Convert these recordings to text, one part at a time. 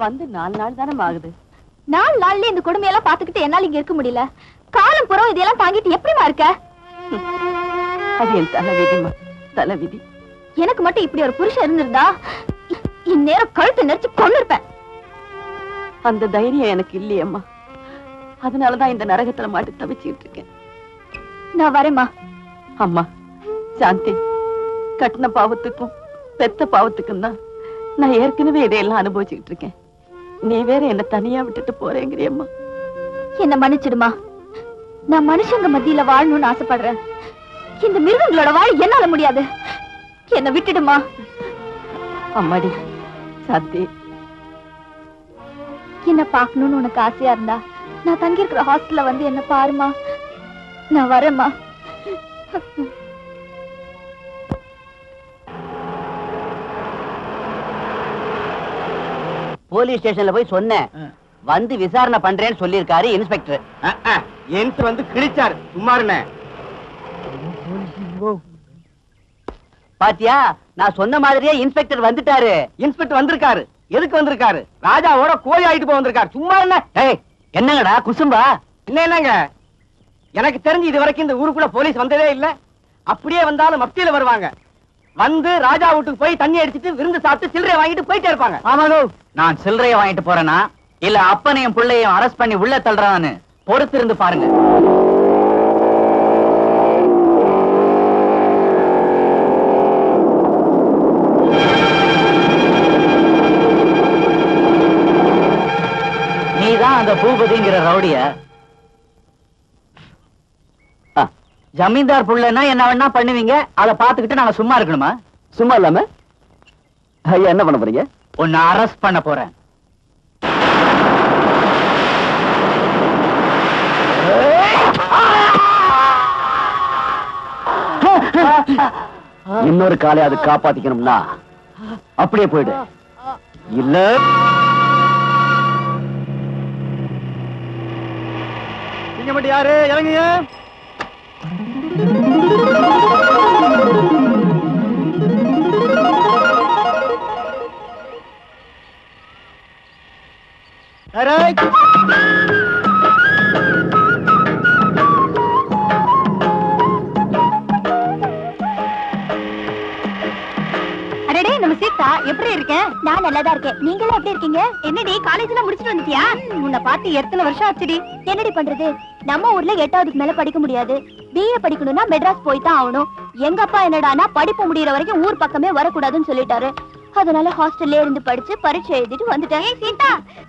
வந்து நாலு நாள் தானே ஆகுது நாலு நாள்ல இந்த கொடுமையெல்லாம் பாத்துக்கிட்டு என்னால இங்க இருக்க முடியல காலம் புறம் இதெல்லாம் தாங்கிட்டு எப்படிமா இருக்க அது என் தலைவிதிமா தலைவிதி எனக்கு மட்டும் இப்படி ஒரு புருஷன் இருந்திருந்தா இ- இந்நேரம் கழுத்து நெரிச்சு கொண்டு இருப்பேன் அந்த தைரியம் எனக்கு இல்லையம்மா அதனாலதான் இந்த நரகத்துல மாட்டி தவிச்சுக்கிட்டு இருக்கேன் நான் வரேம்மா அம்மா சாந்தி கட்டின பாவத்துக்கும் பெத்த பாவத்துக்கும் தான் நான் ஏற்கனவே இதையெல்லாம் அனுபவிச்சுக்கிட்டு இருக்கேன் நீ வேற என்ன தனியா விட்டுட்டு போறேங்கிறியம்மா என்ன மன்னிச்சிடுமா நான் மனுஷங்க மத்தியில வாழணும்னு ஆசைப்படுறேன் இந்த மிருகங்களோட வாழ என்னால முடியாது என்ன விட்டுடுமா அம்மாடி சாந்தி என்ன பார்க்கணும்னு உனக்கு ஆசையா இருந்தா நான் தங்கி இருக்கிற ஹாஸ்டல்ல வந்து என்ன பாருமா நான் வரேம்மா போலீஸ் ஸ்டேஷன்ல போய் சொன்னேன் வந்து விசாரணை பண்றேன்னு சொல்லியிருக்காரு இன்ஸ்பெக்டர் என்ஸ் வந்து கிழிச்சாரு சும்மாருண்ணே பாத்தியா நான் சொன்ன மாதிரியே இன்ஸ்பெக்டர் வந்துட்டாரு இன்ஸ்பெக்டர் வந்திருக்காரு எதுக்கு வந்திருக்காரு ராஜாவோட கோழி ஆயிட்டு போய் வந்திருக்காரு சும்மா என்ன ஏய் என்னங்கடா குசும்பா என்ன என்னங்க எனக்கு தெரிஞ்சு இது வரைக்கும் இந்த ஊருக்குள்ள போலீஸ் வந்ததே இல்ல அப்படியே வந்தாலும் மத்தியில வருவாங்க வந்து ராஜா வீட்டுக்கு போய் தண்ணி அடிச்சிட்டு விருந்து சாப்பிட்டு சில்லறையை வாங்கிட்டு போயிட்டே இருப்பாங்க ஆமாடோ நான் சில்லறைய வாங்கிட்டு போறேனா இல்ல அப்பனையும் பிள்ளையும் அரெஸ்ட் பண்ணி உள்ள தள்ளுறான்னு பொறுத்து இருந்து பாருங்க நீதான் அந்த பூபதிங்கிற ரவுடிய ஆ, ஜமீன்தார் புள்ளன்னா என்ன வேணா பண்ணுவீங்க அதை பார்த்துக்கிட்டு நாங்க சும்மா இருக்கணுமா சும்மா இல்லாம ஐயா என்ன பண்ண போறீங்க உன்னை அரெஸ்ட் பண்ண போறேன் இன்னொரு காலை அது காப்பாத்திக்கணும்னா அப்படியே போயிடு இல்ல நீங்க மட்டும் யாரு இறங்குங்க அடடே நம்ம சீதா எப்படி இருக்க நான் நல்லா தான் இருக்கேன் நீங்க எல்லாம் எப்படி இருக்கீங்க என்னடி காலேஜ்ல முடிச்சிட்டு வந்துட்டியா உன்னை பார்த்து எத்தனை வருஷம் ஆச்சுடி என்னடி பண்றது நம்ம ஊர்ல எட்டாவதுக்கு மேல படிக்க முடியாது பிஏ படிக்கணும்னா மெட்ராஸ் போய் தான் ஆகணும் எங்க அப்பா என்னடானா படிப்பு முடியற வரைக்கும் ஊர் பக்கமே வரக்கூடாதுன்னு சொல்லிட்டாரு அதனால ஹாஸ்டல்ல இருந்து படிச்சு பரீட்சை எழுதிட்டு வந்துட்டேன் சீதா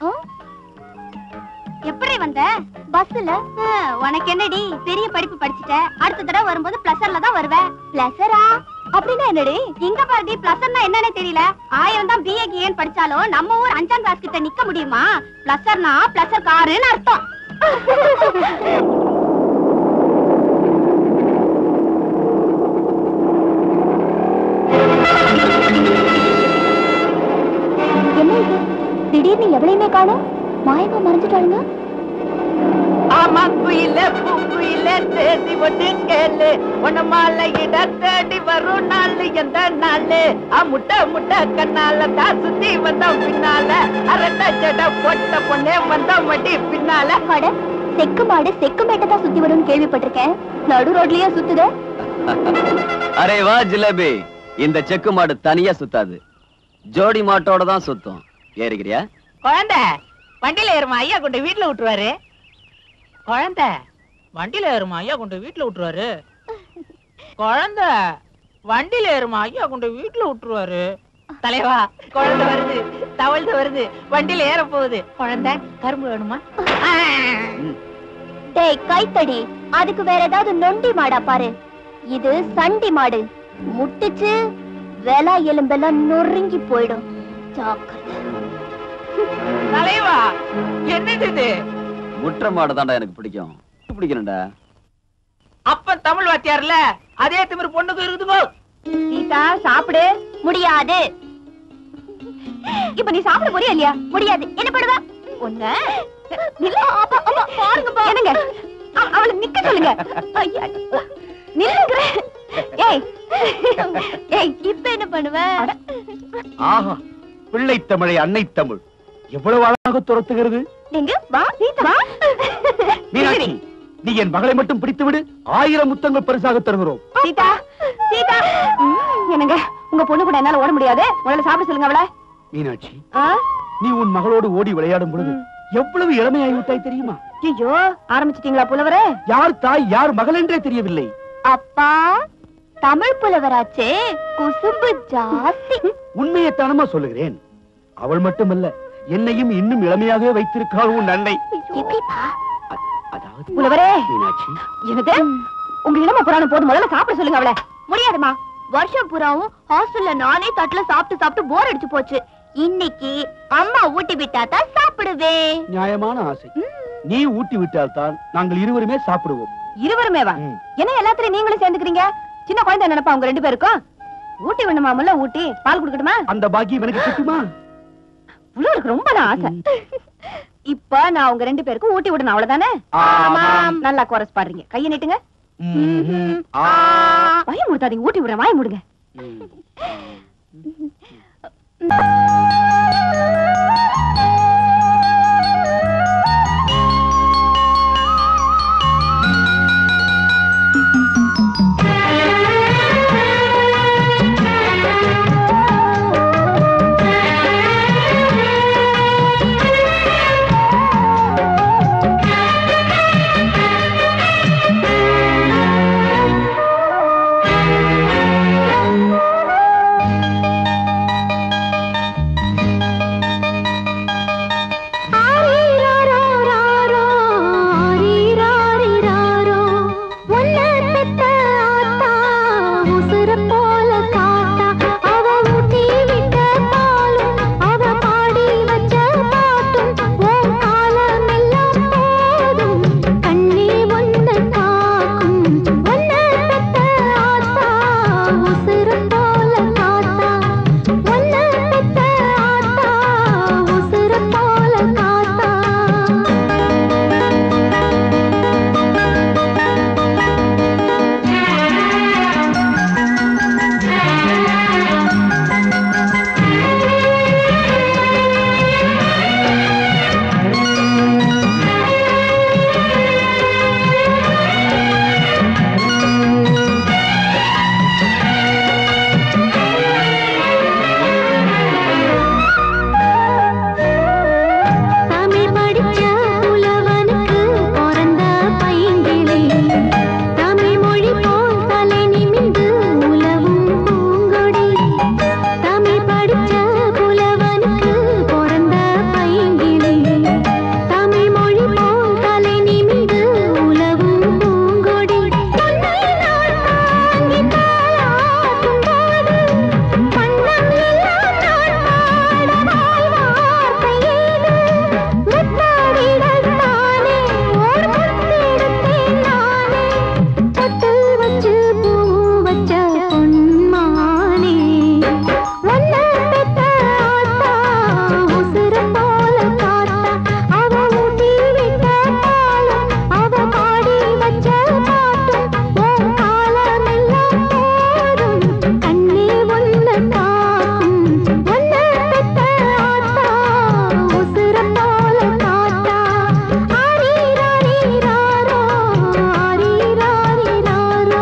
எப்படி வந்த பஸ்ல உனக்கு என்னடி பெரிய படிப்பு படிச்சுட்ட அடுத்த தடவை வரும்போது பிளஸர்ல தான் வருவேன் பிளஸரா அப்படின்னா என்னடி இங்க பாருடி பிளஸர்னா என்னன்னு தெரியல ஆயிரம் தான் பிஏ ஏன் படிச்சாலும் நம்ம ஊர் அஞ்சாம் கிளாஸ் கிட்ட நிக்க முடியுமா பிளஸர்னா பிளஸர் காருன்னு அர்த்தம் என்ன இது திடீர்னு எவ்வளையுமே காணும் மாயமா மறைஞ்சிட்டாளுங்க ஆமா குயில பூக்குயில தேடி ஒண்ணு கேளு உன மாலை இட தேடி வரும் நாள் எந்த நாள் ஆ முட்டை முட்டை கண்ணால தான் சுத்தி வந்தோம் பின்னால அரட்ட ஜட பொட்ட பொண்ணே வந்தோம் மடி பின்னால அட செக்கு மாடு செக்கு மேட்டை தான் சுத்தி வரும்னு கேள்விப்பட்டிருக்கேன் நடு ரோட்லயே சுத்துது அரே வா ஜிலேபி இந்த செக்கு மாடு தனியா சுத்தாது ஜோடி மாட்டோட தான் சுத்தும் ஏறிக்கிறியா குழந்தை வண்டியில ஏறுமா ஐயா கொண்டு வீட்டுல விட்டுருவாரு குழந்தை வண்டியில ஏறுமா ஐயா கொண்டு வீட்டுல விட்டுருவாரு குழந்தை வண்டியில ஏறுமா ஐயா கொண்டு வீட்டுல விட்டுருவாரு தலைவா குழந்தை வருது தவழ்ந்து வருது வண்டியில ஏற போகுது குழந்தை கரும்பு வேணுமா டேய் கைத்தடி அதுக்கு வேற ஏதாவது நொண்டி மாடா பாரு இது சண்டி மாடு முட்டுச்சு வெலா எலும்பெல்லாம் நொறுங்கி போயிடும் ஜாக்கிரதை தலைவா என்னது இது முற்ற மாடு தான்டா எனக்கு பிடிக்கும் பிடிக்கணும்டா அப்ப தமிழ் வாத்தியார்ல அதே திமிரு பொண்ணுக்கு இருக்குதுங்கோ சீதா சாப்பிடு முடியாது இப்ப நீ சாப்பிட போறியா இல்லையா முடியாது என்ன பண்ணுவ ஒண்ணு நில்லு. அப்பா, அப்பா, பாருங்கப்பா. என்னங்க அவ- அவளை நிக்க சொல்லுங்க ஐயா, நில்லுங்கிறேன். ஏய் ஏய் இப்ப என்ன பண்ணுவ ஆஹா பிள்ளை தமிழை அன்னை தமிழ் எவ்வளவு அழகாக துரத்துகிறது நீங்க வா சீதா வா மீனாட்சி நீ என் மகளை மட்டும் பிடித்து விடு ஆயிரம் முத்தங்கள் பரிசாக தருகிறோம் சீதா சீதா ம், என்னங்க உங்க பொண்ணு கூட என்னால ஓட முடியாது முதல்ல சாப்பிட சொல்லுங்க அவளை மீனாட்சி ஆ? நீ உன் மகளோடு ஓடி விளையாடும் பொழுது எவ்வளவு இளமையாகி விட்டாய் தெரியுமா ஐயோ ஆரம்பிச்சிட்டீங்களா புலவரே யார் தாய் யார் மகள் என்றே தெரியவில்லை அப்பா தமிழ் புலவராச்சே குசும்பு ஜாஸ்தி உண்மையைத்தானமா சொல்லுகிறேன் அவள் மட்டுமல்ல என்னையும் இன்னும் இளமையாகவே வைத்திருக்கிறாள் உன் அன்னை எப்படிப்பா அ- அதாவது புலவரே மீனாட்சி என்னது உங்க இளம புராணம் போதும் முதல்ல சாப்பிட சொல்லுங்க அவளை முடியாதுமா வருஷம் புறாவும் ஹாஸ்டல்ல நானே தட்டுல சாப்பிட்டு சாப்பிட்டு போர் அடிச்சு போச்சு இன்னைக்கு அம்மா ஊட்டி விட்டா தான் சாப்பிடுவேன் நியாயமான ஆசை நீ ஊட்டி விட்டால் தான் நாங்கள் இருவருமே சாப்பிடுவோம் இருவருமே வா ம். என்ன எல்லாத்துலயும் நீங்களும் சேர்ந்துக்கிறீங்க சின்ன குழந்தை நினைப்பா உங்க ரெண்டு பேருக்கும் ஊட்டி வேணுமா முல்ல ஊட்டி பால் குடுக்கட்டுமா அந்த பாக்கியம் எனக்கு கிட்டுமா புலவருக்கு ரொம்ப தான் ஆசை இப்ப நான் உங்க ரெண்டு பேருக்கும் ஊட்டி விடணும் அவ்வளவுதானே ஆமாம். நல்லா குரஸ் பாடுறீங்க கையை நீட்டுங்க ம்ஹும். ஆ. வாய முடுத்தாதீங்க ஊட்டி விடுறேன் வாய முடுங்க ம். தமிழ் படிச்ச புலவனுக்கு பிறந்த பைங்கிளி தமிழ் மொழி போல் தலை நிமிந்து உலவும் பூங்கொடி தமிழ் படிச்ச புலவனுக்கு பிறந்த பைங்கிளி தமிழ் மொழி போல் தலை நிமிந்து உலவும் பூங்கொடி உன்னை நான் தாங்கி தாளாட்டும் போது வண்ணம் எல்லாம் நான் பாட வார்த்தை ஏது முத்தாடிடத்தானே ஓர் முத்தெடுத்தேன் நானே பொட்டு வச்சு பூ வச்ச பொன்மானே ஒன்ன பெத்த ஆத்தா உசுர போல காத்தா அவ ஊட்டி விட்ட பாலும் அவ பாடி வச்ச பாட்டும் உன் காலமெல்லாம் போதும் கண்ணே ஒன்ன காக்கும் ஒன்ன பெத்த ஆத்தா உசுர போல காத்தா ஆரீராரீராரோ ஆரீராரீராரோ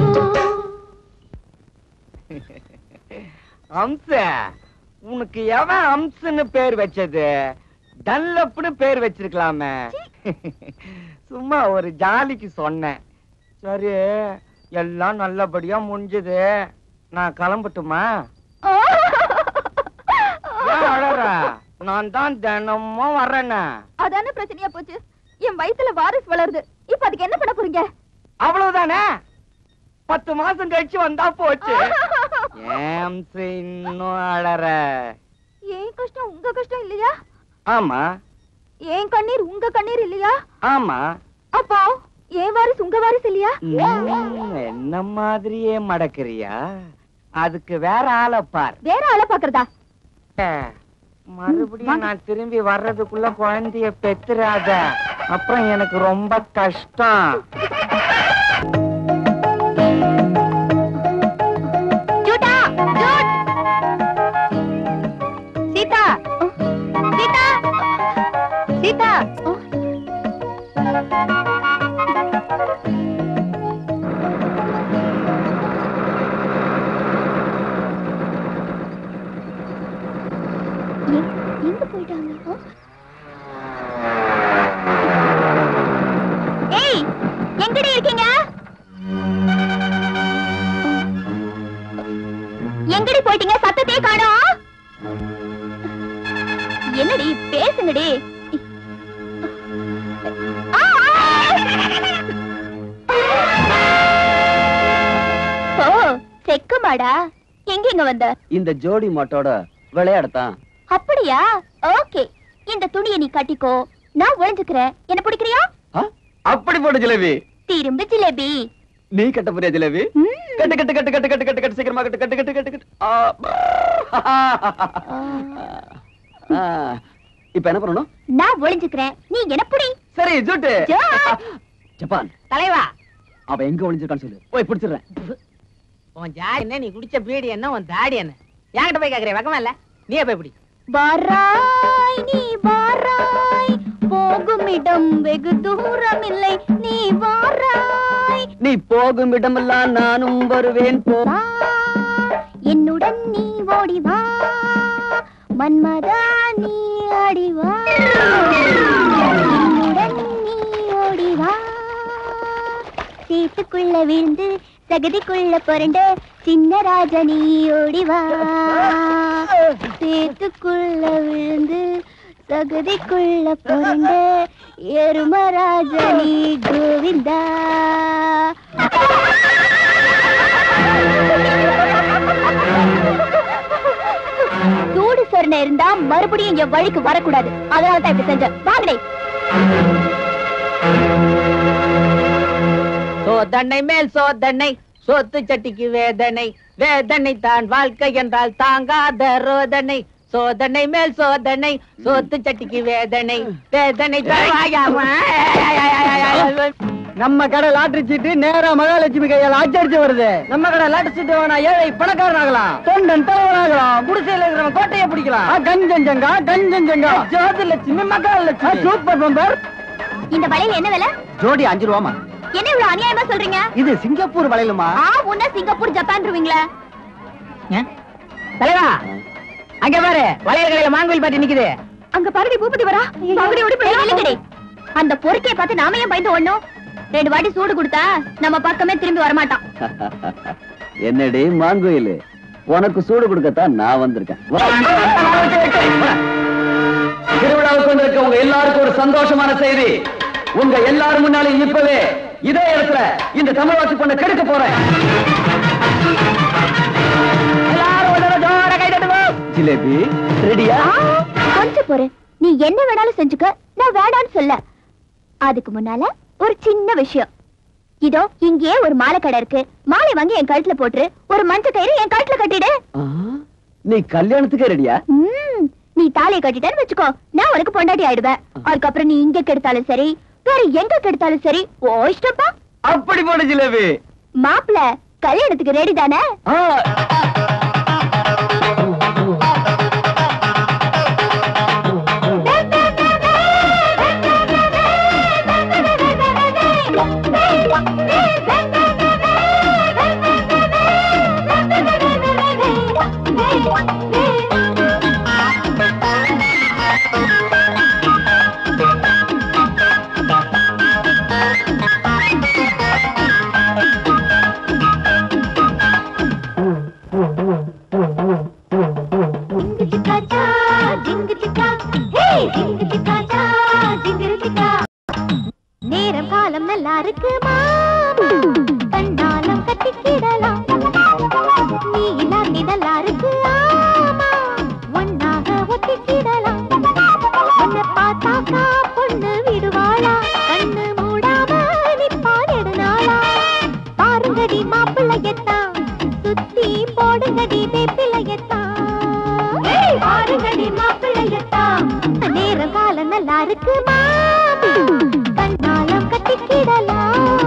அம்ச உனக்கு எவன் அம்சன்னு பேர் வச்சது டல்லப்னு பேர் வச்சிருக்கலாமே சும்மா ஒரு ஜாலிக்கு சொன்னேன் சரி எல்லாம் நல்லபடியா முடிஞ்சது நான் கிளம்பட்டுமா ஏன் அழற நான் தான் தினமும் வர்றேனே அதானே பிரச்சனையா போச்சு என் வயித்துல வாரிசு வளருது இப்ப அதுக்கு என்ன பண்ண போறீங்க அவ்வளவுதானே பத்து மாசம் கழிச்சு வந்தா போச்சு ஏன் அம்ச இன்னும் அழற ஏன் கஷ்டம் உங்க கஷ்டம் இல்லையா ஆமா ஏன் கண்ணீர் உங்க கண்ணீர் இல்லையா ஆமா அப்போ ஏன் வாரிசு உங்க வாரிசு இல்லையா ம், என்ன மாதிரியே மடக்குறியா அதுக்கு வேற ஆளை பார் வேற ஆளை பாக்குறதா மறுபடியும் நான் திரும்பி வர்றதுக்குள்ள குழந்தைய பெத்துறாத அப்புறம் எனக்கு ரொம்ப கஷ்டம் ஜூட்டா ஜூட் சீதா சீதா எ- எங்க போயிட்டாங்க ஏய் எங்கடி இருக்கீங்க எங்கடி போயிட்டீங்க சத்தத்தையே காணோம் என்னடி பேசுங்கடி ஆ, ஆ. ஓ செக்குமாடா எங்க வந்த இந்த ஜோடி மாட்டோட விளையாடத்தான் அப்படியா ஓகே இந்த துணியை நீ கட்டிக்கோ நான் ஒளிஞ்சுக்கிறேன் என்ன பிடிக்கிறியா ஆ? அப்படி போடு ஜிலேபி திரும்ப ஜிலேபி நீ கட்ட போறியா ஜிலேபி ம். கட்டு கட்டு கட்டு கட்டு கட்டு கட்டு கட்டு சீக்கிரமா கட்டு கட்டு கட்டு கட்டு கட்டு ஆ, ஆ. இப்ப என்ன பண்ணணும் நான் ஒளிஞ்சுக்கிறேன் நீ என்ன புடி சரி ஜூட்டு ஜூட். ஜப்பான் தலைவா அவன் எங்க ஒளிஞ்சிருக்கான்னு சொல்லு போய் பிடிச்சிடுறேன் உன் ஜாடி என்ன நீ குடிச்ச பீடி என்ன உன் தாடி என்ன என்கிட்ட போய் கேக்குறேன் வெக்கமா இல்ல நீயே போய் பிடி வாராய் நீ வாராய் போகும் இடம் வெகு தூரம் இல்லை நீ வாராய் நீ போகும் இடமெல்லாம் நானும் வருவேன் போ வா என்னுடன் நீ ஓடி வா மன்மதா நீ ஆடி வா என்னுடன் நீ ஓடி வா சேத்துக்குள்ள விழுந்து சகதிக்குள்ள புரண்டு சின்ன ராஜா நீ ஓடி வா சேத்துக்குள்ள விழுந்து சகதிக்குள்ள புரண்டு எருமராஜா நீ கோவிந்தா சூடு சொரணை இருந்தா மறுபடியும் என் வழிக்கு வரக்கூடாது அதனால தான் இப்படி செஞ்சேன் வாங்கடே சோதனை மேல் சோதனை சொத்து சட்டிக்கு வேதனை வேதனை தான் வாழ்க்கை என்றால் தாங்காத ரோதனை சோதனை மேல் சோதனை சொத்து சட்டிக்கு வேதனை வேதனை தான் வாயாமா. நம்ம கடை லாட்டரி சீட்டு நேரா மகாலட்சுமி கையால் அச்சடிச்சு வருது நம்ம கடை லாட்டரி சீட்டு வேணா ஏழை பணக்காரன் ஆகலாம் தொண்டன் தலைவன் ஆகலாம் குடிசையில இருக்கிறவன் கோட்டையை பிடிக்கலாம் கஞ்சஞ்சங்கா கஞ்சஞ்சங்கா ஜோதிலட்சுமி மகாலட்சுமி சூப்பர் பம்பர் இந்த வளையல் என்ன விலை ஜோடி அஞ்சு ரூபாமா என்ன இவ்வளவு அநியாயமா சொல்றீங்க இது சிங்கப்பூர் வளையலுமா ஆ உன்ன சிங்கப்பூர் ஜப்பான்ருவீங்களா ஏன்? தலைவா அங்க பாரு வளையல் கடையில மாங்குயில் பாட்டி நிக்குது அங்க பாருடி பூபதி வரா மகுடி ஓடி போய் இல்லங்கடி அந்த பொறுக்கைய பார்த்து நாம ஏன் பயந்து ஓடணும் ரெண்டு வாட்டி சூடு கொடுத்தா நம்ம பக்கமே திரும்பி வரமாட்டான் என்னடி மாங்குயில் உனக்கு சூடு கொடுக்கத்தான் நான் வந்திருக்கேன் வா. திருவிழாவுக்கு வந்திருக்க உங்க எல்லாருக்கும் ஒரு சந்தோஷமான செய்தி உங்க எல்லாரும் முன்னாலும் இப்பவே இதே இடத்துல இந்த தமிழ்வாசி பொண்ணை கெடுக்க போறேன் எல்லாரும் ஒரு தடவை ஜோரா கை தட்டுவோம் ஜிலேபி ரெடியா கொஞ்சம் பொறு நீ என்ன வேணாலும் செஞ்சுக்க நான் வேணான்னு சொல்ல அதுக்கு முன்னால ஒரு சின்ன விஷயம் இதோ இங்கேயே ஒரு மாலை கடை இருக்கு மாலை வாங்கி என் கழுத்துல போட்டுரு ஒரு மஞ்ச கயிறு என் கழுத்துல கட்டிடு ஆ, நீ கல்யாணத்துக்கே ரெடியா ம், நீ தாலியை கட்டிட்டேன்னு வச்சுக்கோ நான் உனக்கு பொண்டாட்டி ஆயிடுவேன் அதுக்கப்புறம் நீ இங்க கெடுத்தாலும் சரி வேற எங்க கெடுத்தாலும் சரி ஓ இஷ்டப்பா அப்படி போடு ஜிலேபி மாப்பிள கல்யாணத்துக்கு ரெடி தானே ஆ. நேரம் காலம் நல்லா இருக்கு மாமா கண்டாலம் கட்டிக்கிடலாம் நீ இல்லாட்டி நல்லா இருக்கு ஆமா ஒன்னாக ஒட்டிக்கிடலாம் உன்னை பார்த்தாக்கா பொண்ணு விடுவாளா கண்ணு மூடாம நிப்பாடிடுனாளா பாருங்கடி மாப்பிள்ளையத்தான் சுத்தி போடுங்கடி வேப்பிலையத்தான் பாருங்கடி மாப்பிள்ளையத்தான் நேரம் காலம் நல்லா இருக்கு மாமா கண்ணாலம் கட்டிக்கிடலாம்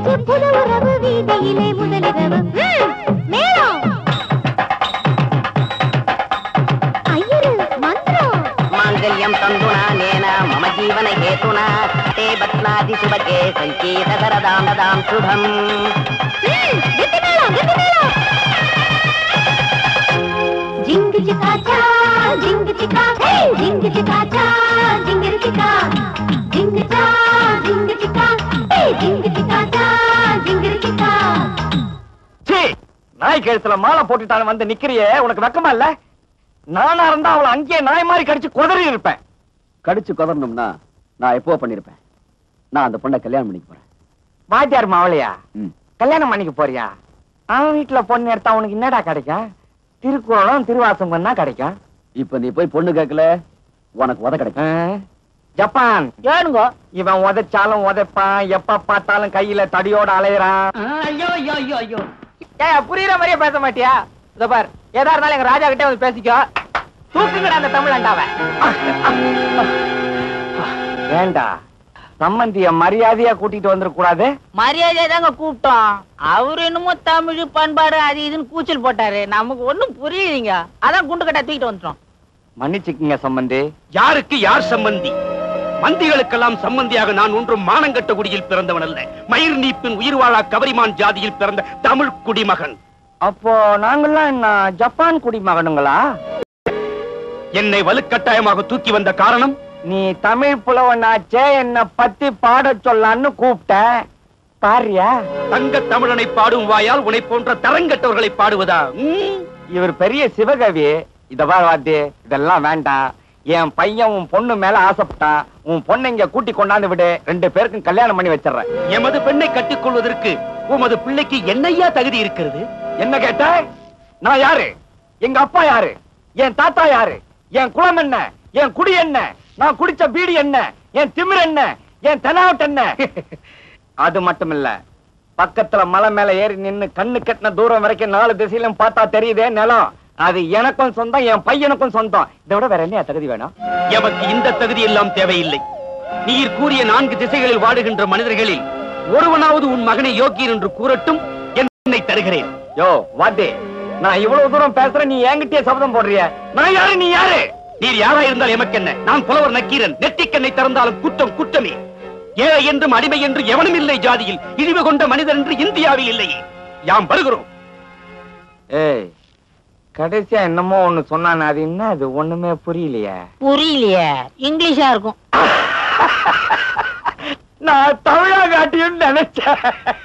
முடிச்சு புது உறவு வீதியிலே முதலிரவு ம், மேளம் ஐயரு மந்திரம் మాంగళ్యం తందునా నేనా మమ జీవన హేతునా తే బత్నాది సుభగే సంకేత సరదాం దదాం శుభం ம், கெட்டி மேளம் கெட்டி மேளம் ஜிங்கு சிக்கா சா ஜிங்கு சிக்கா ஹே ஜிங்கு சிக்கா சா ஜிங்கிரு சிக்கா ஜிங்கு சா ஜிங்கு சிக்கா ஹே ஜிங்கு சிக்கா சா ஜிங்கிரு சிக்கா சீ நாய் கழுத்துல மாலை போட்டுட்டாலும் வந்து நிக்கிறியே உனக்கு வெக்கமா இல்ல நானா இருந்தா அவளை அங்கேயே நாய் மாதிரி கடிச்சு குதறி இருப்பேன் கடிச்சு குதறணும்னா நான் எப்போ பண்ணிருப்பேன் நான் அந்த பொண்ணை கல்யாணம் பண்ணிக்க போறேன் வாத்தியார் மாவளையா ம். கல்யாணம் பண்ணிக்க போறியா அவன் வீட்டுல பொண்ணு எடுத்தா உனக்கு என்னடா கிடைக்கும் திருக்குறளும் திருவாசகம் தான் கிடைக்கும் இப்ப நீ போய் பொண்ணு கேட்கல உனக்கு உத கிடைக்கும் ஆ? ஜப்பான் ஏனுங்கோ இவன் உதைச்சாலும் உதைப்பான் எப்ப பார்த்தாலும் கையில தடியோட அலையறான் ஐயோ ஐயோ ஐயோ ஐயோ ஏய் புரியுற மாதிரியே பேச மாட்டியா இதோ பார் ஏதா இருந்தாலும் எங்க ராஜா கிட்டே வந்து பேசிக்கோ தூக்குங்கடா அந்த தமிழ் அண்டாவை வேண்டா சம்பந்திய மரியாதையா கூட்டிட்டு வந்துடக் கூடாது மரியாதை தாங்க கூப்பிட்டோம் அவரு என்னமோ தமிழ் பண்பாடு அது இதுன்னு கூச்சல் போட்டாரு நமக்கு ஒண்ணும் புரியலீங்க அதான் குண்டு கட்டா தூக்கிட்டு வந்துட்டோம் மன்னிச்சுக்குங்க சம்பந்தி யாருக்கு யார் சம்பந்தி மந்திகளுக்கெல்லாம் சம்பந்தியாக நான் ஒன்றும் மானங்கட்ட குடியில் பிறந்தவன் அல்ல மயிர் நீப்பின் உயிர் வாழா கவரிமான் ஜாதியில் பிறந்த தமிழ் குடிமகன் அப்போ நாங்கெல்லாம் என்ன ஜப்பான் குடிமகனுங்களா என்னை வலுக்கட்டாயமாக தூக்கி வந்த காரணம் நீ தமிழ் புலவனாச்சே என்ன பத்தி பாடச் சொல்லான்னு கூப்பிட்ட பாரியா தங்க தமிழனை பாடும் வாயால் உன்னை போன்ற தரங்கட்டவர்களை பாடுவதா ம்? இவர் பெரிய சிவகவி இத பார் வாத்தி இதெல்லாம் வேண்டாம் என் பையன் உன் பொண்ணு மேல ஆசைப்பட்டான் உன் பொண்ணை இங்க கூட்டி கொண்டாந்து விடு ரெண்டு பேருக்கும் கல்யாணம் பண்ணி வச்சிடுறேன் எமது பெண்ணை கட்டிக் கொள்வதற்கு உமது பிள்ளைக்கு என்னையா தகுதி இருக்கிறது என்ன கேட்ட நான் யாரு எங்க அப்பா யாரு என் தாத்தா யாரு என் குலம் என்ன என் குடி என்ன நான் குடிச்ச பீடி என்ன என் திமிர் என்ன என் தெனாவட் என்ன அது மட்டும் இல்ல பக்கத்துல மலை மேல ஏறி நின்னு கண்ணு கட்டின தூரம் வரைக்கும் நாலு திசையிலும் பார்த்தா தெரியுதே நிலம் அது எனக்கும் சொந்தம் என் பையனுக்கும் சொந்தம் இதை விட வேற என்ன தகுதி வேணும் எமக்கு இந்த தகுதி எல்லாம் தேவையில்லை நீர் கூறிய நான்கு திசைகளில் வாடுகின்ற மனிதர்களில் ஒருவனாவது உன் மகனை யோக்கியன் என்று கூறட்டும் என்னை தருகிறேன் யோ வாத்தே நான் இவ்வளவு தூரம் பேசுறேன் நீ என்கிட்டயே சபதம் போடுறிய நான் யாரு நீ யாரு நீர் யாரா இருந்தால் எமக்கென்ன நான் புலவர் நக்கீரன் நெற்றிக்கண்ணை திறந்தாலும் குற்றம் குற்றமே ஏழை என்றும் அடிமை என்று எவனும் இல்லை ஜாதியில் இழிவு கொண்ட மனிதர் என்று இந்தியாவில் இல்லையே யாம் வருகிறோம் ஏய் கடைசியா என்னமோ ஒண்ணு சொன்னானே அது என்ன அது ஒண்ணுமே புரியலையே புரியலையே இங்கிலீஷா இருக்கும் நான் தமிழா காட்டியும் நினைச்சேன்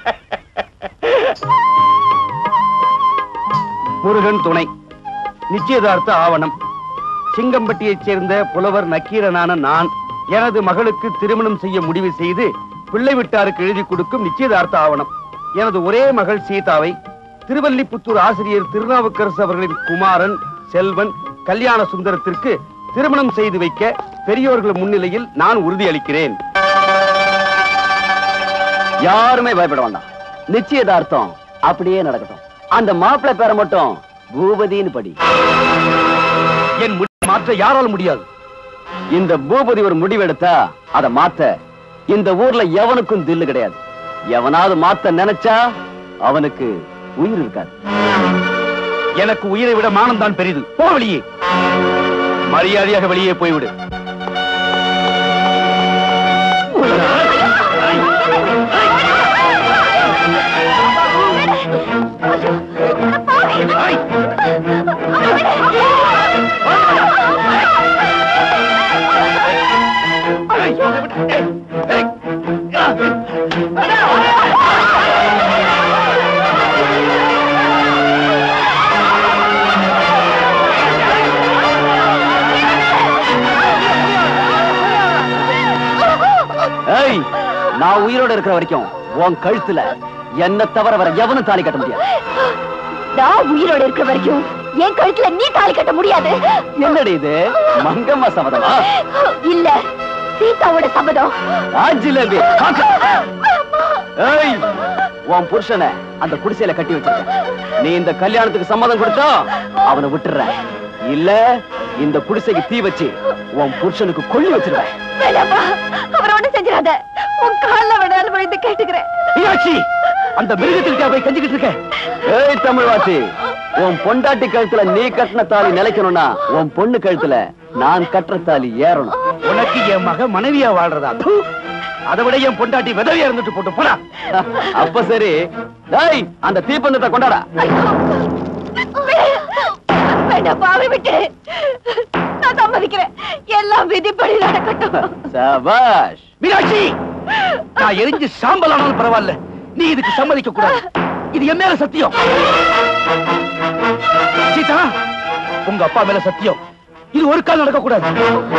முருகன் துணை நிச்சயதார்த்த ஆவணம் சிங்கம்பட்டியைச் சேர்ந்த புலவர் நக்கீரனான நான் எனது மகளுக்கு திருமணம் செய்ய முடிவு செய்து பிள்ளை வீட்டாருக்கு எழுதி கொடுக்கும் நிச்சயதார்த்த ஆவணம் எனது ஒரே மகள் சீதாவை திருவல்லிபுத்தூர் ஆசிரியர் திருநாவுக்கரசு அவர்களின் குமாரன் செல்வன் கல்யாண சுந்தரத்திற்கு திருமணம் செய்து வைக்க பெரியோர்கள் முன்னிலையில் நான் உறுதியளிக்கிறேன் யாருமே பயப்பட வேண்டாம் நிச்சயதார்த்தம் அப்படியே நடக்கட்டும் அந்த மாப்பிள்ளை பேரை மட்டும் பூபதின்னு படி என் முடிவை மாற்ற யாரால் முடியாது இந்த பூபதி ஒரு முடிவெடுத்தா அதை மாத்த இந்த ஊர்ல எவனுக்கும் தில்லு கிடையாது எவனாவது மாத்த நினைச்சா அவனுக்கு உயிர் இருக்காது எனக்கு உயிரை விட மானம்தான் பெரிது போ வெளியே மரியாதையாக வெளியே போய்விடு ஏய் நான் உயிரோட இருக்கிற வரைக்கும் உன் கழுத்துல என்ன தவிர வர எவனும் தாலி கட்ட முடியாது நான் உயிரோட இருக்கிற வரைக்கும் என் கழுத்துல நீ தாலி கட்ட முடியாது என்னடி இது மங்கம்மா சபதமா இல்ல சீதாவோட சபதம் ராஜிலேபி ஏய் உன் புருஷனை அந்த குடிசையில கட்டி வச்சிருக்க நீ இந்த கல்யாணத்துக்கு சம்மதம் கொடுத்தா அவனை விட்டுற இல்ல இந்த குடிசைக்கு தீ வச்சு உன் புருஷனுக்கு கொள்ளி வச்சிருவேன் வேண்டாப்பா அவரை ஒண்ணும் செஞ்சிடாத உன் கால்ல வேணாலும் விழுந்து கேட்டுக்கிறேன் மீனாட்சி அந்த மிருகத்திற்கா போய் கஞ்சிக்கிட்டு இருக்க ஏய் தமிழ்வாசி உன் பொண்டாட்டி கழுத்துல நீ கட்டின தாலி நிலைக்கணும்னா உன் பொண்ணு கழுத்துல நான் கட்டுற தாலி ஏறணும் உனக்கு என் மக மனைவியா வாழ்றதா தூ. அதை விட என் பொண்டாட்டி விதவையா இருந்துட்டு போட்டு போடா அப்ப சரி டேய் அந்த தீப்பந்தத்தை கொண்டாடா வேண்டாம் பாவி விட்டு நான் சம்மதிக்கிறேன் எல்லாம் விதிப்படி நடக்கட்டும் சபாஷ் மீனாட்சி நான் எரிஞ்சு சாம்பல் ஆனாலும் பரவாயில்ல நீ இதுக்கு சம்மதிக்க கூடாது இது என் மேல சத்தியம் சீதா உங்க அப்பா மேல சத்தியம் இது ஒரு கால் நடக்க கூடாது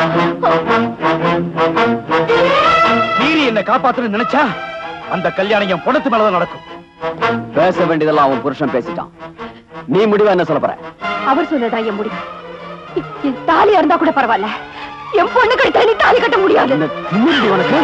மீறி என்ன காப்பாத்தணும்னு நினைச்சா அந்த கல்யாணம் என் பொணத்து மேலதான் நடக்கும் பேச வேண்டியதெல்லாம் அவன் புருஷன் பேசிட்டான் நீ முடிவா என்ன சொல்ல போற அவர் சொன்னதா என் முடிவு என் தாலியா இருந்தா கூட பரவாயில்ல என் பொண்ணு கழுத்துல நீ தாலி கட்ட முடியாது என்ன திமிருடி உனக்கு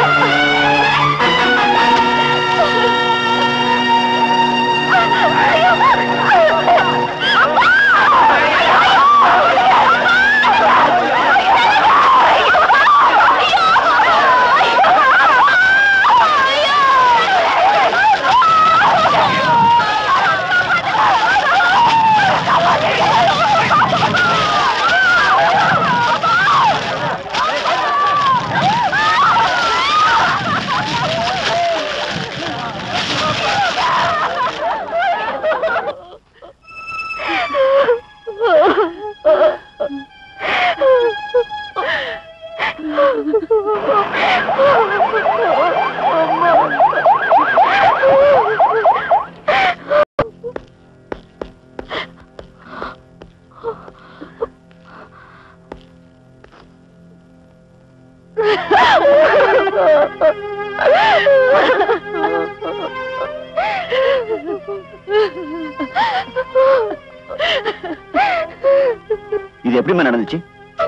இது எப்படிம்மா நடந்துச்சு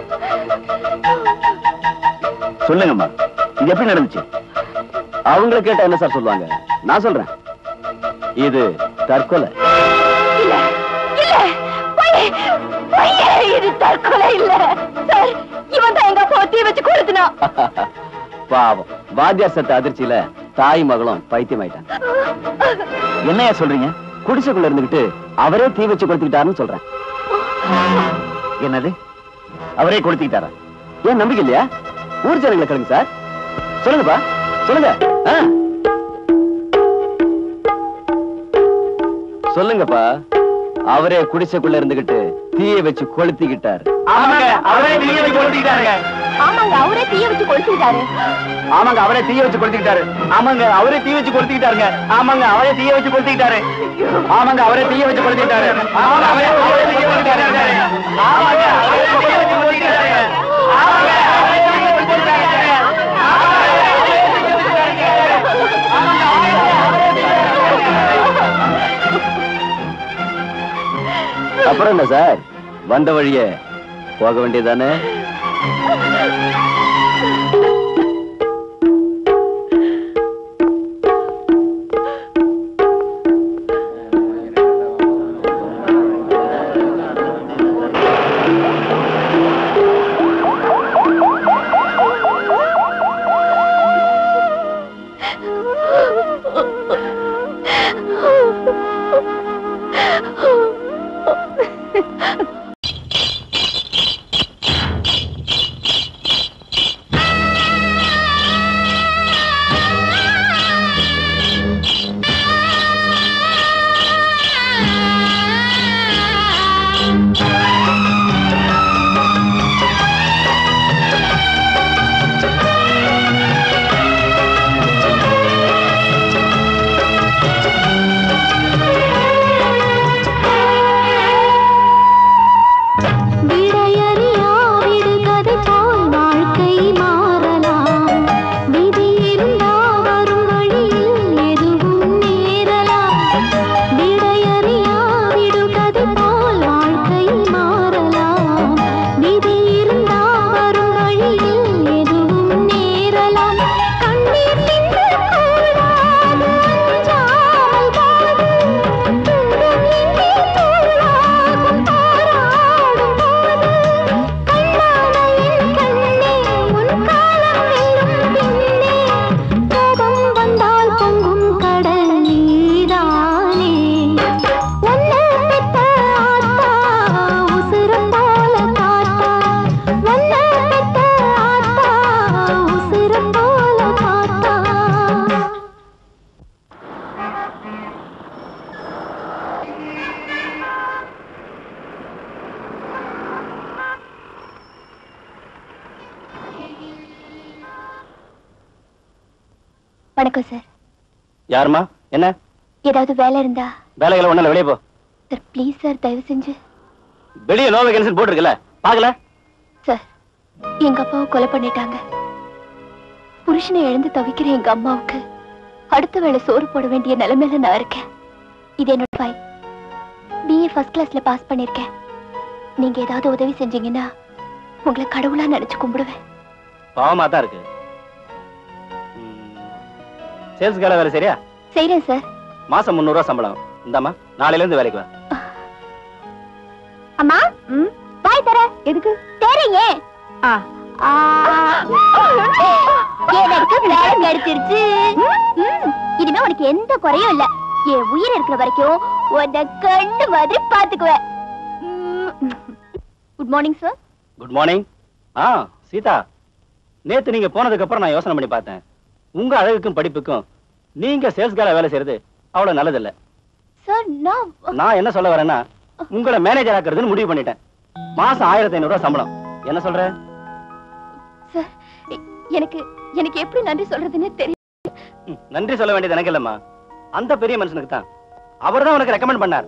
சொல்லுங்கம்மா இது எப்படி நடந்துச்சு அவங்கள கேட்டா என்ன சார் சொல்லுவாங்க நான் சொல்றேன் இது தற்கொலை இல்ல இல்ல பொய் பொய்யே இது தற்கொலை இல்ல சார் இவன் தான் எங்க அப்பா தீ வச்சு கொளுத்துனா பாவம் வாத்தியார் சத்த அதிர்ச்சியில தாய் மகளும் பைத்தியமாயிட்டாங்க என்னையா சொல்றீங்க குடிசைக்குள்ள இருந்துகிட்டு அவரே தீ வச்சு கொடுத்துக்கிட்டாருன்னு சொல்றேன் என்னது அவரே கொடுத்துக்கிட்டாரா ஏன் நம்பிக்கை இல்லையா ஊர் ஜனங்களை கேளுங்க சார் சொல்லுங்கப்பா சொல்லுங்க ஆ. சொல்லுங்கப்பா அவரே குடிசைக்குள்ள இருந்துகிட்டு தீயை வச்சு கொளுத்திக்கிட்டாரு அவரே நீங்க கொடுத்துக்கிட்டாருங்க ஆமாங்க அவரே தீய வச்சு கொளுத்திட்டாரு ஆமாங்க அவரே தீய வச்சு கொடுத்துக்கிட்டாரு ஆமாங்க அவரே தீ வச்சு கொடுத்துக்கிட்டாருங்க ஆமாங்க அவரே தீய வச்சு கொடுத்துக்கிட்டாரு ஆமாங்க அவரே தீய வச்சு கொடுத்துக்கிட்டாரு ஆமாங்க அவரே அவரே தீய வச்சு கொடுத்துக்கிட்டாரு ஆமாங்க அவரே தீய வச்சு கொடுத்துக்கிட்டாரு ஆமாங்க அவரே தீய வச்சு கொடுத்துக்கிட்டாரு அப்புறம் என்ன சார் வந்த வழியே போக வேண்டியதானே ஆ வணக்கம் சார் யாருமா என்ன ஏதாவது வேலை இருந்தா வேலைகளை ஒண்ணு வெளியே போ சார் ப்ளீஸ் சார் தயவு செஞ்சு வெளியே நோ வேகன்சி போட்டிருக்குல்ல பாக்கல சார் எங்க அப்பாவை கொலை பண்ணிட்டாங்க புருஷனை இழந்து தவிக்கிற எங்க அம்மாவுக்கு அடுத்த வேளை சோறு போட வேண்டிய நிலைமையில நான் இருக்கேன் இது என்னோட ஃபைல் பிஏ ஃபர்ஸ்ட் கிளாஸ்ல பாஸ் பண்ணிருக்கேன் நீங்க ஏதாவது உதவி செஞ்சீங்கன்னா உங்களை கடவுளா நினைச்சு கும்பிடுவேன் பாவமா தான் இருக்கு சேல்ஸ் வேலை வேலை சரியா செய்றேன் சார் மாசம் முந்நூறு ரூபாய் சம்பளம் இந்தாம்மா நாளையில இருந்து வேலைக்கு வா அம்மா பாய் தர எதுக்கு தரேன் ஏன் எனக்கு வேலை கிடைச்சிருச்சு ம், இனிமே உனக்கு எந்த குறையும் இல்ல என் உயிர் இருக்கிற வரைக்கும் உன்னை கண்ணு மாதிரி பாத்துக்குவேன் good morning sir good morning ஆ சீதா நேத்து நீங்க போனதுக்கு அப்புறம் நான் யோசனை பண்ணி பார்த்தேன் உங்க அழகுக்கும் படிப்புக்கும் நீங்க சேல்ஸ் வேலை வேலை செய்யறது அவ்வளவு நல்லதில்ல சார் நான் நான் என்ன சொல்ல வரேன்னா உங்களை மேனேஜர் ஆக்குறதுன்னு முடிவு பண்ணிட்டேன் மாசம் ஆயிரத்தி ஐநூறு ரூபாய் சம்பளம் என்ன சொல்ற சார் எ- எனக்கு எனக்கு எப்படி நன்றி சொல்றதுன்னு தெரியும் ம், நன்றி சொல்ல வேண்டியது எனக்கு இல்லம்மா அந்த பெரிய மனுஷனுக்கு தான் அவர் தான் உனக்கு ரெக்கமெண்ட் பண்ணார்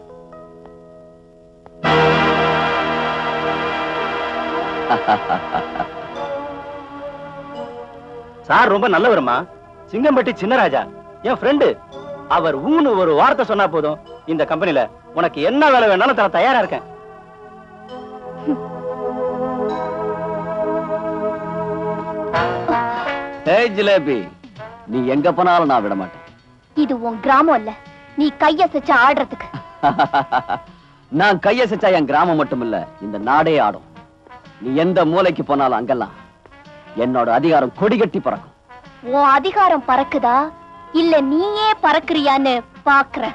சார் ரொம்ப நல்லவருமா சிங்கம்பட்டி சின்னராஜா என் ஃப்ரெண்டு அவர் ஊனு ஒரு வார்த்தை சொன்னா போதும் இந்த கம்பெனில உனக்கு என்ன வேலை வேணாலும் தர தயாரா இருக்கேன் ஏய் ஜிலேபி நீ எங்க போனாலும் நான் விட மாட்டேன் இது உன் கிராமம் இல்ல நீ கையசைச்சு ஆடுறதுக்கு நான் கையசைச்சா என் கிராமம் மட்டும் இல்ல இந்த நாடே ஆடும் நீ எந்த மூலைக்கு போனாலும் அங்கெல்லாம் என்னோட அதிகாரம் கொடிகட்டி பறக்கும் உன் அதிகாரம் பறக்குதா இல்ல நீயே பறக்குறியான்னு பாக்குறேன்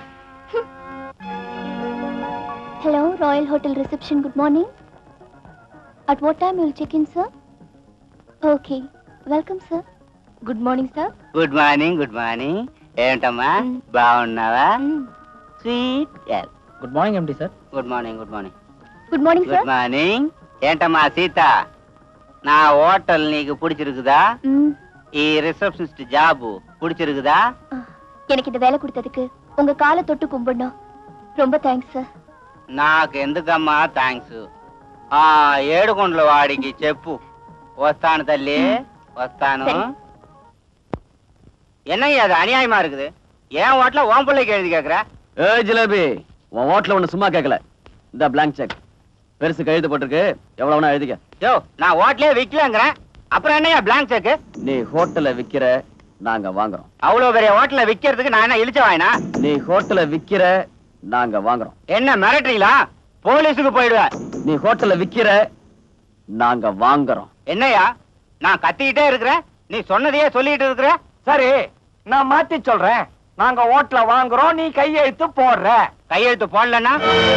hello Royal Hotel reception good morning at what time you'll check in sir okay welcome sir good morning sir good morning good morning ఏంటమ్మా మ్. బాగున్నావా sweet girl good morning MD sir good morning good morning good morning good sir morning ఏంటమ్మా సీత నా hotel నీకు பிடிச்சிருக்குதா ఈ receptionist job பிடிச்சிருக்குதா எனக்கு இந்த வேலை கொடுத்ததுக்கு உங்க காலை தொட்டு கும்பிடணும் ரொம்ப தேங்க்ஸ் சார் నాకు ఎందుకమ్మా థ్యాంక్స్ ఆ ఏడుకొండల వాడికి చెప్పు వస్తాను తల్లి వస్తాను సరే. என்னய்யா அது அநியாயமா இருக்குது ஏன் ஓட்டல ஓன் பிள்ளைக்கு எழுதி கேக்குற ஏய் ஜிலேபி உன் ஓட்டுல ஒண்ணு சும்மா கேட்கல இந்த பிளாங்க் செக் பெருசு கழுத்து போட்டிருக்கு எவ்வளவு வேணா எழுதிக்க யோ நான் ஓட்டலே விக்கலங்கிறேன் அப்புறம் என்னய்யா பிளாங்க் செக் நீ ஹோட்டல்ல விக்கிற நாங்க வாங்குறோம் அவ்வளவு பெரிய ஹோட்டல்ல விக்கிறதுக்கு நான் என்ன இழிச்ச வாயினா நீ ஹோட்டல்ல விக்கிற நாங்க வாங்குறோம் என்ன மிரட்டுறீங்களா போலீஸுக்கு போயிடுவேன் நீ ஹோட்டல்ல விக்கிற நாங்க வாங்குறோம் என்னய்யா நான் கத்திக்கிட்டே இருக்கிறேன் நீ சொன்னதையே சொல்லிட்டு இருக்கிற சரி நான் மாத்தி சொல்றேன் நாங்க ஓட்டுல வாங்குறோம் நீ கையெழுத்து போடுற கையெழுத்து போடலன்னா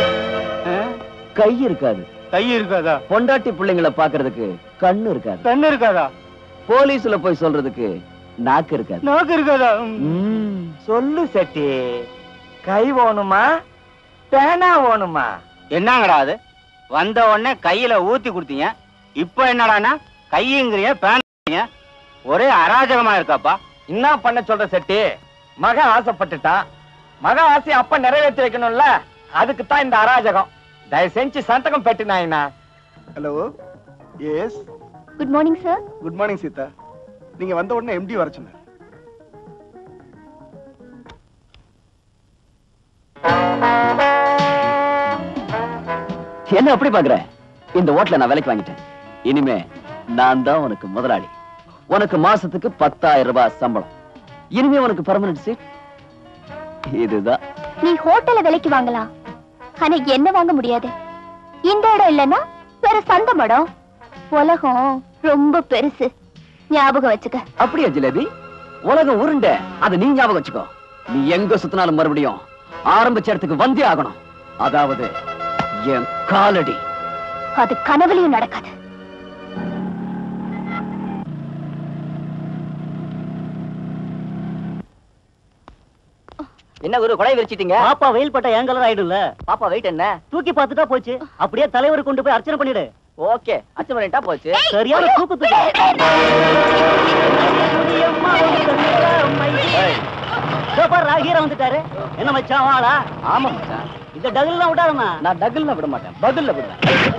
கை இருக்காது கை இருக்காதா பொண்டாட்டி பிள்ளைங்களை பாக்குறதுக்கு கண்ணு இருக்காது கண்ணு இருக்காதா போலீஸ்ல போய் சொல்றதுக்கு நாக்கு இருக்காது நோக்கு இருக்காதா ம், சொல்லு செட்டி கை வேணுமா பேனா வேணுமா என்னங்கடா அது வந்த உடனே கையில ஊத்தி கொடுத்தீங்க இப்போ என்னடான்னா கையுங்கிறிய பேனுங்கிறீங்க ஒரே அராஜகமா இருக்காப்பா என்ன பண்ண சொல்ற செட்டி மகன் ஆசைப்பட்டுட்டான் மகன் ஆசையை அப்ப நிறைவேற்றி வைக்கணும்ல அதுக்கு தான் இந்த அராஜகம் தயவு செஞ்சு சந்தகம் பெட்டினாயினா hello yes good morning sir good morning Seetha நீங்க வந்த உடனே எம்டி வர சொன்னார் என்ன அப்படி பாக்குற இந்த ஹோட்டல நான் வேலைக்கு வாங்கிட்டேன் இனிமே நான் தான் உனக்கு முதலாளி உனக்கு மாசத்துக்கு பத்தாயிரம் ரூபாய் சம்பளம் இனிமே உனக்கு பர்மனன்ட் சீட் இதுதான் நீ ஹோட்டல்ல விலைக்கு வாங்கலாம் ஆனா என்ன வாங்க முடியாது இந்த இடம் இல்லைன்னா வேற சந்த மடம் உலகம் ரொம்ப பெருசு ஞாபகம் வச்சுக்க அப்படியா ஜிலேபி உலகம் உருண்டை அதை நீ ஞாபகம் வச்சுக்கோ நீ எங்க சுத்தினாலும் மறுபடியும் ஆரம்பிச்ச இடத்துக்கு வந்தே ஆகணும் அதாவது என் காலடி அது கனவுலயும் நடக்காது என்ன குரு கொலை விரிச்சிட்டீங்க பாப்பா வெயில் பட்ட ஏன் கலர் ஆயிடும்ல பாப்பா வெயிட் என்ன தூக்கி பார்த்துட்டா போச்சு அப்படியே தலைவர் கொண்டு போய் அர்ச்சனை பண்ணிடு ஓகே அச்சம் பண்ணிட்டா போச்சு சரியான தூக்கு தூக்கி ஹீரோ வந்துட்டாரு என்ன மச்சான் வாடா ஆமா மச்சான் இந்த டகுல்லாம் விடாதமா நான் டகுல்ல விட மாட்டேன் பகுல்ல விடுவேன்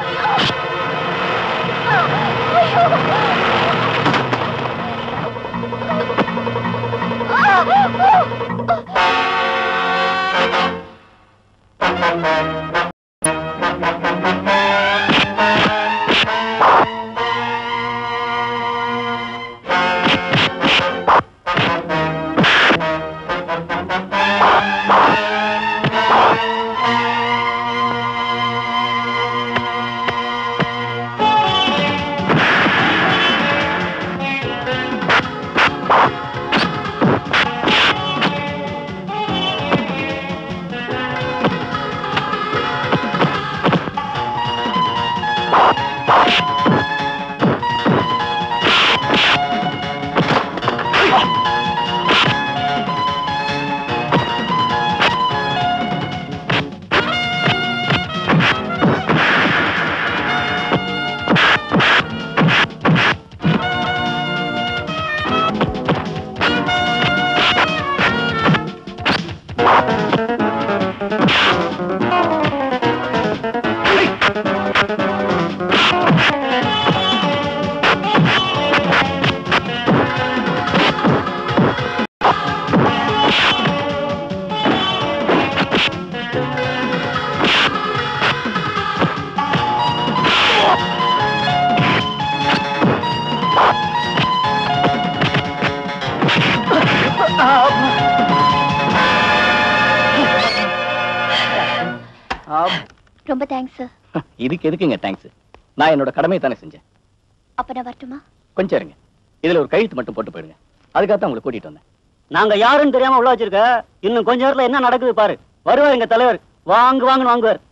ரொம்ப தேங்க்ஸ் சார் இதுக்கு எதுக்குங்க தேங்க்ஸ் நான் என்னோட கடமையை தானே செஞ்சேன் அப்ப நான் வரட்டுமா கொஞ்சம் இருங்க இதுல ஒரு கழுத்து மட்டும் போட்டு போயிடுங்க அதுக்காக தான் உங்களை கூட்டிட்டு வந்தேன் நாங்க யாருன்னு தெரியாம உள்ள வச்சிருக்க இன்னும் கொஞ்ச நேரத்துல என்ன நடக்குது பாரு வருவார் எங்க தலைவர் வாங்கு வாங்குன்னு வாங்குவார்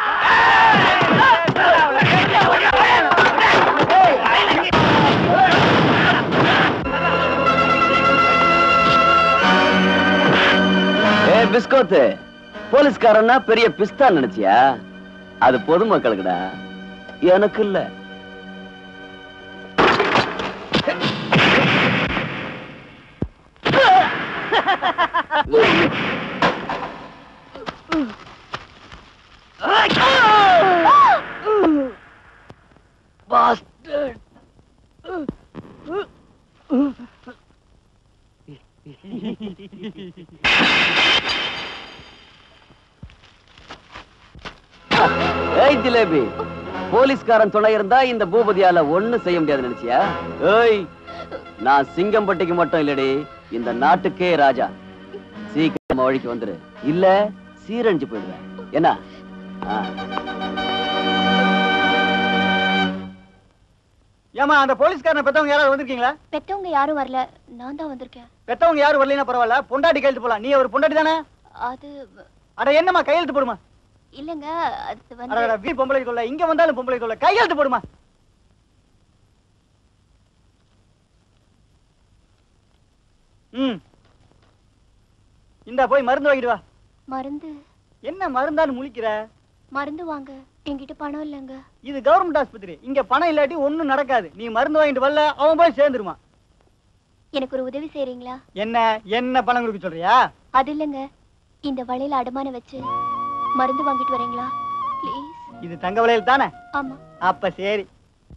ஏ பிஸ்கோத்து போலீஸ்காரன்னா பெரிய பிஸ்தா நினைச்சியா அது பொதுமக்களுக்குடா எனக்கு இல்ல ஏய் ஜிலேபி போலீஸ்காரன் துணை இருந்தா இந்த பூபதியால ஒண்ணு செய்ய முடியாது நினைச்சியா ஏய் நான் சிங்கம்பட்டிக்கு மட்டும் இல்லடி இந்த நாட்டுக்கே ராஜா சீக்கிரமா வழிக்கு வந்துரு இல்ல சீரழிஞ்சு போயிடுவேன் என்ன ஆ. ஏமா அந்த போலீஸ்காரனை பெத்தவங்க யாராவது வந்திருக்கீங்களா பெத்தவங்க யாரும் வரல நான் தான் வந்திருக்கேன் பெத்தவங்க யாரும் வரலைன்னா பரவாயில்ல பொண்டாட்டி கையெழுத்து போலாம் நீ ஒரு பொண்டாட்டி தானே அது அட என்னம்மா கையெழுத்து போடுமா இல்லங்க அது அட வந்து வீ பொம்பளை சொல்ல இங்க வந்தாலும் பொம்பளை சொல்ல கையெழுத்து போடுமா ம் இந்தா போய் மருந்து வாங்கிட்டு வா மருந்து என்ன மருந்தான்னு முழிக்கிற மருந்து வாங்க என்கிட்ட பணம் இல்லைங்க இது கவர்மெண்ட் ஆஸ்பத்திரி இங்க பணம் இல்லாட்டி ஒண்ணும் நடக்காது நீ மருந்து வாங்கிட்டு வரல அவன் போய் சேர்ந்துருமா எனக்கு ஒரு உதவி செய்றீங்களா என்ன என்ன பணம் கொடுக்க சொல்றியா அது இல்லைங்க இந்த வளையல அடமானம் வச்சு மருந்து வாங்கிட்டு வரீங்களா ப்ளீஸ் இது தங்க விலையில் தானே ஆமா அப்ப சரி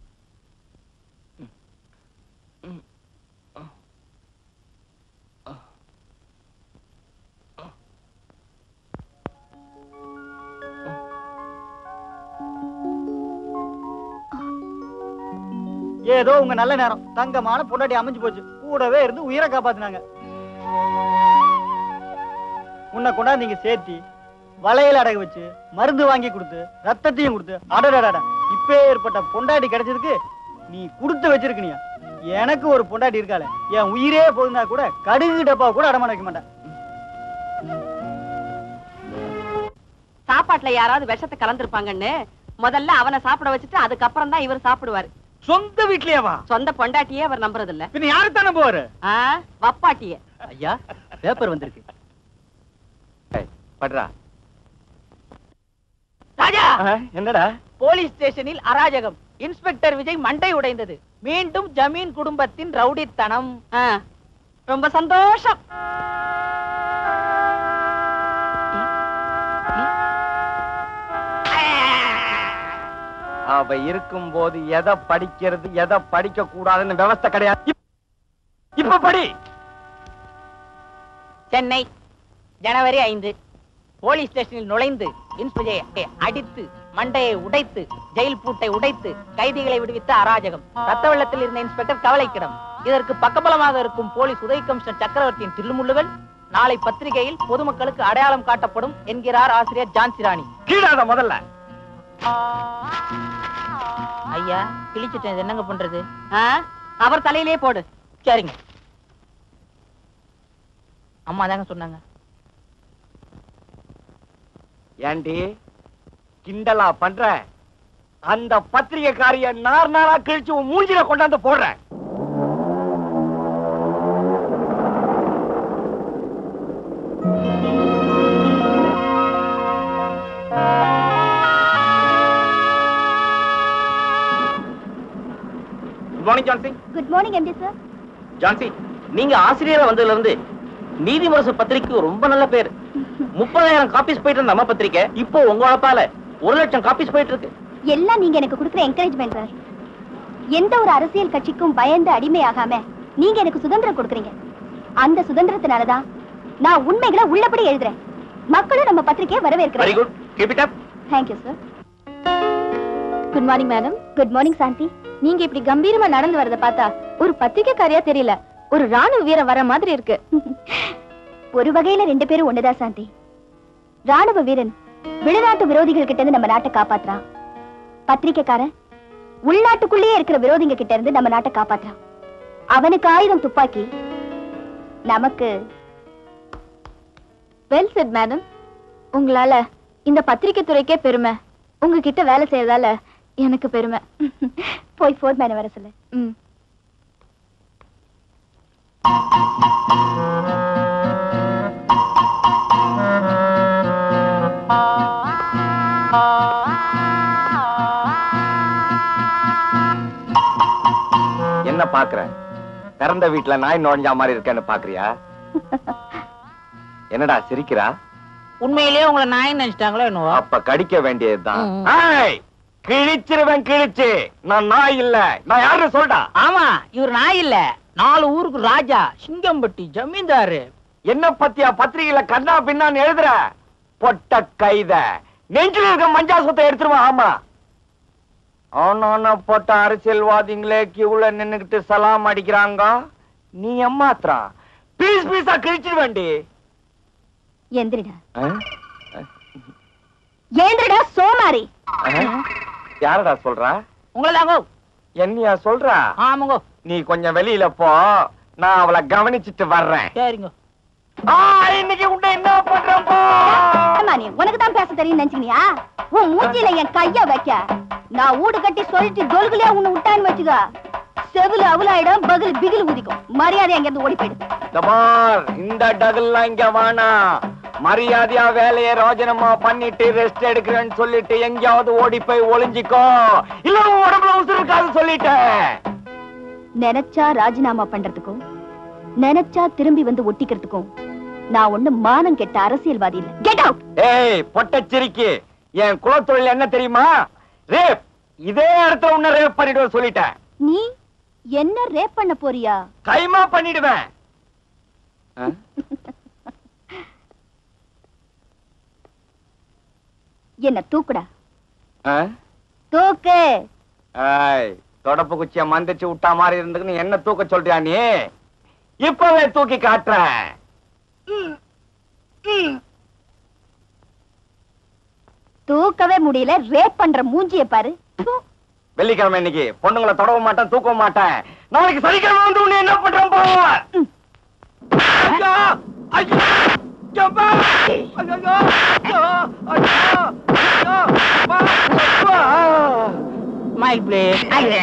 ஏதோ உங்க நல்ல நேரம் தங்கமான பொண்டாட்டி அமைஞ்சு போச்சு கூடவே இருந்து உயிரை காப்பாத்துனாங்க உன்னை கொண்டாந்து நீங்க சேர்த்தி வளையல் அடகு வச்சு மருந்து வாங்கி கொடுத்து ரத்தத்தையும் கொடுத்து அடடடட இப்பே ஏற்பட்ட பொண்டாட்டி கிடைச்சதுக்கு நீ கொடுத்து வச்சிருக்கனியா எனக்கு ஒரு பொண்டாட்டி இருக்காளே என் உயிரே போதுனா கூட கடுகு டப்பா கூட அடமான வைக்க மாட்டேன் சாப்பாட்டுல யாராவது விஷத்தை கலந்துருப்பாங்கன்னு முதல்ல அவனை சாப்பிட வச்சுட்டு அதுக்கப்புறம் தான் இவர் சாப்பிடுவாரு சொந்த வீட்லயேவா சொந்த பொண்டாட்டியே அவர் நம்புறது இல்ல பின்ன யாரு தானே போவாரு ஆ, வப்பாட்டிய ஐயா பேப்பர் வந்திருக்கு படுறா ராஜா என்னடா போலீஸ் ஸ்டேஷனில் அராஜகம் இன்ஸ்பெக்டர் விஜய் மண்டை உடைந்தது மீண்டும் ஜமீன் குடும்பத்தின் ரவுடித்தனம் ஆ, ரொம்ப சந்தோஷம் அவ இருக்கும் போது எதை படிக்கிறது எதை படிக்க கூடாதுன்னு விவஸ்தை கிடையாது இப்- இப்ப படி சென்னை ஜனவரி ஐந்து போலீஸ் ஸ்டேஷனில் நுழைந்து இன்ஸ்பெக்டரை அடித்து மண்டையை உடைத்து ஜெயில் பூட்டை உடைத்து கைதிகளை விடுவித்த அராஜகம் ரத்த வெள்ளத்தில் இருந்த இன்ஸ்பெக்டர் கவலைக்கிடம் இதற்கு பக்கபலமாக இருக்கும் போலீஸ் உதவி கமிஷனர் சக்கரவர்த்தியின் தில்லுமுள்ளுகள் நாளை பத்திரிகையில் பொதுமக்களுக்கு அடையாளம் காட்டப்படும் என்கிறார் ஆசிரியர் ஜான்சிராணி கீழாத முதல்ல ஐயா கிழிச்சிட்டேன் இது என்னங்க பண்றது ஆ, அவர் தலையிலே போடு சரிங்க அம்மா தாங்க சொன்னாங்க ஏண்டி கிண்டலா பண்ற அந்த பத்திரிகைக்காரிய நார் நாரா கிழிச்சு உன் மூஞ்சில கொண்டாந்து போடுறேன் good morning Jhansi good morning MD sir Jhansi நீங்க ஆசிரியரா வந்ததுல இருந்து நீதிமரசு பத்திரிக்கை ரொம்ப நல்ல பேர் முப்பதாயிரம் காப்பீஸ் போயிட்டு இருந்த நம்ம பத்திரிக்கை இப்போ உங்க உழைப்பால ஒரு லட்சம் காப்பீஸ் போயிட்டு இருக்கு எல்லாம் நீங்க எனக்கு கொடுக்குற என்கரேஜ்மெண்ட் சார் எந்த ஒரு அரசியல் கட்சிக்கும் பயந்து அடிமையாகாம நீங்க எனக்கு சுதந்திரம் கொடுக்குறீங்க அந்த சுதந்திரத்தினாலதான் நான் உண்மைகளை உள்ளபடி எழுதுறேன் மக்களும் நம்ம பத்திரிக்கையை வெரி வரவேற்கிறேன் good keep it up thank you sir good morning madam good morning Shanthi நீங்க இப்படி கம்பீரமா நடந்து வரத பார்த்தா ஒரு பத்திரிக்கைக்காரியா தெரியல ஒரு ராணுவ வீரர் வர மாதிரி இருக்கு ஒரு வகையில ரெண்டு பேரும் ஒண்ணுதான் சாந்தி ராணுவ வீரன் வெளிநாட்டு விரோதிகள் கிட்ட இருந்து நம்ம நாட்டை காப்பாத்துறான் பத்திரிக்கைக்காரன் உள்நாட்டுக்குள்ளேயே இருக்கிற விரோதிங்க கிட்ட இருந்து நம்ம நாட்டை காப்பாத்துறான் அவனுக்கு ஆயிரம் துப்பாக்கி நமக்கு வெல் செட் மேடம் உங்களால இந்த பத்திரிக்கை துறைக்கே பெருமை உங்ககிட்ட வேலை செய்யறதால எனக்கு பெருமை போய் ஃபோர் மேன வர சொல்லு ம் என்ன பாக்குற பிறந்த வீட்டுல நாய் நுழைஞ்சா மாதிரி இருக்கேன்னு பாக்குறியா என்னடா சிரிக்கிறா உண்மையிலேயே உங்களை நாய் நினைச்சிட்டாங்களோ என்னவோ அப்ப கடிக்க வேண்டியதுதான் ம். ஏய், கிழிச்சிருவேன் கிழிச்சு நான் நாய் இல்ல நான் யாருன்னு சொல்டா ஆமா இவர் நாய் இல்ல நாலு ஊருக்கு ராஜா சிங்கம்பட்டி ஜமீன்தாரு என்ன பத்தியா பத்திரிகையில கண்ணா பின்னான்னு எழுதுற பொட்ட கைத நெஞ்சில இருக்க மஞ்சா சுத்த எடுத்துருவா ஆமா ஆனா போட்ட அரசியல்வாதிங்களே கியூல நின்னுகிட்டு சலாம் அடிக்கிறாங்க நீ ஏமாத்துறா பீஸ் பீஸா கிழிச்சிருவேண்டி எந்திரிடா ஆ? ஏந்திரடா சோமாரி ஆ? யாரடா சொல்றா உங்களை தாங்கோ என்னையா சொல்றா ஆமாங்கோ நீ கொஞ்சம் வெளியில போ நான் அவளை கவனிச்சிட்டு வர்றேன் சரிங்க ஆ, இன்னைக்கு உன்னை என்ன பண்றேன் போ ஏம்மா நீ உனக்கு தான் பேச தெரியும் நினைச்சுக்கினியா உன் மூஞ்சில என் கைய வைக்க நான் ஊடு கட்டி சொல்லிட்டு தொல்குலியா உன்னை விட்டான்னு வச்சுக்க செவில அவுலாயிடும் பகில் பிகில் ஊதிக்கும் மரியாதை அங்க இருந்து ஓடி போயிடு இந்த பார், இந்த டகுல்லாம் இங்க வேணாம் மரியாதையா வேலையை ரோஜனமா பண்ணிட்டு ரெஸ்ட் எடுக்கிறேன்னு சொல்லிட்டு எங்கேயாவது ஓடி போய் ஒளிஞ்சிக்கோ இல்ல உன் உடம்புல உசுறு இருக்காது சொல்லிட்டேன் நினைச்சா ராஜினாமா பண்றதுக்கும் நினைச்சா திரும்பி வந்து ஒட்டிக்கிறதுக்கும் நான் ஒண்ணு மானம் கெட்ட அரசியல்வாதி இல்ல கெட் அவுட் ஏய் பொட்டச்சிரிக்கி என் குலத்தொழில் என்ன தெரியுமா ரேப் இதே இடத்துல உன்ன ரேப் பண்ணிடுவேன் சொல்லிட்டேன் நீ என்ன ரேப் பண்ண போறியா கைமா பண்ணிடுவேன் என்ன தூக்குடா ஆ? தூக்கு ஏய், தொடப்பு குச்சிய மந்திச்சு விட்டா மாதிரி இருந்துக்கு என்ன தூக்க சொல்றியா நீ இப்பவே தூக்கி காட்டுறேன் தூக்கவே முடியல ரேப் பண்ற மூஞ்சிய பாரு ப்பு. வெள்ளிக்கிழமை இன்னைக்கு பொண்ணுங்களை தொடவும் மாட்டேன் தூக்கவும் மாட்டேன் நாளைக்கு சனிக்கிழமை வந்து உன்னை என்ன பண்றேன் போ ஐயா! ஐயா! அப்பா! ஐயையோ! ஐயோ! ஐயோ! ஐயோ! அப்பா! அப்பா! மைக் பிளேஸ்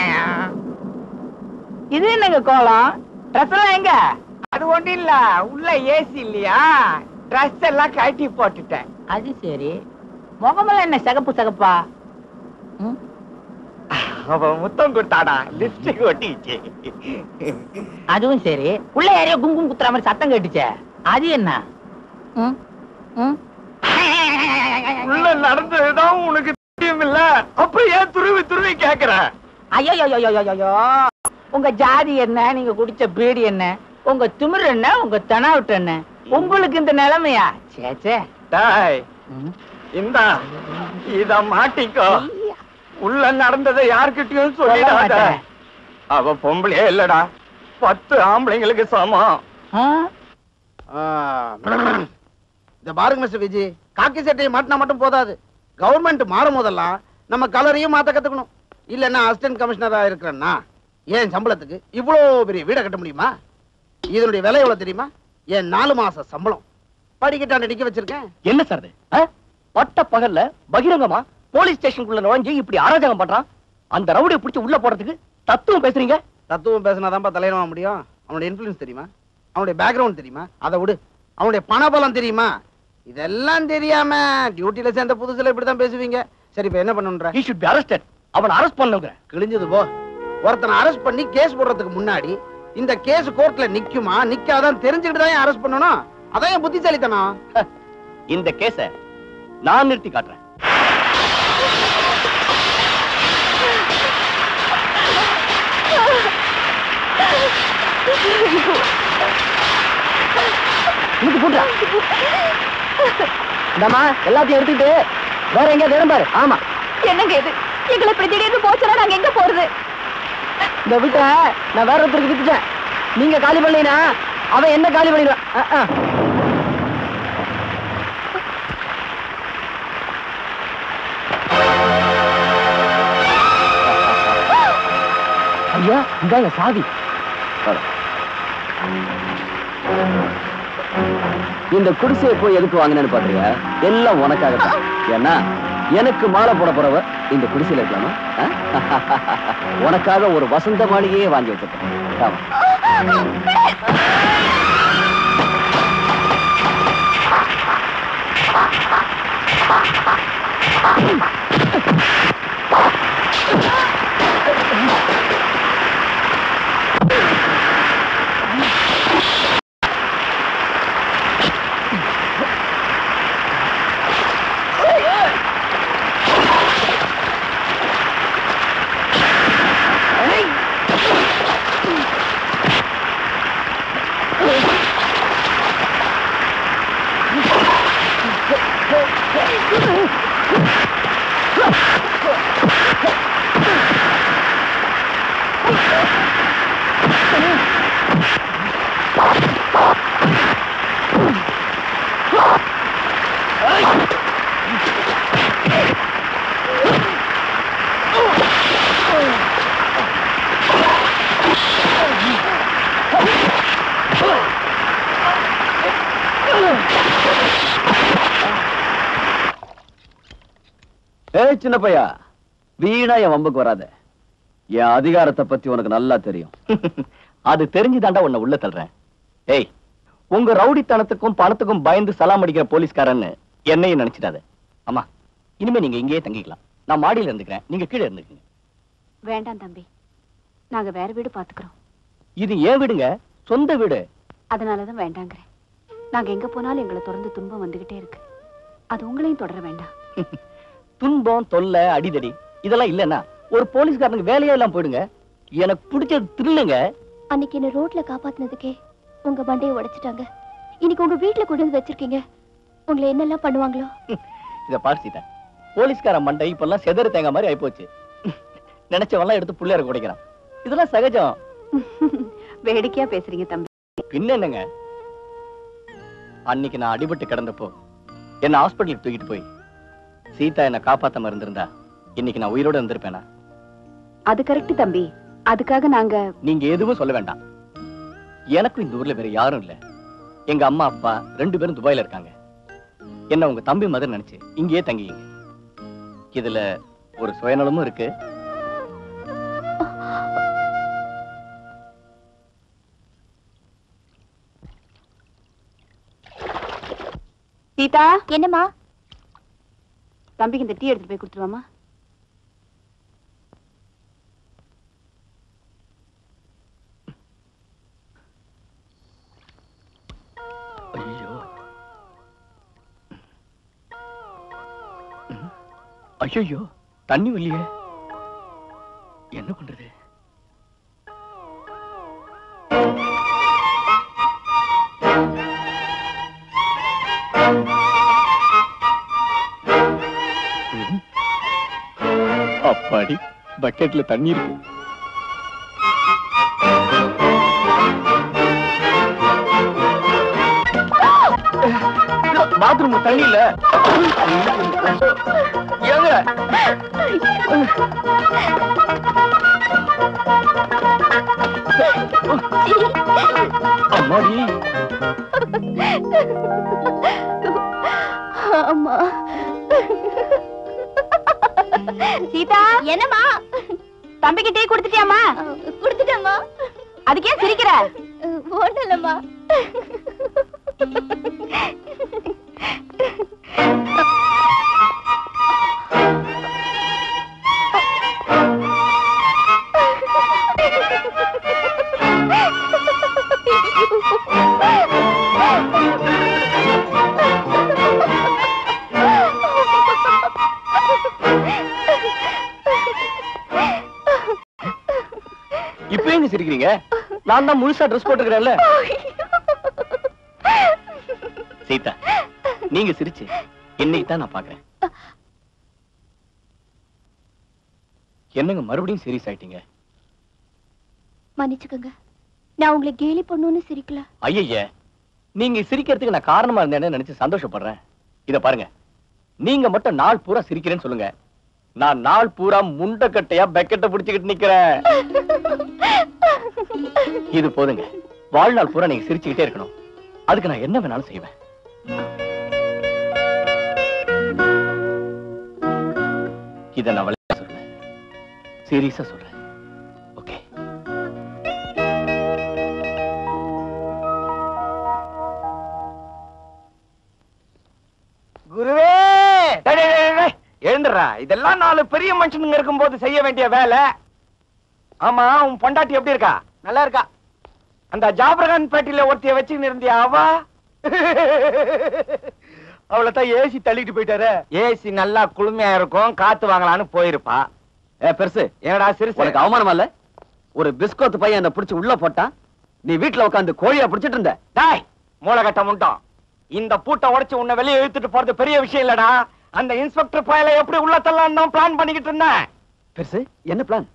இது என்னங்க கோலம் ட்ரெஸ் எல்லாம் எங்க அது ஒண்ணும் இல்ல உள்ள ஏசி இல்லையா ட்ரெஸ் எல்லாம் கழட்டி போட்டுட்டேன் அது சரி முகமெல்லாம் என்ன சிகப்பு சிகப்பா ம்? அவ முத்தம் கொடுத்தாடா லிப்ஸ்டிக் ஒட்டிச்சு அதுவும் சரி உள்ள யாரையோ குங்குமம் குத்துற மாதிரி சத்தம் கேட்டுச்சே அது என்ன ம்? ம்? உள்ள நடந்ததுதான் உனக்கு தெரியும் இல்ல அப்புறம் ஏன் துருவி துருவி கேக்குற ஐயோ உங்க ஜாதி என்ன நீங்க குடிச்ச பீடி என்ன உங்க திமிரு என்ன உங்க தெனாவிட்டு என்ன உங்களுக்கு இந்த நிலைமையா சே சே டாய் ம். இந்தா இத மாட்டிக்கோ உள்ள நடந்ததை யார்கிட்டயும் சொல்ல சொல்லிடாத மாட்டேன். அவ பொம்பளையே இல்லடா பத்து ஆம்பளைங்களுக்கு சமம் ஆ? இந்த பாருங்க மிஸ்டர் விஜய் காக்கி சட்டையை மாட்டினா மட்டும் போதாது கவர்மெண்ட் மாறும் போதெல்லாம் நம்ம கலரையும் மாத்த கத்துக்கணும் இல்லைன்னா அசிஸ்டன்ட் கமிஷனரா இருக்கிறேன்னா ஏன் சம்பளத்துக்கு இவ்வளோ பெரிய வீடை கட்ட முடியுமா இதனுடைய விலை எவ்வளவு தெரியுமா என் நாலு மாச சம்பளம் படிக்கட்டாண்ட நிக்க வச்சிருக்கேன் என்ன சார் இது ஆ? பட்ட பகல்ல பகிரங்கமா போலீஸ் ஸ்டேஷனுக்குள்ள நுழைஞ்சு இப்படி அராஜகம் பண்றான் அந்த ரவுடியை பிடிச்சு உள்ள போறதுக்கு தத்துவம் பேசுறீங்க தத்துவம் பேசினாதான்ப்பா தலைவன் முடியும் அவனுடைய இன்ஃபுளுன்ஸ் தெரியுமா அவனுடைய பேக்ரவுண்ட் தெரியுமா அதை விடு அவனுடைய பணபலம் தெரியுமா இதெல்லாம் தெரியாம டியூட்டில சேர்ந்த புதுசுல இப்படிதான் பேசுவீங்க சரி இப்ப என்ன பண்ணுன்ற he should be arrested அவனை அரெஸ்ட் பண்ணுங்க கிழிஞ்சது போ ஒருத்தனை அரெஸ்ட் பண்ணி கேஸ் போடுறதுக்கு முன்னாடி இந்த கேஸ் கோர்ட்ல நிக்குமா நிக்காதான் தெரிஞ்சுக்கிட்டு தான் அரெஸ்ட் பண்ணணும் அதான் என் புத்திசாலித்தனம் இந்த கேஸ நான் நிறுத்தி காட்டுறேன் இதுக்கு போட்டுறா இந்தம்மா எல்லாத்தையும் எடுத்துக்கிட்டு வேற எங்கேயாவது இடம் பாரு ஆமா என்னங்க இது எங்களை இப்படி திடீர்னு போச்சுன்னா நாங்க எங்க போறது இந்த வீட்டை நான் வேற ஒருத்தருக்கு வித்துட்டேன் நீங்க காலி பண்ணீங்கன்னா அவன் என்ன காலி பண்ணிடுவான் அஹ், அஹ். ஐயா இந்தாங்க சாவி இந்த குடிசையை போய் எதுக்கு வாங்கினேன்னு பாக்குறியா எல்லாம் உனக்காகத்தான் ஏன்னா எனக்கு மாலை போட போறவ இந்த குடிசையில இருக்கலாமா ஆ? உனக்காக ஒரு வசந்த மாளிகையே வாங்கி வச்சிருக்கேன் ஆமா. ஏய் சின்ன பையா வீணா என் வம்புக்கு வராத என் அதிகாரத்தை பத்தி உனக்கு நல்லா தெரியும் அது தெரிஞ்சுதாண்டா உன்னை உள்ள தள்ளுறேன் ஏய் உங்க ரவுடித்தனத்துக்கும் பணத்துக்கும் பயந்து சலாம் அடிக்கிற போலீஸ்காரன்னு என்னையும் நினைச்சிடாத அம்மா இனிமே நீங்க இங்கேயே தங்கிக்கலாம் நான் மாடியில இருந்துக்கிறேன் நீங்க கீழே இருந்துக்கங்க வேண்டாம் தம்பி நாங்க வேற வீடு பாத்துக்கிறோம் இது ஏன் வீடுங்க சொந்த வீடு அதனாலதான் வேண்டாங்கிறேன் நாங்க எங்க போனாலும் எங்களை தொடர்ந்து துன்பம் வந்துகிட்டே இருக்கு அது உங்களையும் தொடர வேண்டாம் துன்பம் தொல்லை அடிதடி இதெல்லாம் இல்லைன்னா ஒரு போலீஸ்காரனுக்கு வேலையே எல்லாம் போயிடுங்க எனக்கு பிடிச்சது திருளுங்க அன்னைக்கு என்ன ரோட்ல காப்பாத்துனதுக்கே உங்க பண்டையை உடைச்சிட்டாங்க இன்னைக்கு உங்க வீட்டுல கொண்டு வந்து வச்சிருக்கீங்க உங்களை என்னெல்லாம் பண்ணுவாங்களோ இத பார்த்துட்ட போலீஸ்கார மண்டை இப்பெல்லாம் செதறு தேங்காய் மாதிரி ஆயிப்போச்சு நினைச்சவெல்லாம் எடுத்து புள்ளையர குடைக்கிறான் இதெல்லாம் சகஜம் வேடிக்கையா பேசுறீங்க தம்பி பின்ன என்னங்க அன்னைக்கு நான் அடிபட்டு கிடந்தப்போ என்ன ஹாஸ்பிட்டலுக்கு தூக்கிட்டு போய் சீதா என்ன காப்பாத்தாம இருந்திருந்தா இன்னைக்கு நான் உயிரோட இருந்திருப்பேனா அது கரெக்ட் தம்பி அதுக்காக நாங்க நீங்க எதுவும் சொல்ல வேண்டாம் எனக்கும் இந்த ஊர்ல வேற யாரும் இல்ல எங்க அம்மா அப்பா ரெண்டு பேரும் துபாயில இருக்காங்க என்ன உங்க தம்பி மதர் நினைச்சு இங்கேயே தங்கிங்க இதுல ஒரு சுயநலமும் இருக்கு சீதா என்னம்மா தம்பிக்கு இந்த டீ எடுத்துட்டு போய் கொடுத்துருவாமா ஐயோ தண்ணி இல்லையே என்ன பண்றது ம். அப்பாடி பக்கெட்ல தண்ணி இருக்கு பாத்ரூம் தண்ணி இல்ல ஏங்க அம்மாடி ஆமா சீதா என்னம்மா தம்பிக்கு டீ குடுத்துட்டியாமா குடுத்துட்டேம்மா அதுக்கே சிரிக்கிற ஒண்ணு இல்லம்மா இப்ப எங்க சிரிக்கிறீங்க நான் தான் முழுசா ட்ரெஸ் போட்டுக்கிறேன்ல சீதா நீங்க சிரிச்சு என்னைக்கு தான் நான் பாக்குறேன் என்னங்க மறுபடியும் சீரியஸ் ஆயிட்டீங்க மன்னிச்சுக்கோங்க நான் உங்களை கேலி பண்ணுன்னு சிரிக்கல ஐயய்ய நீங்க சிரிக்கிறதுக்கு நான் காரணமா இருந்தேன்னு நினைச்சு சந்தோஷப்படுறேன் இத பாருங்க நீங்க மட்டும் நாள் பூரா சிரிக்கிறேன்னு சொல்லுங்க நான் நாள் பூரா முண்டக்கட்டையா பெக்கெட்ட புடிச்சுக்கிட்டு நிக்கிறேன் இது போதுங்க வாழ்நாள் பூரா நீங்க சிரிச்சுக்கிட்டே இருக்கணும் அதுக்கு நான் என்ன வேணாலும் செய்வேன் இத நான் விளையாட சொல்றேன் சீரியஸா சொல்றேன் ஓகே குருவே டேய், டேய், டேய், டேய், எழுந்துடுறா இதெல்லாம் நாலு பெரிய மனுஷனுங்க இருக்கும்போது செய்ய வேண்டிய வேலை ஆமா உன் பொண்டாட்டி எப்படி இருக்கா நல்லா இருக்கா அந்த ஜாபரகான் பேட்டில ஒருத்திய வச்சுன்னு இருந்தியா அவ அவளை தான் ஏசி தள்ளிட்டு போயிட்டாரு ஏசி நல்லா குளுமையா இருக்கும் காத்து வாங்கலாம்னு போயிருப்பா ஏ பெருசு ஏடா சிறுசு உனக்கு அவமானமா இல்ல ஒரு பிஸ்கோத் பையன் என்ன புடிச்சு உள்ள போட்டான் நீ வீட்டுல உட்காந்து கோழியா புடிச்சிட்டு இருந்த டாய் மூளைகட்ட முண்டோம் இந்த பூட்டை உடைச்சு உன்னை வெளியே இழுத்துட்டு போறது பெரிய விஷயம் இல்லடா அந்த இன்ஸ்பெக்டர் பயல எப்படி உள்ள தள்ளலாம் தான் பிளான் பண்ணிக்கிட்டு இருந்தேன் பெருசு என்ன பிளான்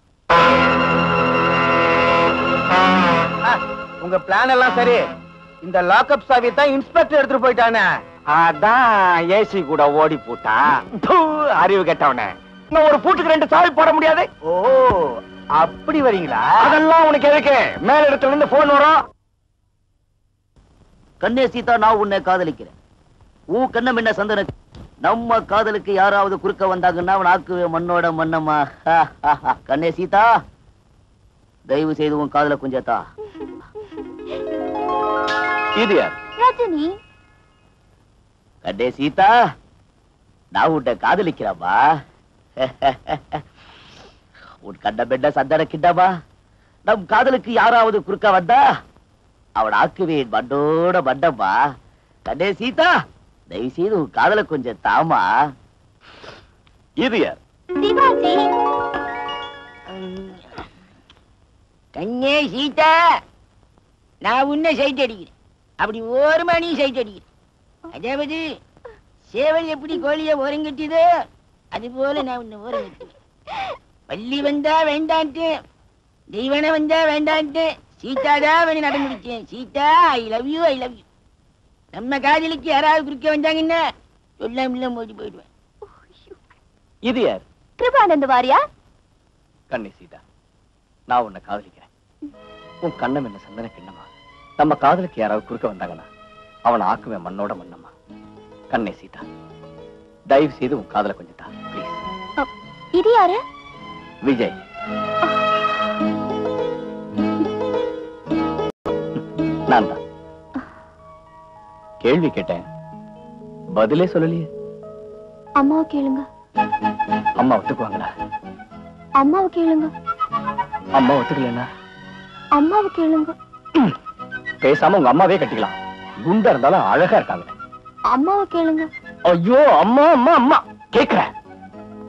உங்க பிளான் எல்லாம் சரி இந்த லாக்அப் சாவி தான் இன்ஸ்பெக்டர் எடுத்துட்டு போயிட்டானே அதான் ஏசி கூட ஓடி பூட்டா தூ, அறிவு கெட்டவனே இன்னும் ஒரு பூட்டுக்கு ரெண்டு சாவி போட முடியாது ஓ அப்படி வரீங்களா அதெல்லாம் உனக்கு எதுக்கு மேல இடத்துல இருந்து போன் வரும் கண்ணே சீதா நான் உன்னை காதலிக்கிறேன் உன் கண்ணம் என்ன சந்தன நம்ம காதலுக்கு யாராவது குறுக்க வந்தாங்கன்னா அவன் ஆக்குவே மண்ணோட மன்னம்மா கண்ணே சீதா தயவு செய்து உன் காதல குஞ்சத்தா இது யார் ரஜினி கண்ணே சீதா நான் உன்னை காதலிக்கிறேம்மா உன் கண்ண பெண்ண சந்தன கிண்டமா நம் காதலுக்கு யாராவது குறுக்க வந்தா அவன் ஆக்குவேன் மண்ணோட மண்டம்மா கண்ணே சீதா தயவு செய்து உன் காதல கொஞ்சம் தாமா இது யார் சிவாஜி கண்ணே சீதா நான் உன்னை சைட் அடிக்கிறேன் அப்படி ஒரு மணி சைட் அடிக்கிறேன் அதாவது சேவல் எப்படி கோழிய ஓரங்கட்டியதோ அது போல நான் உன்னை ஓரங்கட்டுவேன் பள்ளி வந்தா வேண்டான்ட்டு தெய்வன வந்தா வேண்டான்ட்டு சீதாதான் அவனை நடமுடிச்சேன் Seetha I love you I love you நம்ம காதலிக்கு யாராவது குறுக்க வந்தாங்கன்னா சொல்லாம ஓடி போயிடுவேன் இது யார் கிருபானந்த வாரியா கண்ணி சீதா நான் உன்னை காதலிக்கிறேன் உன் கண்ணம் என்ன சந்தன கிண்ணமா நம்ம காதலுக்கு யாராவது குறுக்க வந்தாங்கன்னா அவனை ஆக்குவேன் மண்ணோட மண்ணம்மா கண்ணே சீதா தயவு செய்து உன் காதல கொஞ்சம் தா ப்ளீஸ் இது யாரு விஜய் நான் தான் கேள்வி கேட்டேன் பதிலே சொல்லலையே அம்மாவை கேளுங்க அம்மா ஒத்துக்குவாங்களா அம்மாவை கேளுங்க அம்மா ஒத்துக்கலன்னா அம்மாவை கேளுங்க பேசாம உங்க அம்மாவே கட்டிக்கலாம் குண்டா இருந்தாலும் அழகா இருக்காங்க அம்மாவை கேளுங்க ஐயோ அம்மா அம்மா அம்மா கேக்குறேன்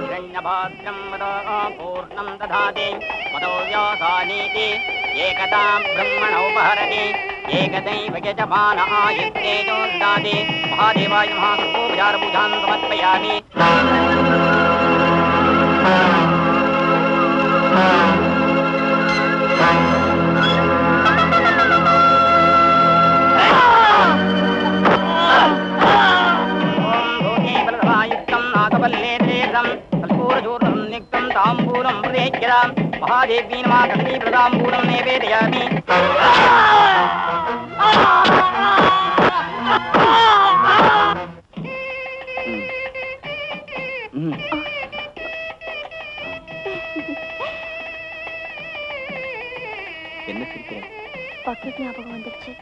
ब्रह्मणो पूर्णं दधाति मदो व्यासानीति एकतां ब्रह्मणोपहरति एकदैव यजमान आयुक्तेजो ददाति महादेवाय महासर्वोपचारपूजां समर्पयामि యుక్తం నాగవల్లే తీర్థం కల్పూరచూర్ణం నిక్తం తాంబూలం ప్రదేశ్యరాం మహాదేవీ నమా కదలీ ప్రదాంబూలం నివేదయామి ம். என்ன சிரிக்கிற பக்கெட் ஞாபகம் வந்துருச்சு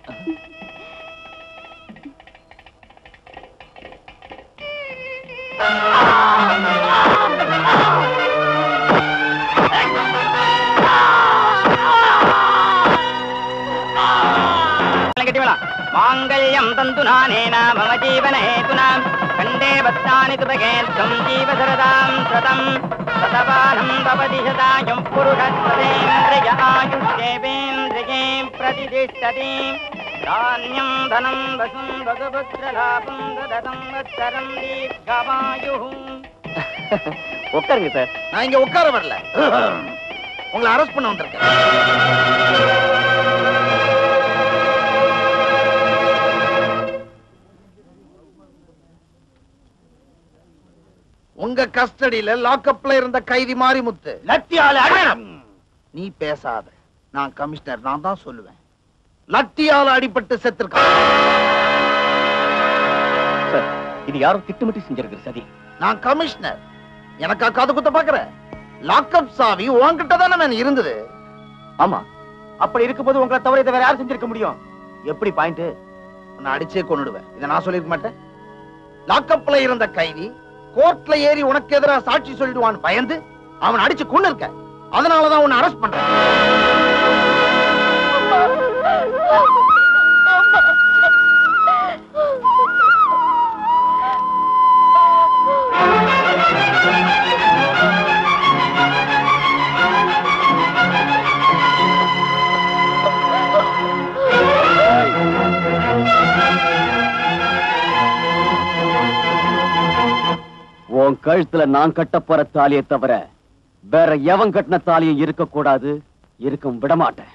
மாங்கல்யம் தந்து நானேன மம ஜீவனேதுனா கண்டே பத்தானி துபகேத்வம் ஜீவசரதாம் சதம் சதபானம் பவதி சதாயம் புருஷத்வதேந்திரிய ஆயுஷ்யேவேந்திரியே பிரதிதிஷ்டதி தானியம் தனம் வசும் வகுபுத்திரலாபம் தததம் வத்சரம் தீர்க்கமாயுः உட்காருங்க சார் நான் இங்க உட்கார வரல உங்களை அரெஸ்ட் பண்ண வந்திருக்கேன் உங்க கஸ்டடியில லாக்அப்ல இருந்த கைதி மாரிமுத்து லத்தியால நீ பேசாத நான் கமிஷனர் நான் தான் சொல்லுவேன் லத்தியால அடிபட்டு செத்துருக்கான் சார் இது யாரும் திட்டமிட்டு செஞ்சிருக்கிற சதி நான் கமிஷனர் எனக்கா காது குத்த பாக்குற லாக்அப் சாவி உன்கிட்ட தானே இருந்தது ஆமா அப்படி இருக்கும்போது உங்களை தவிர இதை வேற யார் செஞ்சிருக்க முடியும் எப்படி பாயிண்ட் உன்னை அடிச்சே கொன்னுடுவேன் இதை நான் சொல்லிருக்க மாட்டேன் லாக்அப்ல இருந்த கைதி கோர்ட்ல ஏறி உனக்கு எதிராக சாட்சி சொல்லிடுவான்னு பயந்து அவன் அடிச்சு கொண்டு இருக்க அதனாலதான் உன்னை அரெஸ்ட் பண்றேன் உன் கழுத்துல நான் கட்ட போற தாலியை தவிர வேற எவன் கட்டின தாலியும் இருக்க கூடாது இருக்கும் விட மாட்டேன்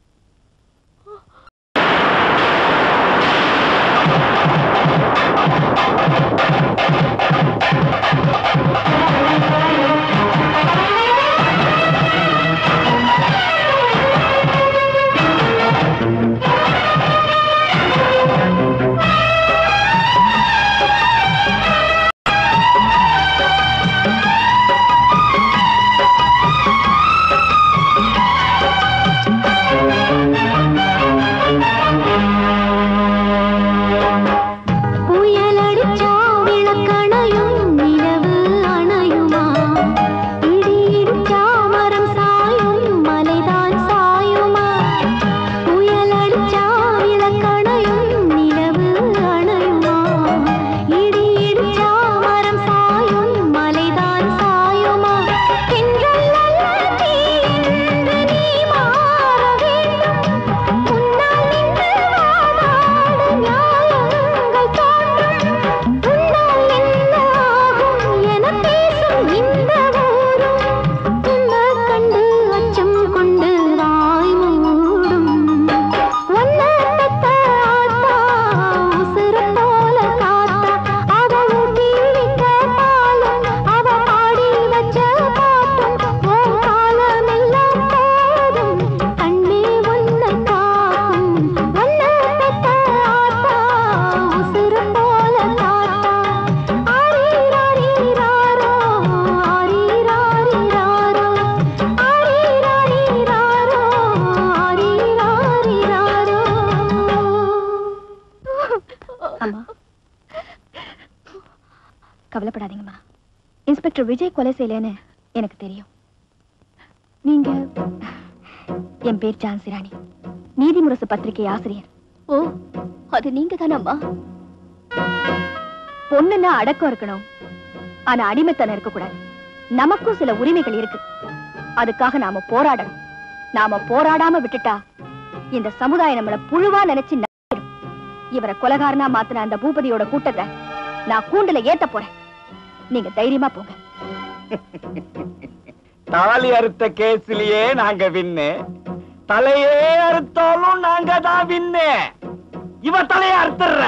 புயலடிச்சா விளக்கணையும் நிலவு அணையுமா இடி இடிச்சா மரம் சாயும் மலைதான் சாயுமா புயலடிச்சா விளக்கணையும் நிலவு அணையுமா இடி இடிச்சா மரம் சாயும் மலைதான் சாயுமா தென்றல் அல்ல தீ என்று நீ மாற வேண்டும் முன்னால் நின்று வாதாட நியாயங்கள் தோன்றும் உன்னால் என்ன ஆகும் என பேசும் இந்த ஊரும் உன்னை கண்டு அச்சம் கொண்டு வாய் மூடும் உன்னை பெத்த ஆத்தா உசுர போல காத்தா அவ ஊட்டி விட்ட பாலும் அவ பாடி வச்ச பாட்டும் உன் காலமெல்லாம் போதும் கண்ணே உன்னை காக்கும் உன்னை பெத்த ஆத்தா உசுர போல காத்தா ஆரீராரீராரோ ஆரீராரீராரோ ஆரீராரீராரோ ஆரீராரீராரோ அம்மா கவலைப்படாதீங்கம்மா இன்ஸ்பெக்டர் விஜய் கொலை செய்யலன்னு எனக்கு தெரியும் நீங்க என் பேர் ஜான்சி ராணி நீதிமுரசு பத்திரிகை ஆசிரியர் ஓ அது நீங்க தானம்மா பொண்ணுன்னா அடக்கம் இருக்கணும் ஆனா அடிமைத்தனம் இருக்கக்கூடாது நமக்கும் சில உரிமைகள் இருக்கு அதுக்காக நாம போராடணும் நாம போராடாம விட்டுட்டா இந்த சமுதாயம் நம்மள புழுவா நினைச்சு நம்பிடும். இவரை கொலகாரனா மாத்தின அந்த பூபதியோட கூட்டத்தை நான் கூண்டுல ஏத்த போறேன் நீங்க தைரியமா போங்க தாலி அறுத்த கேஸ்லயே நாங்க வின்னு தலையே அறுத்தாலும் நாங்க தான் வின்னு இவ தலைய அறுத்துற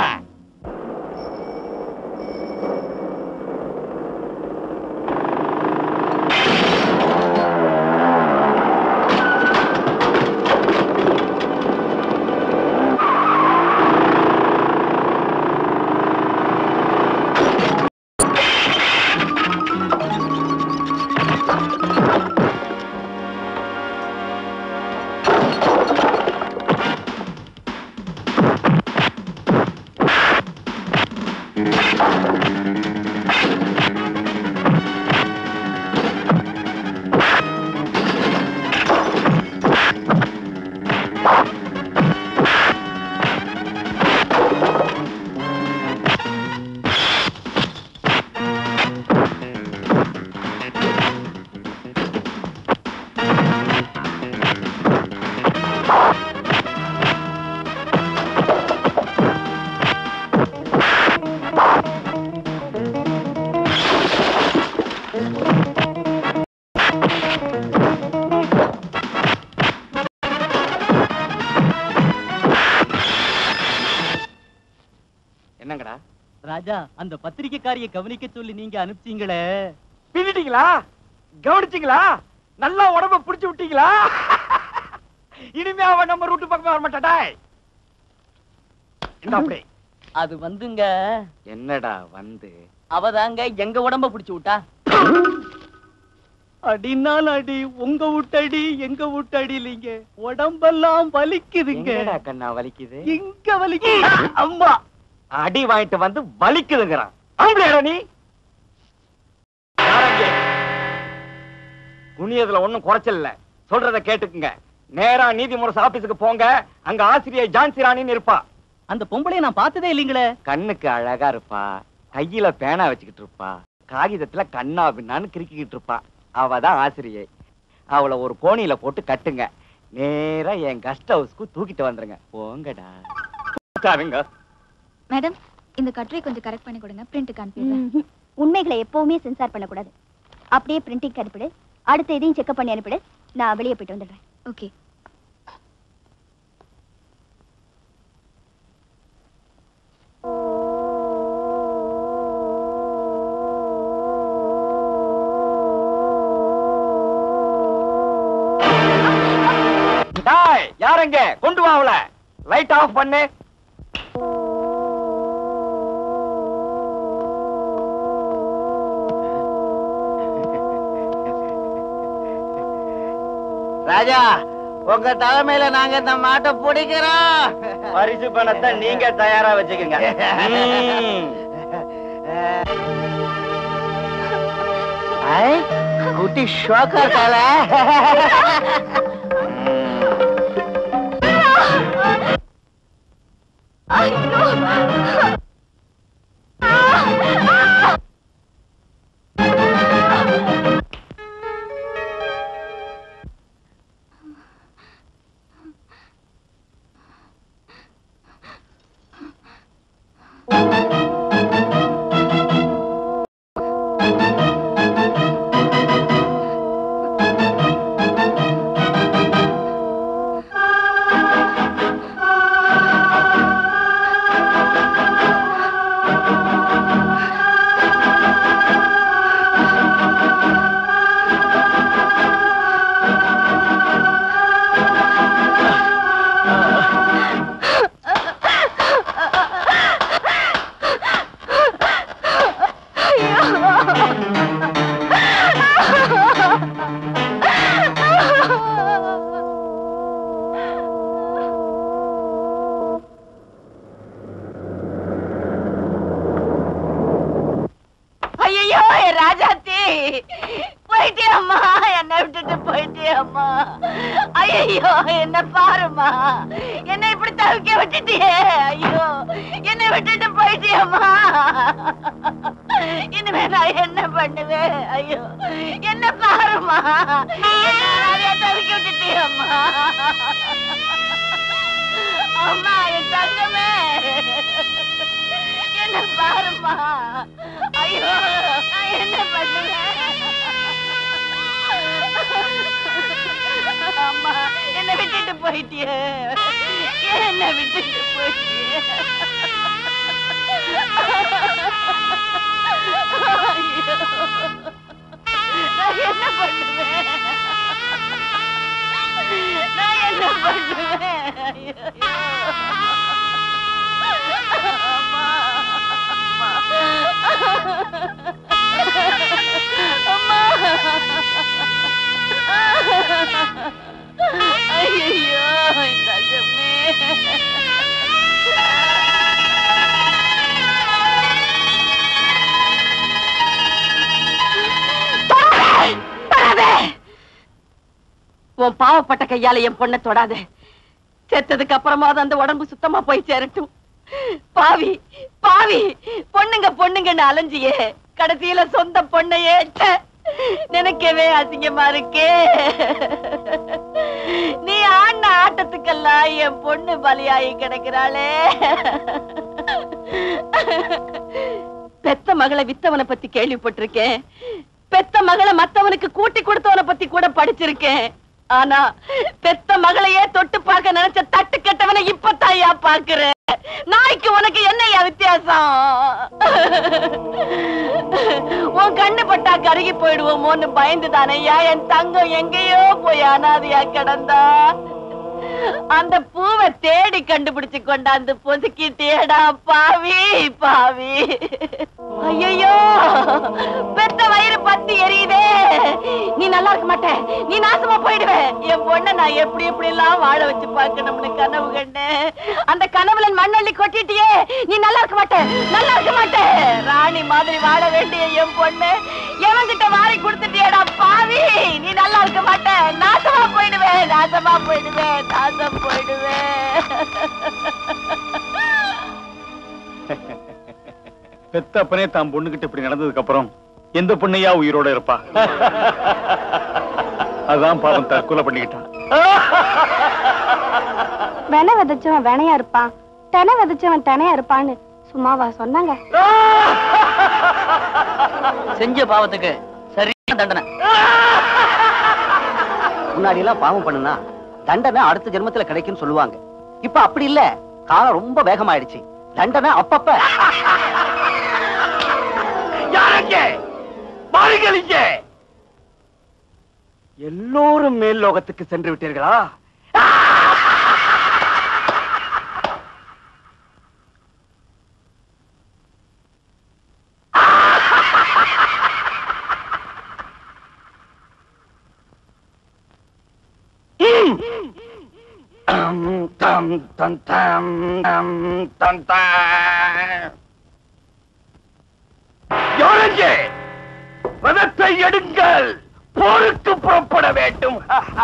என்னங்கடா ராஜா அந்த பத்திரிக்கைக்காரிய கவனிக்க சொல்லி நீங்க அனுப்பிச்சீங்களே பின்னிட்டீங்களா கவனிச்சீங்களா நல்லா உடம்ப புடிச்சு விட்டீங்களா இனிமே அவன் நம்ம ரூட்டு பக்கமே வர மாட்டாடா இந்த அப்படி அது வந்துங்க என்னடா வந்து அவதாங்க எங்க உடம்ப பிடிச்சு விட்டா அடினால் அடி உங்க விட்டடி எங்க விட்டடி இல்லைங்க உடம்பெல்லாம் வலிக்குதுங்க எங்கடா கண்ணா வலிக்குது இங்க வலிக்குது அம்மா அடி வாங்கிட்டு வந்து வலிக்குதுங்கிறான் ஆம்பளையாடா நீ யாரங்க? குனியதுல ஒண்ணும் குறைச்சல் இல்ல சொல்றத கேட்டுக்குங்க நேரா நீதிமுரசு ஆபீஸுக்கு போங்க அங்க ஆசிரியர் ஜான்சி ராணின்னு இருப்பா அந்த பொம்பளைய நான் பார்த்ததே இல்லைங்களே கண்ணுக்கு அழகா இருப்பா கையில பேனா வச்சுக்கிட்டு இருப்பா காகிதத்துல கண்ணா பின்னான்னு கிறுக்கிக்கிட்டு இருப்பா அவ தான் ஆசிரியை அவளை ஒரு கோணியில போட்டு கட்டுங்க நேரா என் கஸ்ட் ஹவுஸ்க்கு தூக்கிட்டு வந்துருங்க போங்கடா உட்காருங்க மேடம் இந்த கட்டுரை கொஞ்சம் கரெக்ட் பண்ணி கொடுங்க பிரிண்ட்டுக்கு அனுப்பிடுறேன் உண்மைகளை எப்பவுமே சென்சார் பண்ணக்கூடாது அப்படியே பிரிண்டிங் அனுப்பிடு அடுத்த இதையும் செக்அப் பண்ணி அனுப்பிடு நான் வெளியே போயிட்டு வந்துடுறேன் ஓகே டேய் யாருங்க கொண்டு வா அவள லைட் ஆஃப் பண்ணு ராஜா உங்க தலைமையில நாங்க இந்த மாட்டை பிடிக்கிறோம் பரிசு பணத்தை நீங்க தயாரா வச்சுக்கோங்க குட்டி ஷோக்கா இருக்கால ஐயோ ராஜாத்தி போயிட்டியம்மா என்னை விட்டுட்டு போயிட்டியம்மா ஐயோ என்ன பாருமா என்னை இப்படி தவிக்க விட்டுட்டியே ஐயோ என்னை விட்டுட்டு போயிட்டியம்மா இனிமே நான் என்ன பண்ணுவேன் ஐயோ என்ன பாருமா என்ன தவிக்க விட்டுட்டியம்மா அம்மா என் தங்கமே என்ன பாருமா ஐயோ நான் என்ன பண்ணுவேன் அம்மா என்ன விட்டுட்டு போயிட்டியே என்ன விட்டுட்டு போயிட்டியே ஐயோ, நான் என்ன பண்ணுவேன் நான் என்ன பண்ணுவேன் ஐயோ, அம்மா அம்மா ஐயோ இந்த அஜமே உன் பாவப்பட்ட கையால என் பொண்ணை தொடாத செத்ததுக்கு அப்புறமா அந்த உடம்பு சுத்தமா போய் சேரட்டும் பாவி பாவி பொண்ணுங்க பொண்ணுங்கன்னு அலைஞ்சியே கடைசியில சொந்த பொண்ணையே ச்சே, நினைக்கவே அசிங்கமா இருக்கே நீ ஆடின ஆட்டத்துக்கெல்லாம் என் பொண்ணு பலியாகி கிடக்குறாளே பெத்த மகளை வித்தவனை பத்தி கேள்விப்பட்டிருக்கேன் பெத்த மகளை மத்தவனுக்கு கூட்டி கொடுத்தவனை பத்தி கூட படிச்சிருக்கேன் ஆனா பெத்த மகளையே தொட்டு பார்க்க நினைச்ச தட்டு கெட்டவனை இப்பத்தாயா பாக்குறேன் நாய்க்கு உனக்கு என்னையா வித்தியாசம் உன் கண்ணு பட்டா கருகி போயிடுவோமோன்னு பயந்து தானையா என் தங்கம் எங்கேயோ போய் அனாதையா கிடந்தா அந்த பூவை தேடி கண்டுபிடிச்சு கொண்டாந்து பொசுக்கிட்டேடா பாவி பாவி ஐயோ பெத்த வயிறு பத்தி எரியுதே நீ நல்லா இருக்க மாட்ட நீ நாசமா போயிடுவ என் பொண்ண நான் எப்படி எப்படி எல்லாம் வாழ வச்சு பார்க்கணும்னு கனவு கண்டேன் அந்த கனவுல மண்ணள்ளி கொட்டிட்டியே நீ நல்லா இருக்க மாட்ட நல்லா இருக்க மாட்ட ராணி மாதிரி வாழ வேண்டிய என் பொண்ணு எவன்கிட்ட வாரி கொடுத்துட்டியேடா பாவி நீ நல்லா இருக்க மாட்ட நாசமா போயிடுவேன் நாசமா போயிடுவேன் நாசம் போயிடுவேன் பெத்த அப்பனே தான் பொண்ணுகிட்ட இப்படி நடந்ததுக்கு அப்புறம் எந்த பொண்ணையா உயிரோட இருப்பா அதான் பாவம் தற்கொலை பண்ணிக்கிட்டான் வென விதைச்சவன் வெனையா இருப்பான் தென விதைச்சவன் தெனையா இருப்பான்னு சும்மாவா சொன்னாங்க செஞ்ச பாவத்துக்கு சரியான தண்டனை முன்னாடி எல்லாம் பாவம் பண்ணுனா தண்டனை அடுத்த ஜென்மத்துல கிடைக்கும்னு சொல்லுவாங்க இப்ப அப்படி இல்ல காலம் ரொம்ப வேகமாயிடுச்சு தண்டனை அப்பப்ப யாரங்க மாறுகளிங்க எல்லோரும் மேல் லோகத்துக்கு சென்று விட்டீர்களா தம் தம் தம் தம் தம் தம் தம் யாரங்கே ரதத்தை எடுங்கள் போருக்கு புறப்பட வேண்டும்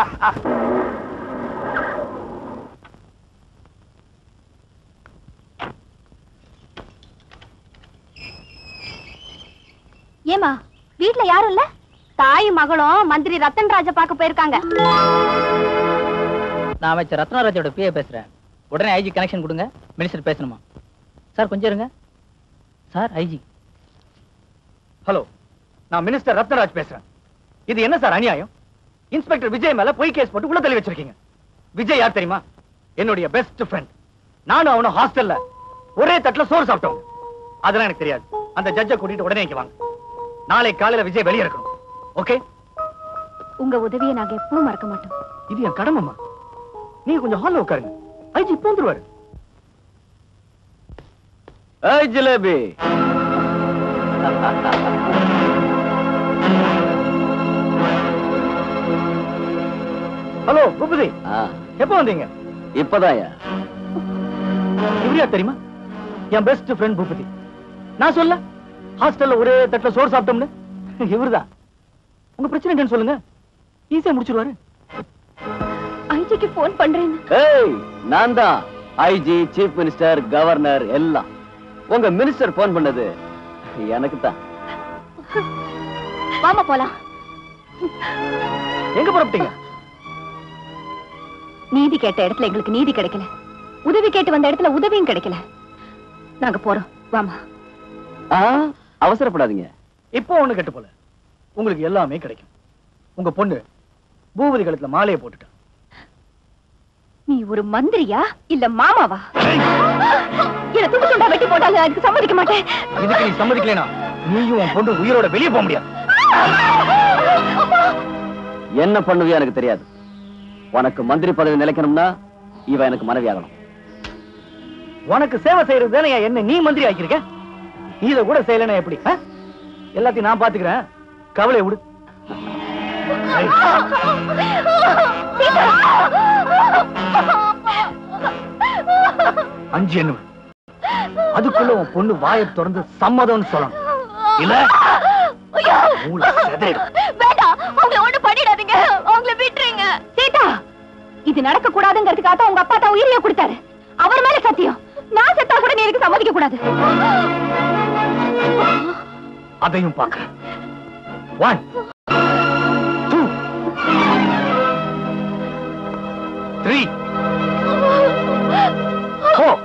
ஏமா வீட்ல யாரும் இல்ல தாய் மகளும் மந்திரி ரத்தன் ராஜா பார்க்க போயிருக்காங்க நான் அமைச்சர் ரத்னராஜோட பிஏ பேசுறேன் உடனே ஐஜி கனெக்ஷன் கொடுங்க மினிஸ்டர் பேசணுமா சார் கொஞ்சம் இருங்க சார் ஐஜி ஹலோ நான் மினிஸ்டர் ரத்னராஜ் பேசுறேன் இது என்ன சார் அநியாயம் இன்ஸ்பெக்டர் விஜய் மேல பொய் கேஸ் போட்டு உள்ள தள்ளி வச்சிருக்கீங்க விஜய் யார் தெரியுமா என்னுடைய பெஸ்ட் ஃப்ரெண்ட் நானும் அவனும் ஹாஸ்டல்ல ஒரே தட்டுல சோறு சாப்பிட்டோம் அதெல்லாம் எனக்கு தெரியாது அந்த ஜட்ஜை கூட்டிட்டு உடனே இங்க வாங்க நாளை காலையில விஜய் வெளியே இருக்கணும் ஓகே உங்க உதவியை நாங்க எப்பவும் மறக்க மாட்டோம் இது என் கடமைமா நீங்க கொஞ்சம் ஹால்ல உட்காருங்க ஐஜி இப்போ வந்துருவாரு ஏய் ஜிலேபி ஹலோ பூபதி ஆ, எப்போ வந்தீங்க இப்பதான்யா இவரு யார் தெரியுமா என் பெஸ்ட் ஃப்ரெண்ட் பூபதி நான் சொல்ல ஹாஸ்டல்ல ஒரே தட்டுல சோறு சாப்பிட்டோம்னு இவர்தான் உங்க பிரச்சனை என்னன்னு சொல்லுங்க ஈஸியா முடிச்சிருவாரு ஐஜிக்கு போன் பண்றேன் ஏய் நான் தான் ஐஜி சீஃப் மினிஸ்டர் கவர்னர் எல்லாம் உங்க மினிஸ்டர் போன் பண்ணது எனக்கு தான் வாமா போலாம் எங்க புறப்பட்டீங்க நீதி கேட்ட இடத்துல எங்களுக்கு நீதி கிடைக்கல உதவி கேட்டு வந்த இடத்துல உதவியும் கிடைக்கல நாங்க போறோம் வாமா ஆ, அவசரப்படாதீங்க இப்போ ஒண்ணு கெட்டு போல உங்களுக்கு எல்லாமே கிடைக்கும் உங்க பொண்ணு பூபதி கழுத்துல மாலையை போட்டுட்டா நீ ஒரு மந்திரியா இல்ல மாமாவா என்ன துண்டு துண்டா வெட்டி போட்டாங்க அதுக்கு சம்மதிக்க மாட்டேன் இதுக்கு நீ சம்மதிக்கலைனா நீயும் உன் பொண்ணு உயிரோட வெளியே போக முடியாது என்ன பண்ணுவியா எனக்கு தெரியாது உனக்கு மந்திரி பதவி நிலைக்கணும்னா இவ எனக்கு மனைவி ஆகணும் உனக்கு சேவை செய்யறது தானே என்ன நீ மந்திரி ஆக்கியிருக்க நீ இதை கூட செய்யலனா எப்படி ஆ? எல்லாத்தையும் நான் பாத்துக்கிறேன் கவலை விடு ஏய், அஞ்சு என்ன அதுக்குள்ள உன் பொண்ணு வாயை திறந்து சம்மதம்னு சொல்லணும் இல்ல மூளை சிதறிடும். வேண்டாம் அவங்கள ஒண்ணு பண்ணிடாதீங்க அவங்கள விட்டுறீங்க சீதா இது நடக்க கூடாதுங்கிறதுக்காக தான் உங்க அப்பா தான் உயிரையே கொடுத்தாரு அவர் மேல சத்தியம் நான் செத்தா கூட நீ எனக்கு சம்மதிக்க கூடாது அதையும் பார்க்கிறேன் ஒன் டூ த்ரீ ஃபோர்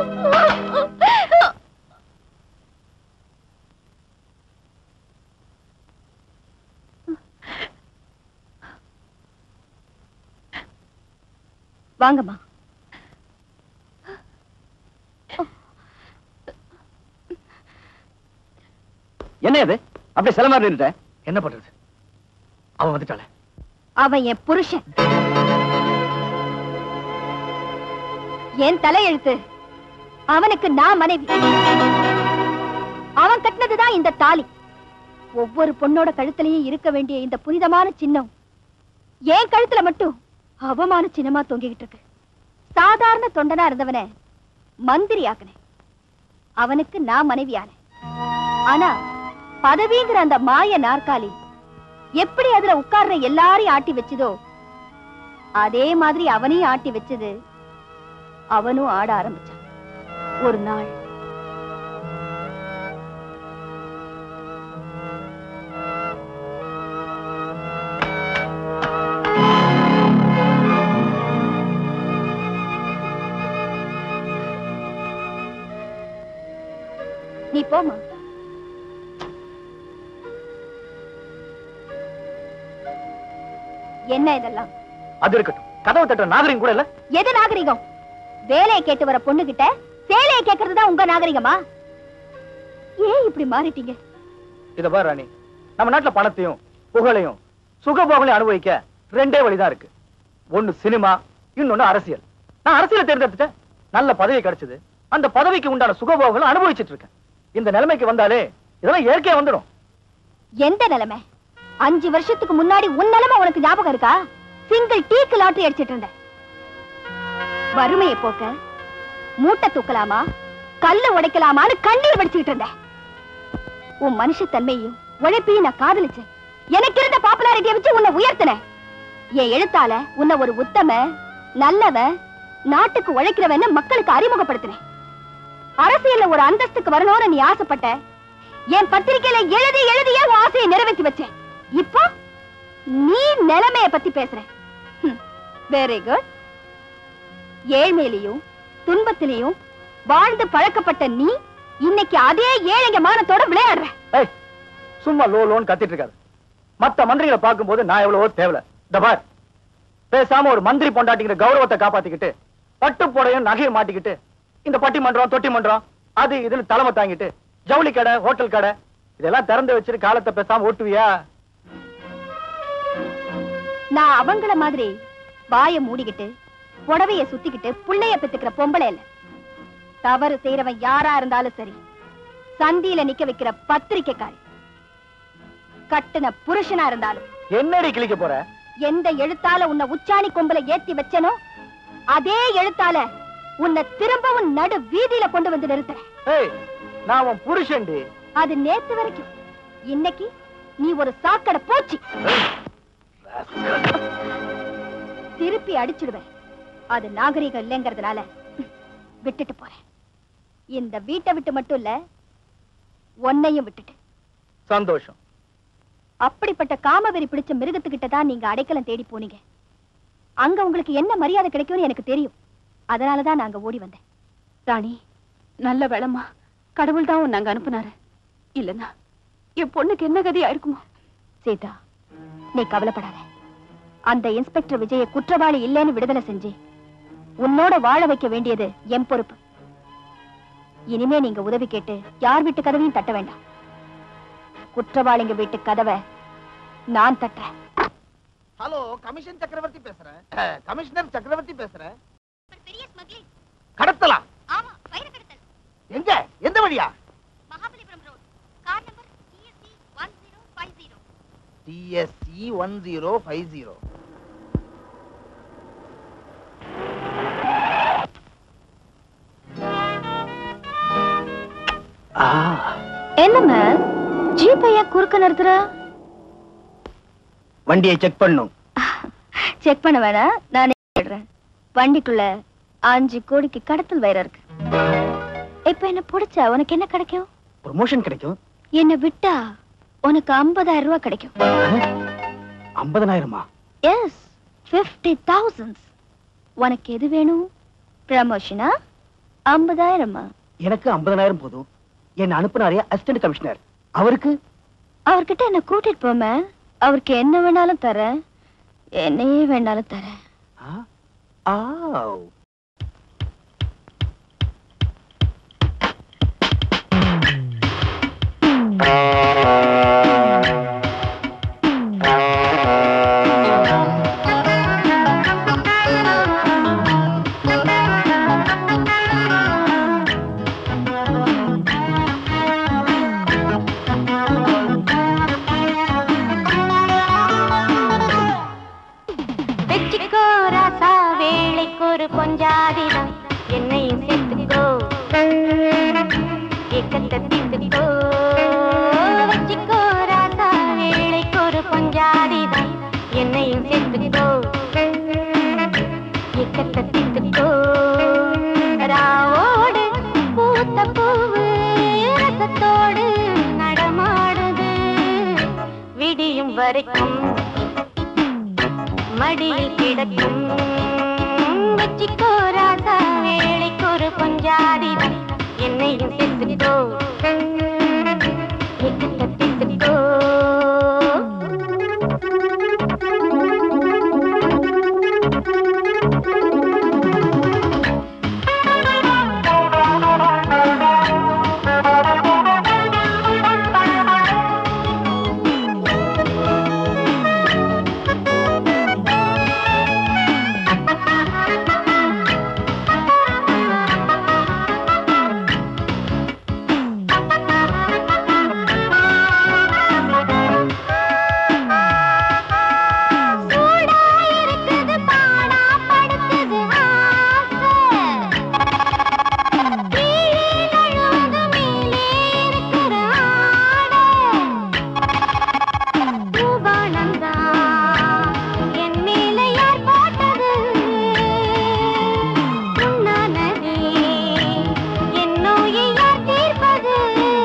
வாங்கம்மா என்ன இது அப்படியே சில மாதிரி நின்னுட்ட என்ன பண்றது அவன் வந்துட்டாளே அவன் என் புருஷன் என் தலையெழுத்து அவனுக்கு நான் மனைவி அவன் கட்டினதுதான் இந்த தாலி ஒவ்வொரு பொண்ணோட கழுத்துலயும் இருக்க வேண்டிய இந்த புனிதமான சின்னம் என் கழுத்துல மட்டும் அவமான சின்னமா தொங்கிக்கிட்டு இருக்கு சாதாரண தொண்டனா இருந்தவன மந்திரி ஆக்குனேன் அவனுக்கு நான் மனைவியானேன் ஆனா பதவிங்கிற அந்த மாய நாற்காலி எப்படி அதுல உட்கார்ற எல்லாரையும் ஆட்டி வச்சதோ அதே மாதிரி அவனையும் ஆட்டி வச்சது அவனும் ஆட ஆரம்பிச்சான் ஒரு நாள் நீ போமா என்ன இதெல்லாம் அது இருக்கட்டும் கதவை தட்டுற நாகரிகம் கூட இல்ல எது நாகரிகம் வேலையை கேட்டு வர பொண்ணு கிட்ட சேலையை கேக்குறது தான் உங்க நாகரிகமா ஏன் இப்படி மாறிட்டீங்க இத பாரு ராணி நம்ம நாட்டுல பணத்தையும் புகழையும் சுகபோகங்களையும் அனுபவிக்க ரெண்டே வழிதான் இருக்கு ஒண்ணு சினிமா இன்னொன்னு அரசியல் நான் அரசியலை தேர்ந்தெடுத்துட்டேன் நல்ல பதவி கிடைச்சது அந்த பதவிக்கு உண்டான சுகபோகங்களை அனுபவிச்சிட்டு இருக்கேன் இந்த நிலைமைக்கு வந்தாலே இதெல்லாம் இயற்கையா வந்துடும் எந்த நிலைமை அஞ்சு வருஷத்துக்கு முன்னாடி உன் நிலைமை உனக்கு ஞாபகம் இருக்கா சிங்கிள் டீக்கு லாட்டரி அடிச்சிட்டு இருந்த வறுமையை போக்க மூட்டை தூக்கலாமா கல்ல உடைக்கலாமான்னு கண்ணீர் வடிச்சுக்கிட்டு இருந்த உன் மனுஷத்தன்மையும் உழைப்பையும் நான் காதலிச்சேன் எனக்கு இருந்த பாப்புலாரிட்டியை வச்சு உன்னை உயர்த்தினேன் என் எழுத்தால உன்னை ஒரு உத்தம நல்லவன் நாட்டுக்கு உழைக்கிறவன்னு மக்களுக்கு அறிமுகப்படுத்தினேன் அரசியல்ல ஒரு அந்தஸ்துக்கு வரணும்னு நீ ஆசைப்பட்ட என் பத்திரிக்கையில எழுதி எழுதியே உன் ஆசையை நிறைவேற்றி வச்சேன் இப்போ நீ நிலைமைய பத்தி பேசுற வெரி குட் ஏழ்மையிலையும் துன்பத்திலையும் வாழ்ந்து பழக்கப்பட்ட நீ இன்னைக்கு அதே ஏழைங்க மானத்தோட விளையாடுற ஏய் சும்மா லோ லோன்னு கத்திட்டு இருக்காரு மத்த மந்திரிகளை பார்க்கும்போது நான் எவ்வளவோ தேவல இந்த பார் பேசாம ஒரு மந்திரி பொண்டாட்டிங்கிற கௌரவத்தை காப்பாத்திக்கிட்டு பட்டு புடையும் நகையை மாட்டிக்கிட்டு இந்த பட்டிமன்றம் தொட்டி மன்றம் அது இதுன்னு தலைமை தாங்கிட்டு ஜவுளி கடை ஹோட்டல் கடை இதெல்லாம் திறந்து வச்சுட்டு காலத்தை பேசாம ஓட்டுவியா நான் அவங்கள மாதிரி வாய மூடிக்கிட்டு புடவைய சுத்திக்கிட்டு புள்ளைய பெத்துக்கிற பொம்பளை இல்ல தவறு செய்யறவன் யாரா இருந்தாலும் சரி சந்தியில நிக்க வைக்கிற பத்திரிக்கைக்காரி கட்டுன புருஷனா இருந்தாலும் என்னடி கிழிக்க போற எந்த எழுத்தால உன்னை உச்சாணி கொம்புல ஏத்தி வச்சனோ அதே எழுத்தால உன்னை திரும்பவும் நடு வீதியில கொண்டு வந்து நிறுத்துறேன் ஏய் நான் உன் புருஷன்டி அது நேத்து வரைக்கும் இன்னைக்கு நீ ஒரு சாக்கடை போச்சு திருப்பி அடிச்சிடுவேன் அது நாகரிகம் இல்லைங்கிறதுனால விட்டுட்டு போறேன் இந்த வீட்டை விட்டு மட்டும் இல்ல உன்னையும் விட்டுட்டு சந்தோஷம் அப்படிப்பட்ட காமவெறி பிடிச்ச மிருகத்துக்கிட்ட தான் நீங்க அடைக்கலம் தேடி போனீங்க அங்க உங்களுக்கு என்ன மரியாதை கிடைக்கும்னு எனக்கு தெரியும் அதனாலதான் நாங்க ஓடி வந்தேன் ராணி நல்ல வேலைம்மா கடவுள் தான் உன்னை அங்க அனுப்புனாரு இல்லன்னா என் பொண்ணுக்கு என்ன கதியா இருக்குமோ சீதா நீ கவலைப்படாத அந்த இன்ஸ்பெக்டர் விஜய குற்றவாளி இல்லைன்னு விடுதலை செஞ்சு உன்னோட வாழ வைக்க வேண்டியது என் பொறுப்பு இனிமே நீங்க உதவி கேட்டு யார் வீட்டு கதவையும் தட்ட வேண்டாம் குற்றவாளிங்க வீட்டு கதவை நான் தட்டுறேன் ஹலோ கமிஷன் சக்கரவர்த்தி பேசுறேன் அஹ், கமிஷனர் சக்கரவர்த்தி பேசுறேன் கடத்தலா எங்க எந்த வழியா DSC one zero five zero என்னங்க ஜீப்பையா குறுக்க நிறுத்துற வண்டியை செக் பண்ணும் செக் பண்ண வேணாம் நானே சொல்றேன் வண்டிக்குள்ள அஞ்சு கோடிக்கு கடத்தல் வயிறு இருக்கு இப்ப என்ன பிடிச்சா உனக்கு என்ன கிடைக்கும் ப்ரொமோஷன் கிடைக்கும் என்ன விட்டா உனக்கு ஐம்பதாயிரம் ரூபாய் கிடைக்கும் ஐம்பதனாயிரமா எஸ் பிப்டி தௌசண்ட் உனக்கு எது வேணும் ப்ரமோஷனா ஐம்பதாயிரமா எனக்கு ஐம்பதனாயிரம் போதும் என்ன அனுப்புனாரே அசிஸ்டன்ட் கமிஷனர் அவருக்கு அவர்கிட்ட என்ன கூட்டிட்டு போம அவருக்கு என்ன வேணாலும் தரேன் என்னையே வேணாலும் தரேன் ஆவ். வெச்சிக்கோ ராசா வேளைக்கு ஒரு பொஞ்சாதிதான் என்னையும் சேர்த்துக்கோ ஏக்கத்தை தீர்த்துக்கோ வெச்சிக்கோ ராசா வேளைக்கு ஒரு பொஞ்சாதிதான் என்னையும் சேர்த்துக்கோ ஏக்கத்தை தீர்த்துக்கோ ராவோடு பூத்த பூவு ரசத்தோடு நடமாடுது விடியும் வரைக்கும் மடியில் கிடக்கும் வச்சிக்கோ ராசா வேலைக்கு ஒரு பொஞ்சாதிதான் என்னையும் சேர்த்துக்கோ ஏக்கத்தை தீர்த்துக்கோ சூடா இருக்குது பாடா படுத்துது ஆசை கீழே நழுவுது மேலே இருக்கிற ஆடை பூபானந்தா என் மேல யார் போட்டது உண்ணானதே என் நோயை யார் தீர்ப்பது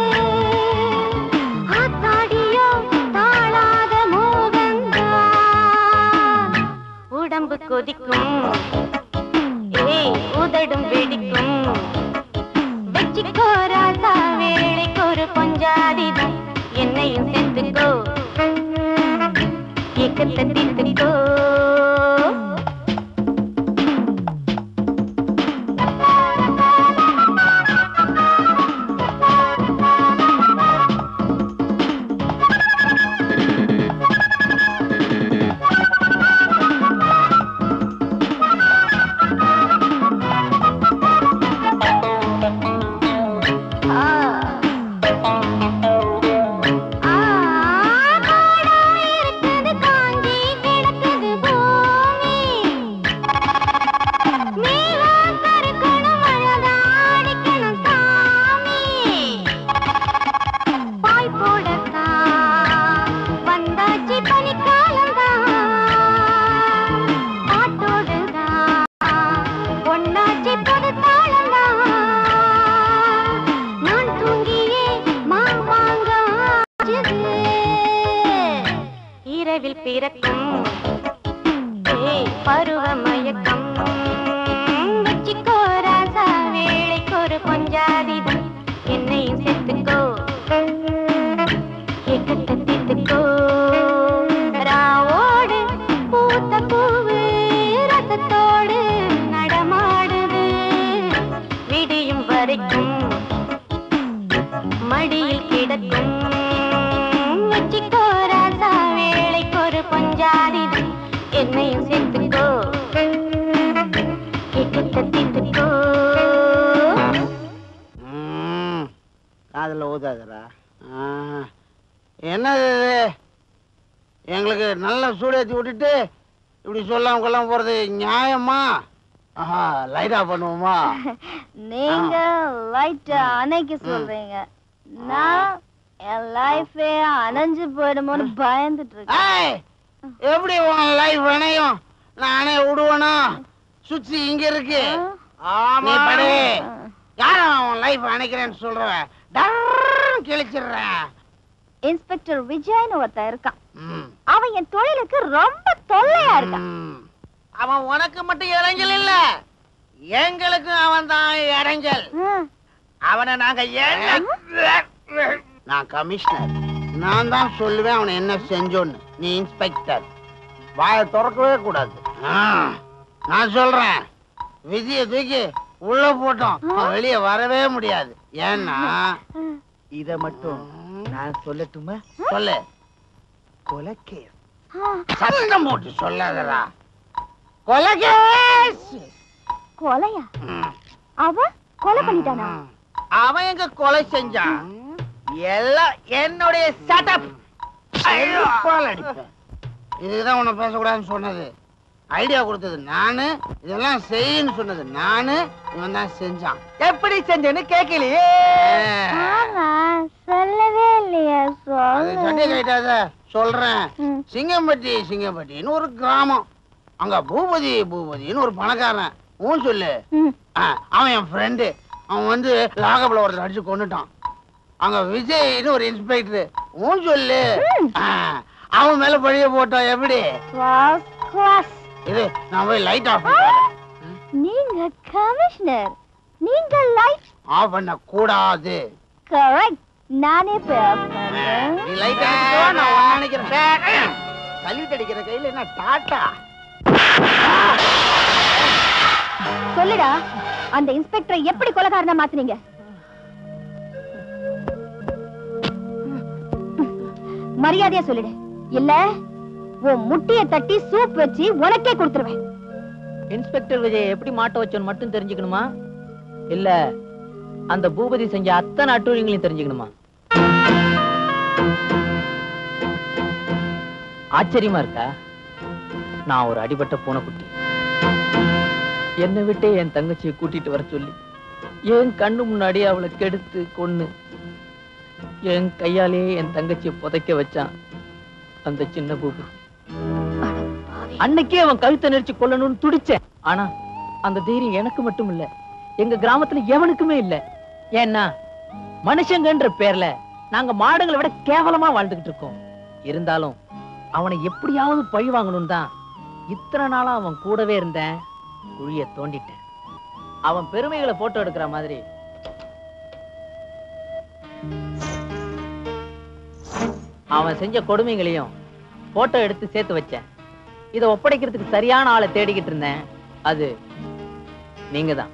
ஆத்தாடியோ தாழாத மோகந்தான் உடம்பு கொதிக்கும் ஏய் உதடும் வெடிக்கும் வெச்சிக்கோ ராசா வேளைக்கு ஒரு பொஞ்சாதிதான் என்னையும் சேர்த்துக்கோ ஏக்கத்தை தீர்த்துக்கோ ஆ, காடா இருக்குது காஞ்சி கிடக்குது இரவில் பிறக்கும் ஏய், பருவ மயக்கம் வச்சிக்கோ ராசா வேளைக்கு ஒரு கொஞ்சாதிதான் என்னையும் சேர்த்துக்கோ ஏக்கத்தை தீர்த்துக்கோ ராவோடு பூத்த பூவு ரத்தத்தோடு நடமாடுது விடியும் வரைக்கும் மடியில் கிடக்கும் வச்சிக்கோ ராசா வேளைக்கு ஒரு பஞ்சாதிது என்னையும் சேர்த்துக்கோ ஏக்கத்தை தீர்த்துக்கோ ம், காதுல ஊதாதரா என்னது இது எங்களுக்கு நல்ல சூடேத்தி விட்டுட்டு இப்படி சொல்லாம கொள்ளாம போறது நியாயமா ஆஹா லைட்டா பண்ணுவோமா நீங்க லைட்ட அணைக்க சொல்றீங்க நான் என் லைஃபே அணைஞ்சு போயிடுமோன்னு பயந்துட்டு இருக்கேன் ஏய், எப்படி உன் லைஃப் அணையும் நானே விடுவேனா சுத்தி இங்க இருக்கு நீ படு யார உன் லைஃப் அணைக்கிறேன்னு சொல்றவன் டர்ன்னு கிழிச்சிடுறேன் இன்ஸ்பெக்டர் விஜய்னு ஒருத்தன் இருக்கான் அவன் என் தொழிலுக்கு ரொம்ப தொல்லையா இருக்கான் அவன் உனக்கு மட்டும் இடைஞ்சல் இல்ல எங்களுக்கும் அவன் தான் இடைஞ்சல் அவனை நாங்க என்ன நான் கமிஷனர் நான் தான் சொல்லுவேன் அவனை என்ன செஞ்சோன்னு நீ இன்ஸ்பெக்டர் வாயை திறக்கவே கூடாது ஆ, நான் சொல்றேன் விதிய தூக்கி உள்ள போட்டோம் அவன் வெளியே வரவே முடியாது ஏன்னா இத மட்டும் நான் சொல்லட்டுமா சொல்லு கொலக்கேஸ் சத்தம் போட்டு சொல்லாதடா கொலைகேஸ் கொலையா அவன் கொலை பண்ணிட்டானா அவன் எங்க கொலை செஞ்சான் எல்லாம் என்னுடைய செட்டப் அடிப்பேன் இதுதான் உன்னை பேசக்கூடாதுன்னு சொன்னது ஐடியா கொடுத்தது நானு இதெல்லாம் செய்யுன்னு சொன்னது நானு இவன் தான் செஞ்சான் எப்படி செஞ்சேன்னு கேட்கலையே ஆமா சொல்லவே இல்லையா அது சண்டை சொல்லு கைட்டாத சொல்றேன் சிங்கம்பட்டி சிங்கம்பட்டின்னு ஒரு கிராமம் அங்க பூபதி பூபதின்னு ஒரு பணக்காரன் ஊன் சொல்லு ஆ, அவன் என் ஃப்ரெண்டு அவன் வந்து லாகபில் ஒருத்தர் அடிச்சு கொண்டுட்டான் அங்க விஜய்னு ஒரு இன்ஸ்பெக்டர் ஊன் சொல்லு ஆ, அவன் மேல பழிய போட்டான் எப்படி கிளாஸ் இது நான் போய் லைட் ஆஃப் நீங்க கமிஷனர் நீங்க லைட் ஆஃப் பண்ண கூடாது கரெக்ட் நானே போய் off பண்றேன். நீ லைட் அடிச்சோ நான் ஒன்னு நினைக்கிறேன் சல்யூட் அடிக்கிற கையில என்ன டாட்டா சொல்லுடா அந்த இன்ஸ்பெக்டரை எப்படி கொலைகாரனா மாத்துனீங்க மரியாதையா சொல்லிடு இல்ல உன் முட்டிய தட்டி சூப் வச்சு உனக்கே கொடுத்துருவேன் இன்ஸ்பெக்டர் விஜய் எப்படி மாட்ட வச்சோன்னு மட்டும் தெரிஞ்சுக்கணுமா இல்ல அந்த பூபதி செஞ்ச அத்தனை அட்டூழியங்களையும் தெரிஞ்சுக்கணுமா ஆச்சரியமா இருக்கா நான் ஒரு அடிபட்ட பூனைக்குட்டி என்னை விட்டே என் தங்கச்சியை கூட்டிட்டு வர சொல்லி என் கண்ணு முன்னாடி அவளை கெடுத்து கொன்னு என் கையாலே என் தங்கச்சியை புதைக்க வச்சான் அந்த சின்ன பூபதி அன்னைக்கே அவன் கழுத்தை நெரிச்சு கொல்லணும்னு துடிச்சேன் ஆனா அந்த தைரியம் எனக்கு மட்டும் இல்ல எங்க கிராமத்துல எவனுக்குமே இல்ல ஏன்னா மனுஷங்கன்ற பேர்ல நாங்க மாடுகளை விட கேவலமா வாழ்ந்துகிட்டு இருக்கோம் இருந்தாலும் அவனை எப்படியாவது பழி வாங்கணும் தான் இத்தனை நாளா அவன் கூடவே இருந்தேன் குழிய தோண்டிட்டேன் அவன் பெருமைகளை போட்டோ எடுக்கிற மாதிரி அவன் செஞ்ச கொடுமைகளையும் போட்டோ எடுத்து சேர்த்து வச்சேன் இதை ஒப்படைக்கிறதுக்கு சரியான ஆளை தேடிக்கிட்டு இருந்தேன் அது நீங்க தான்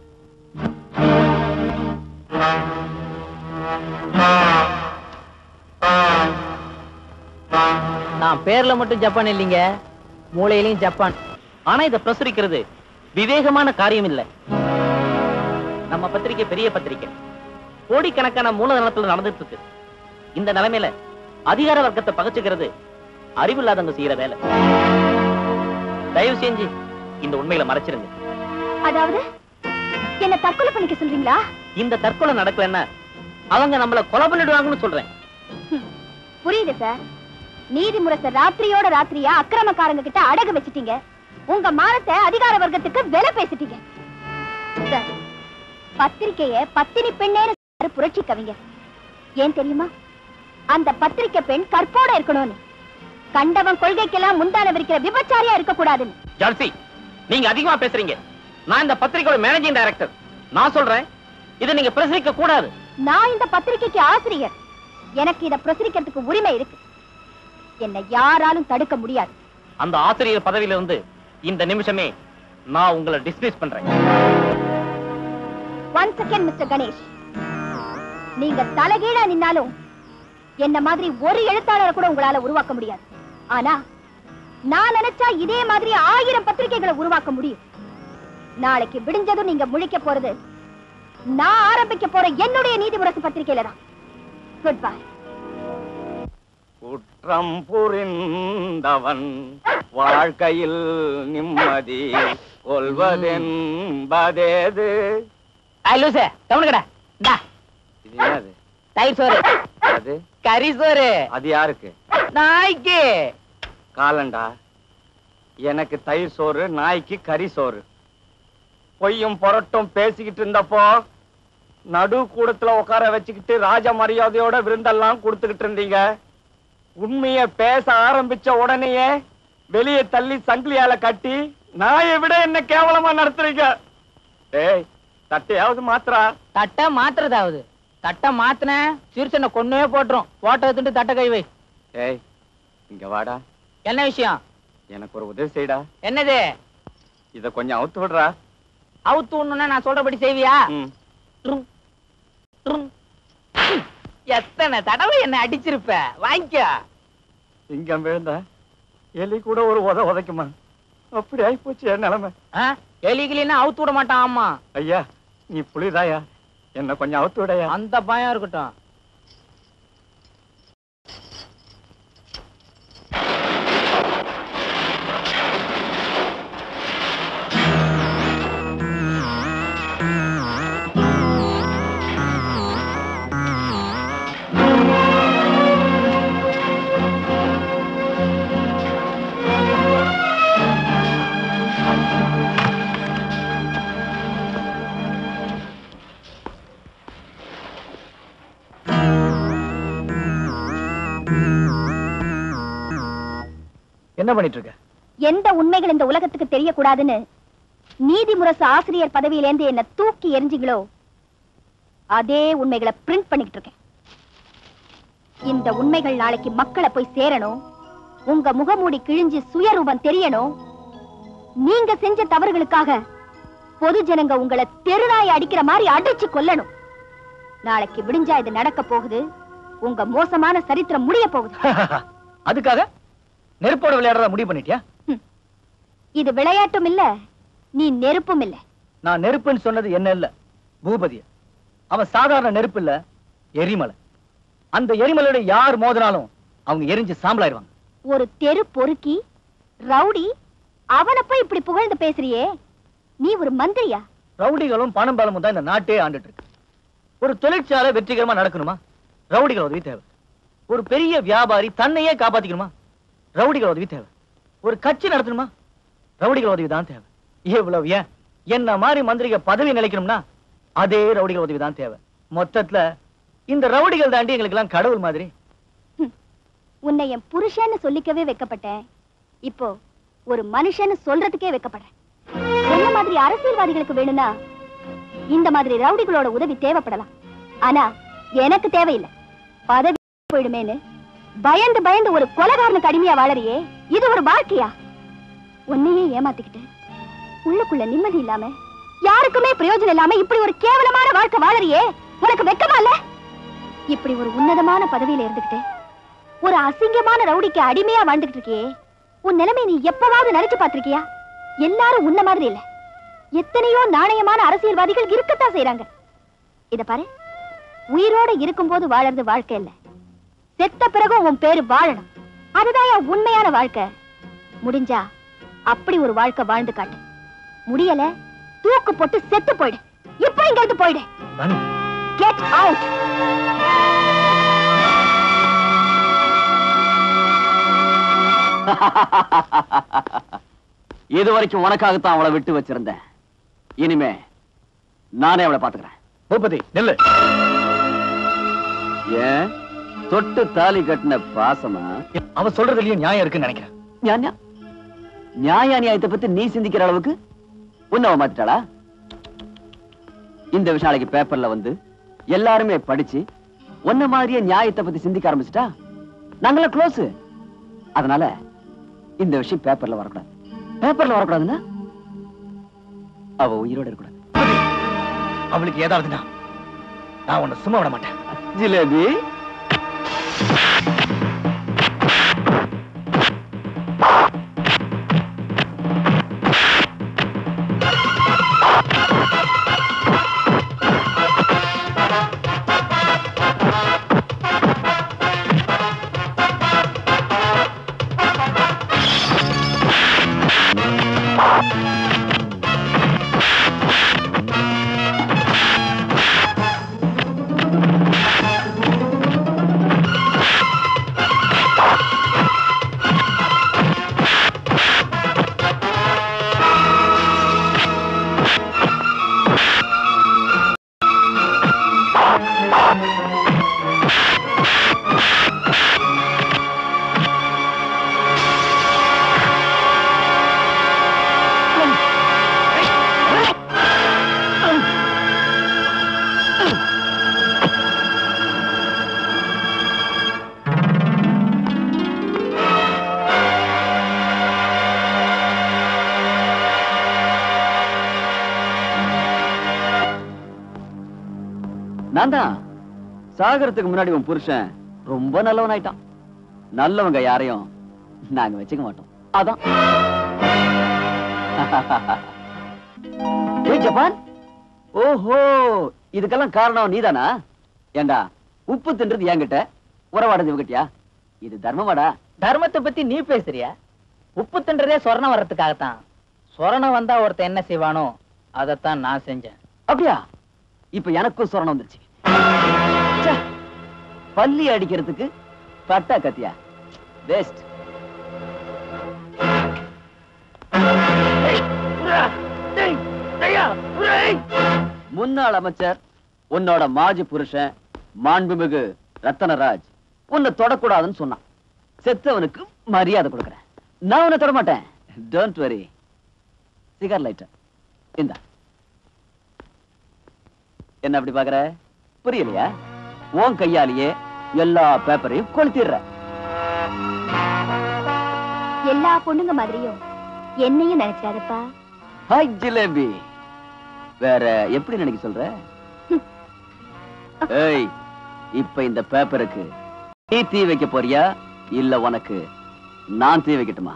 நான் பேர்ல மட்டும் ஜப்பான் இல்லைங்க மூளையிலையும் ஜப்பான் ஆனா இத பிரசுரிக்கிறது விவேகமான காரியம் இல்ல நம்ம பத்திரிக்கை பெரிய பத்திரிக்கை கோடிக்கணக்கான மூலதனத்துல நடந்துட்டு இருக்கு இந்த நிலைமையில அதிகார வர்க்கத்தை பகச்சுக்கிறது அறிவில்லாதவங்க செய்யற வேலை தயவு செஞ்சு இந்த உண்மையில மறைச்சிருங்க அதாவது என்ன தற்கொலை பண்ணிக்க சொல்றீங்களா இந்த தற்கொலை நடக்கலன்னா அவங்க நம்மள கொலை பண்ணிடுவாங்கன்னு சொல்றேன் புரியுது சார் நீதிமுரச ராத்திரியோட ராத்திரியா அக்கிரமக்காரங்க கிட்ட அடகு வச்சிட்டீங்க உங்க மானத்தை அதிகார வர்க்கத்துக்கு விலை பேசிட்டீங்க சார் பத்திரிக்கைய பத்தினி பெண்ணேன்னு சொல்றாரு புரட்சி கவிஞர் ஏன் தெரியுமா அந்த பத்திரிக்கை பெண் கற்போட இருக்கணும்னு கண்டவன் கொள்கைக்கெல்லாம் முந்தான விரிக்கிற விபச்சாரியா இருக்க கூடாதுன்னு ஜான்சி நீங்க அதிகமா பேசுறீங்க நான் இந்த பத்திரிகையோட மேனேஜிங் டைரக்டர் நான் சொல்றேன் இதை நீங்க பிரசரிக்க கூடாது நான் இந்த பத்திரிக்கைக்கு ஆசிரியர் எனக்கு இத பிரசுரிக்கிறதுக்கு உரிமை இருக்கு என்னை யாராலும் தடுக்க முடியாது அந்த ஆசிரியர் பதவியில இருந்து இந்த நிமிஷமே நான் உங்களை டிஸ்மிஸ் பண்றேன் ஒன் செகண்ட் மிஸ்டர் கணேஷ் நீங்க தலைகீழா நின்னாலும் என்ன மாதிரி ஒரு எழுத்தாளரை கூட உங்களால உருவாக்க முடியாது ஆனா நான் நினைச்சா இதே மாதிரி ஆயிரம் பத்திரிகைகளை உருவாக்க முடியும் நாளைக்கு விடிஞ்சதும் நீங்க முழிக்க போறது நான் ஆரம்பிக்க போற என்னுடைய நீதிமுரசு பத்திரிகையில தான் குட் பை குற்றம் புரிந்தவன் வாழ்க்கையில் நிம்மதி கொள்வதென்பதேது லூசு கவனிக்கடா இந்தா இது என்னது தயிர் சோறு அது கறி சோறு அது யாருக்கு நாய்க்கு காலண்டா எனக்கு தயிர் சோறு நாய்க்கு கறி சோறு பொய்யும் புரட்டும் பேசிக்கிட்டு இருந்தப்போ நடு கூடத்துல உட்கார வச்சுக்கிட்டு ராஜ மரியாதையோட விருந்தெல்லாம் கொடுத்துக்கிட்டு இருந்தீங்க உண்மைய பேச ஆரம்பிச்ச உடனேயே வெளியே தள்ளி சங்கிலியால கட்டி நாயை விட என்ன கேவலமா நடத்துறீங்க ஏய் தட்டையாவது மாத்திரா தட்டை மாத்துறதாவது தட்டை மாத்துன சிறுசனை கொன்னே போட்டுரும் போட்டோ எடுத்துட்டு தட்டை கை வை ஏய் இங்க வாடா என்ன விஷயம் எனக்கு ஒரு உதவி செய்டா என்னது இத கொஞ்சம் அவுத்து விடுறா அவுத்து விடணும்னா நான் சொல்றபடி செய்வியா ம். ட்ரும், ட்ரும். எத்தனை தடவை என்ன அடிச்சிருப்ப வாங்கிக்க சிங்கம் விழுந்தா எலி கூட ஒரு உத உதைக்குமா அப்படி ஆயிப்போச்சு என் நிலைமை ஆ? எலிகிலின்னா அவுத்து விட மாட்டான் ஆமா ஐயா நீ புளிதாயா என்ன கொஞ்சம் அவுத்து விடையா அந்த பயம் இருக்கட்டும் என்ன பண்ணிட்டு இருக்க எந்த உண்மைகள் இந்த உலகத்துக்கு தெரியக்கூடாதுன்னு நீதிமுரசு ஆசிரியர் பதவியிலேந்து என்ன தூக்கி எரிஞ்சிங்களோ அதே உண்மைகளை பிரிண்ட் பண்ணிக்கிட்டு இருக்கேன் இந்த உண்மைகள் நாளைக்கு மக்களை போய் சேரணும் உங்க முகமூடி கிழிஞ்சு சுயரூபம் தெரியணும் நீங்க செஞ்ச தவறுகளுக்காக பொது ஜனங்க உங்களை தெருநாய் அடிக்கிற மாதிரி அடிச்சு கொல்லணும் நாளைக்கு விடிஞ்சா இது நடக்க போகுது உங்க மோசமான சரித்திரம் முடிய போகுது அதுக்காக நெருப்போட விளையாடுறத முடிவு பண்ணிட்டியா இது விளையாட்டும் இல்ல நீ நெருப்பும் இல்ல நான் நெருப்புன்னு சொன்னது என்ன இல்ல பூபதிய அவன் சாதாரண நெருப்பு இல்ல எரிமலை அந்த எரிமலையோட யார் மோதினாலும் அவங்க எரிஞ்சு சாம்பலாயிருவாங்க ஒரு தெரு பொறுக்கி ரவுடி அவனை போய் இப்படி புகழ்ந்து பேசுறியே நீ ஒரு மந்திரியா ரவுடிகளும் பணம் பலமும் தான் இந்த நாட்டே ஆண்டுட்டு இருக்கு ஒரு தொழிற்சாலை வெற்றிகரமா நடக்கணுமா ரவுடிகள் உதவி தேவை ஒரு பெரிய வியாபாரி தன்னையே காப்பாத்திக்கணுமா ரவுடிகள் உதவி தேவை ஒரு கட்சி நடத்தணுமா ரவுடிகள் உதவி தான் தேவை இவ்வளவு ஏன் என்ன மாதிரி மந்திரிக பதவி நிலைக்கணும்னா அதே ரவுடிகள் உதவி தான் தேவை மொத்தத்துல இந்த ரவுடிகள் தாண்டி எங்களுக்கு எல்லாம் கடவுள் மாதிரி உன்னை என் புருஷன்னு சொல்லிக்கவே வைக்கப்பட்டேன் இப்போ ஒரு மனுஷன்னு சொல்றதுக்கே வைக்கப்படுறேன் என்ன மாதிரி அரசியல்வாதிகளுக்கு வேணும்னா இந்த மாதிரி ரவுடிகளோட உதவி தேவைப்படலாம் ஆனா எனக்கு தேவையில்லை பதவி போயிடுமேன்னு பயந்து பயந்து ஒரு கொலகாரனுக்கு அடிமையா வாழறியே இது ஒரு வாழ்க்கையா உன்னையே ஏமாத்திக்கிட்டு உள்ளுக்குள்ள நிம்மதி இல்லாம யாருக்குமே பிரயோஜனம் இல்லாம இப்படி ஒரு கேவலமான வாழ்க்கை வாழறியே உனக்கு வெக்கமா இல்ல இப்படி ஒரு உன்னதமான பதவியில இருந்துகிட்டு ஒரு அசிங்கமான ரவுடிக்கு அடிமையா வாழ்ந்துகிட்டு இருக்கியே உன் நிலைமை நீ எப்பவாவது நினைச்சு பார்த்திருக்கியா எல்லாரும் உன்ன மாதிரி இல்ல எத்தனையோ நாணயமான அரசியல்வாதிகள் இருக்கத்தான் செய்றாங்க இத பாரு உயிரோட இருக்கும்போது வாழறது வாழ்க்கை இல்ல செத்த பிறகு உன் பேரு வாழணும் அதுதான் என் உண்மையான வாழ்க்கை முடிஞ்சா அப்படி ஒரு வாழ்க்கை வாழ்ந்து காட்டு முடியல தூக்கு போட்டு செத்து போயிடு இப்ப இங்க இருந்து போயிடு கெட் அவுட் இது வரைக்கும் உனக்காகத்தான் அவளை விட்டு வச்சிருந்தேன் இனிமே நானே அவளை பாத்துக்கிறேன் பூபதி நெல்லு ஏன் தொட்டு தாலி கட்டின பாசமா அவ சொல்றதுலயும் நியாயம் இருக்குன்னு நினைக்கிறேன் நியா- நியாய நியாயத்தை பத்தி நீ சிந்திக்கிற அளவுக்கு உன்னை அவ மாத்திட்டாளா இந்த விஷயம் நாளைக்கு பேப்பர்ல வந்து எல்லாருமே படிச்சு உன்ன மாதிரியே நியாயத்தை பத்தி சிந்திக்க ஆரம்பிச்சிட்டா நாங்களாம் க்ளோஸ் அதனால இந்த விஷயம் பேப்பர்ல வரக்கூடாது பேப்பர்ல வரக்கூடாதுன்னா அவ உயிரோட இருக்கக்கூடாது அவளுக்கு ஏதாவதுன்னா நான் உன்னை சும்மா விட மாட்டேன் ஜிலேபி நான் தான் சாகரத்துக்கு முன்னாடி உன் புருஷன் ரொம்ப நல்லவன் ஆயிட்டான் நல்லவங்க யாரையும் நாங்க வச்சுக்க மாட்டோம் அதான் ஏய் ஜப்பான் ஓஹோ இதுக்கெல்லாம் காரணம் நீதானா ஏண்டா உப்பு தின்றது என்கிட்ட உறவாடுறது இவகிட்டயா இது தர்மமாடா தர்மத்தை பத்தி நீ பேசுறியா உப்பு தின்றதே சொரணம் வர்றதுக்காகத்தான் சொரணம் வந்தா ஒருத்தன் என்ன செய்வானோ அதைத்தான் நான் செஞ்சேன் அப்படியா இப்ப எனக்கும் சொரணம் வந்துருச்சு ச்சே, பல்லி அடிக்கிறதுக்கு பட்டா கத்தியா பெஸ்ட் முன்னாள் அமைச்சர் உன்னோட மாஜி புருஷன் மாண்புமிகு ரத்தனராஜ் உன்னை தொடக்கூடாதுன்னு சொன்னான் செத்தவனுக்கு மரியாதை கொடுக்கறேன் நான் உன்னை தொட மாட்டேன் டோன்ட் வரி சிகர் லைட்டர் இந்தா என்ன அப்படி பாக்குற புரியலையா உன் கையாலேயே எல்லா பேப்பரையும் கொளுத்திடுற எல்லா பொண்ணுங்க மாதிரியும் என்னையும் நினைச்சாருப்பா ஹாய் ஜிலேபி வேற எப்படி நினைக்க சொல்ற ஏய் இப்ப இந்த பேப்பருக்கு நீ தீ வைக்க போறியா இல்ல உனக்கு நான் தீ வைக்கட்டுமா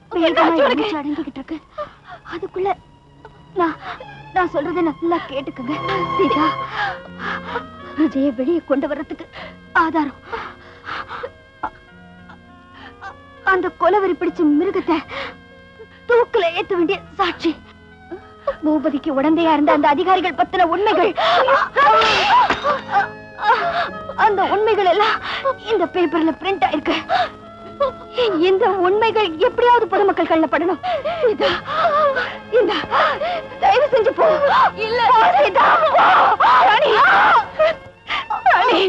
வேகமா எழுந்துச்சு அடங்கிக்கிட்டு இருக்கு அதுக்குள்ள நான் நான் சொல்றதை நல்லா கேட்டுக்கங்க சீதா விஜய வெளியே கொண்டு வர்றதுக்கு ஆதாரம் அந்த கொலவரி பிடிச்ச மிருகத்தை தூக்குல ஏத்த வேண்டிய சாட்சி பூபதிக்கு உடந்தையா இருந்த அந்த அதிகாரிகள் பத்தின உண்மைகள் அந்த உண்மைகள் எல்லாம் இந்த பேப்பர்ல பிரிண்ட் ஆயிருக்கு இந்த உண்மைகள் எப்படியாவது பொதுமக்கள் கண்ணில் படணும் இதா இந்த தயவு செஞ்சு போ இல்ல இதா ராணி ராணி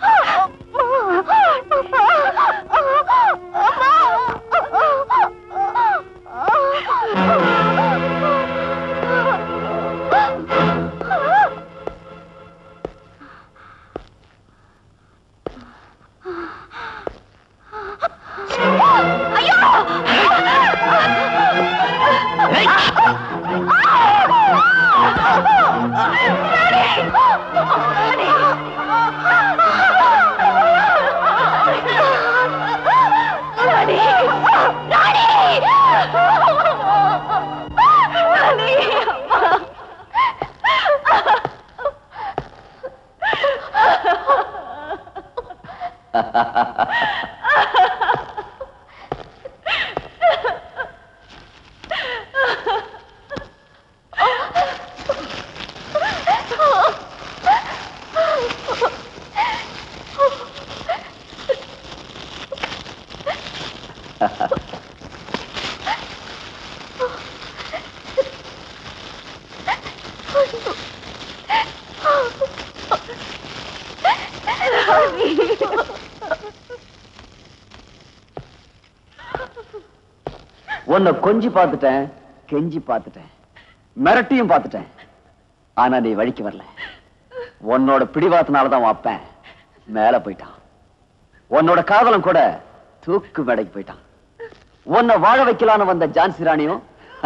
உன்னை கொஞ்சி பார்த்துட்டேன் கெஞ்சி பார்த்துட்டேன் மிரட்டியும் பார்த்துட்டேன் ஆனா நீ வழிக்கு வரல உன்னோட பிடிவாதனாலதான் உன் அப்பன் மேல போயிட்டான் உன்னோட காதலம் கூட தூக்கு மேடைக்கு போயிட்டான் உன்னை வாழ வைக்கலான்னு வந்த ஜான்சி ராணியும்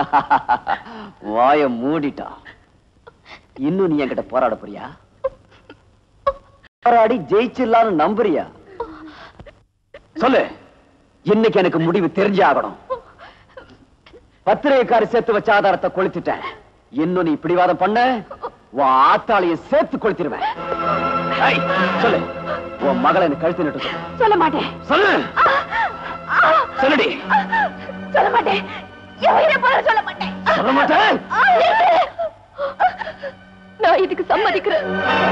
வாய மூடிட்டா இன்னும் நீ என்கிட்ட போராட போறியா போராடி ஜெயிச்சிடலான்னு நம்புறியா சொல்லு இன்னைக்கு எனக்கு முடிவு தெரிஞ்சே ஆகணும் பத்திரிகைக்காரி சேர்த்து வச்ச ஆதாரத்தை கொளுத்திட்டேன் இன்னும் நீ பிடிவாதம் பண்ண உன் ஆத்தாளைய சேர்த்து கொளுத்திடுவேன் ஏய், சொல்லு உன் மகளை எனக்கு கழுத்து நட்டு சொல்லு சொல்ல மாட்டேன் சொல்லு சொல்லுடி சொல்ல மாட்டேன் என் உயிரை போல சொல்ல மாட்டேன் சொல்ல மாட்டேன் நான் இதுக்கு சம்மதிக்கிறேன்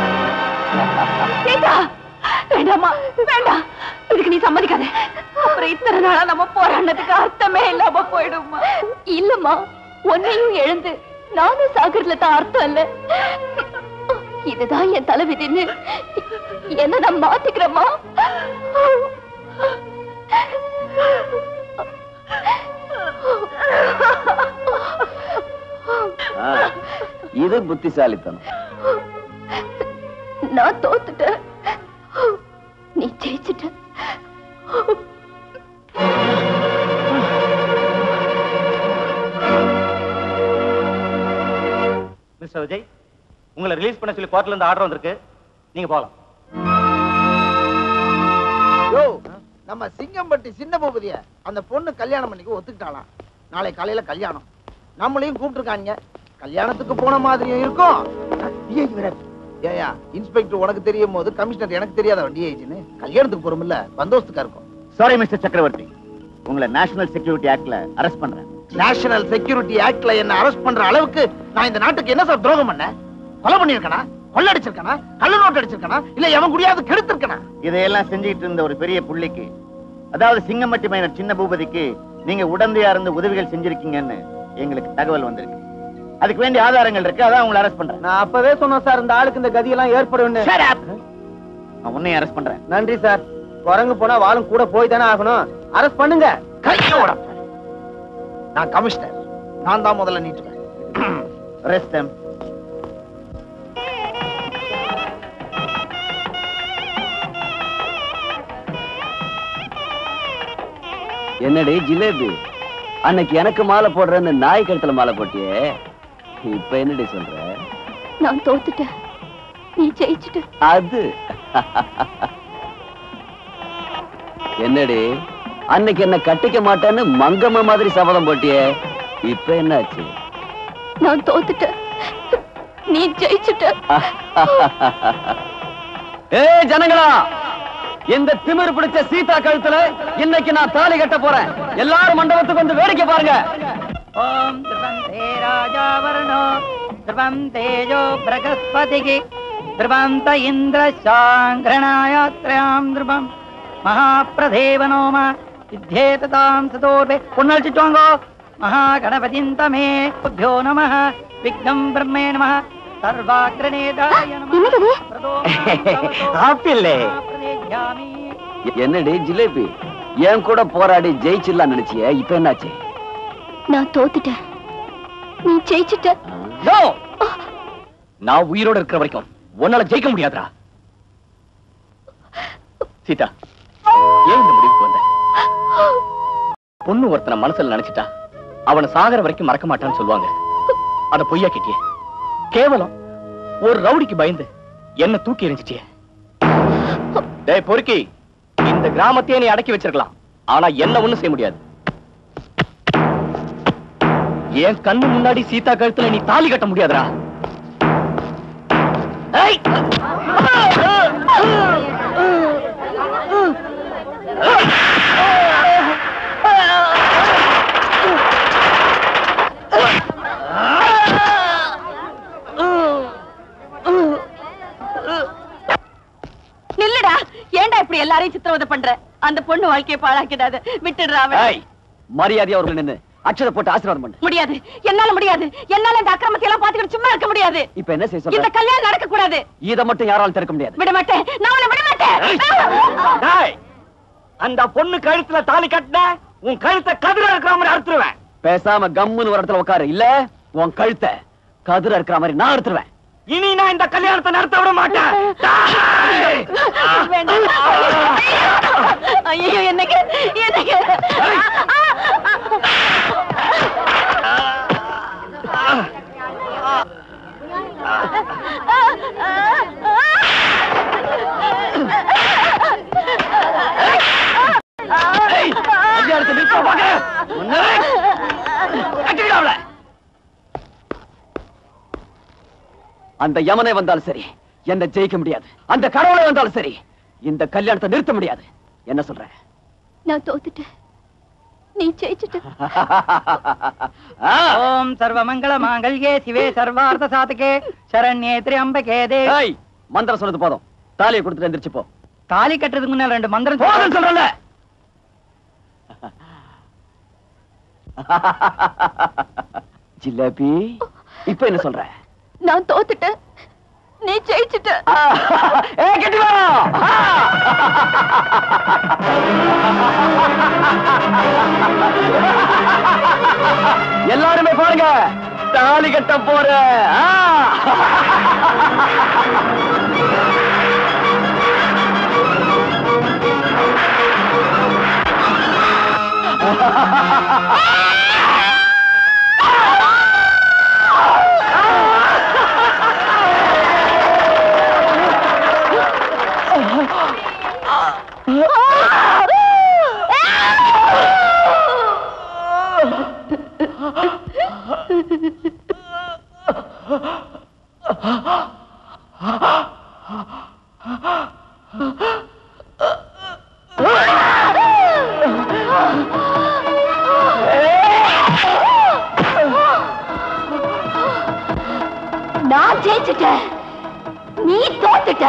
சீதா வேண்டாமா வேண்டாம் இதுக்கு நீ சம்மதிக்காத அப்புறம் இத்தனை நாளா நம்ம போராடினதுக்கு அர்த்தமே இல்லாம போயிடுமா இல்லம்மா உன்னையும் எழுந்து நானும் சாகர்ல தான் அர்த்தம் இல்ல இதுதான் என் தலைவிதின்னு என்ன நான் மாத்திக்கிறேம்மா ஆ, இது புத்திசாலித்தனம் நான் தோத்துட்டேன் நீ ஜெயிச்சிட்ட மிஸ்டர் விஜய் உங்களை ரிலீஸ் பண்ண சொல்லி கோர்ட்ல இருந்து ஆர்டர் வந்திருக்கு நீங்க போகலாம் யோ நம்ம சிங்கம்பட்டி சின்ன பூபதிய அந்த பொண்ணு கல்யாணம் பண்ணிக்க ஒத்துக்கிட்டாலாம் நாளை காலையில கல்யாணம் நம்மளையும் கூப்பிட்டுருக்காங்க கல்யாணத்துக்கு போன மாதிரியும் இருக்கும் டிஐஜி வேற ஏயா இன்ஸ்பெக்டர் உனக்கு தெரியும் போது கமிஷனர் எனக்கு தெரியாத டிஐஜின்னு கல்யாணத்துக்கு போறோம்ல பந்தோஸ்துக்கா இருக்கும் சாரி மிஸ்டர் சக்கரவர்த்தி உங்களை நேஷனல் செக்யூரிட்டி ஆக்ட்ல அரெஸ்ட் பண்றேன் நேஷனல் செக்யூரிட்டி ஆக்ட்ல என்ன அரெஸ்ட் பண்ற அளவுக்கு நான் இந்த நாட்டுக்கு என்ன சார் துரோகம் பண்ணேன் கொலை பண்ணிருக்கனா கொள்ளடிச்சிருக்கனா கள்ள நோட்டு அடிச்சிருக்கனா இல்ல எவன் குடியாவது கெடுத்திருக்கனா இதையெல்லாம் செஞ்சுக்கிட்டு இருந்த ஒரு பெரிய புள்ளிக்கு அதாவது சிங்கம்பட்டி மைனர் சின்ன பூபதிக்கு நீங்க உடந்தையா இருந்து உதவிகள் செஞ்சிருக்கீங்கன்னு எங்களுக்கு தகவல் வந்திருக்கு அதுக்கு வேண்டிய ஆதாரங்கள் இருக்கு அதான் உங்களை அரெஸ்ட் பண்றேன் நான் அப்பவே சொன்னேன் சார் இந்த ஆளுக்கு இந்த கதியெல்லாம் ஏற்படும் நான் உன்னையும் அரெஸ்ட் பண்றேன் நன்றி சார் குரங்கு போனா வாழும் கூட போய் தானே ஆகணும் அரெஸ்ட் பண்ணுங்க கையோட நான் கமிஷனர் நான் தான் முதல்ல நீட்டுவேன் அரெஸ்ட் என்னடி ஜிலேபி அன்னைக்கு எனக்கு மாலை போடுறேன்னு நாய் கழுத்துல மாலை போட்டியே இப்ப என்னடி சொல்ற நான் தோத்துட்டேன் நீ ஜெயிச்சிட்ட அது என்னடி அன்னைக்கு என்ன கட்டிக்க மாட்டேன்னு மங்கம்மா மாதிரி சபதம் போட்டியே இப்ப என்னாச்சு நான் தோத்துட்டேன் நீ ஜெயிச்சுட்ட ஏ ஜனங்களா இந்த திமிரு பிடிச்ச சீதா கழுத்துல இன்னைக்கு நான் தாலி கட்ட போறேன் எல்லாரும் மண்டபத்துக்கு வந்து வேடிக்கை பாருங்க ஓம் திருவந்தே ராஜாவருணோ திருவம் தேஜோ பிரகஸ்பதிகி திருவந்த இந்திர சாங்கிரணாயாத்ரயாம் திருவம் மகாபிரதேவனோம வித்யேததாம் சதோர்வே பொன்னழிச்சிட்டு வாங்கோ மகாகணபதிம் தமே புத்தியோ நம விக்னம் பிரம்மே நம சர்வாக்ரநேதாய நம ஆப்பிள் என்னடி ஜிலேபி என் கூட போராடி ஜெயிச்சிடலாம் நினைச்சிய இப்ப என்னாச்சு நான் தோத்துட்டேன் நீ ஜெயிச்சுட்ட நோ நான் உயிரோட இருக்கிற வரைக்கும் உன்னால ஜெயிக்க முடியாதுடா சீதா ஏன் இந்த முடிவுக்கு வந்த பொண்ணு ஒருத்தனை மனசுல நினைச்சிட்டா அவனை சாகர வரைக்கும் மறக்க மாட்டான்னு சொல்லுவாங்க அத பொய்யா கேட்டிய கேவலம் ஒரு ரவுடிக்கு பயந்து என்ன தூக்கி எறிஞ்சிட்டிய டேய் பொறுக்கி இந்த கிராமத்தையே நீ அடக்கி வச்சிருக்கலாம் ஆனா என்ன ஒண்ணும் செய்ய முடியாது என் கண்ணு முன்னாடி சீதா கழுத்துல நீ தாலி கட்ட முடியாதுடா ஏய்! நில்லுடா ஏன்டா இப்படி எல்லாரையும் சித்திரவதை பண்ற அந்த பொண்ணு வாழ்க்கையை பாழாக்கிடாத விட்டுடுறா அவளை. ஏய், மரியாதையா அவர்கள் நின்னு அக்ஷதை போட்டு ஆசீர்வாதம் பண்ணு முடியாது என்னால முடியாது என்னால இந்த அக்கிரமத்தை எல்லாம் பாத்துக்கிட்டு சும்மா இருக்க முடியாது இப்ப என்ன செய்ய இந்த சொல்ற கல்யாணம் நடக்க கூடாது இத மட்டும் யாராலும் திறக்க முடியாது விட மாட்டேன் நான் உன்னை விட மாட்டேன் டேய், அந்த பொண்ணு கழுத்துல தாலி கட்டின உன் கழுத்தை கதிர இருக்கிற மாதிரி அறுத்துருவேன் பேசாம கம்முன்னு ஒரு இடத்துல உட்காரு இல்ல உன் கழுத்தை கதிர இருக்கிற மாதிரி நான் எடுத்துருவேன் இனி நான் இந்த கல்யாணத்தை நடத்த விட மாட்டேன் டேய்! ஐயோ என்னங்க என்னங்க ஏய், கல்யாணத்தை நிறுத்த பாக்குறேன் ஒண்ணு, கட்டிக்கிடு அவளை. அந்த யமனே வந்தாலும் சரி என்ன ஜெயிக்க முடியாது அந்த கடவுளே வந்தாலும் சரி இந்த கல்யாணத்தை நிறுத்த முடியாது என்ன சொல்ற நான் தோத்துட்டேன் நீ ஜெயிச்சுட்ட ஆ, ஓம் சர்வ மங்கள மாங்கல்யே சிவே சர்வார்த்த சாதகே சரண்யே திரியம்பகே தேவி ஏய், மந்திரம் சொன்னது போதும் தாலியை கொடுத்துட்டு எந்திரிச்சு போ தாலி கட்டுறதுக்கு முன்னால ரெண்டு மந்திரம் போதும் சொல்றல ஜிலேபி இப்ப என்ன சொல்ற நான் தோத்துட்டேன் நீ ஜெயிச்சுட்ட ஏ கெட்டி வா எல்லாருமே பாருங்க தாலி கட்ட போற ஆ. நான் ஜெயிச்சுட்டேன் நீ தோத்துட்ட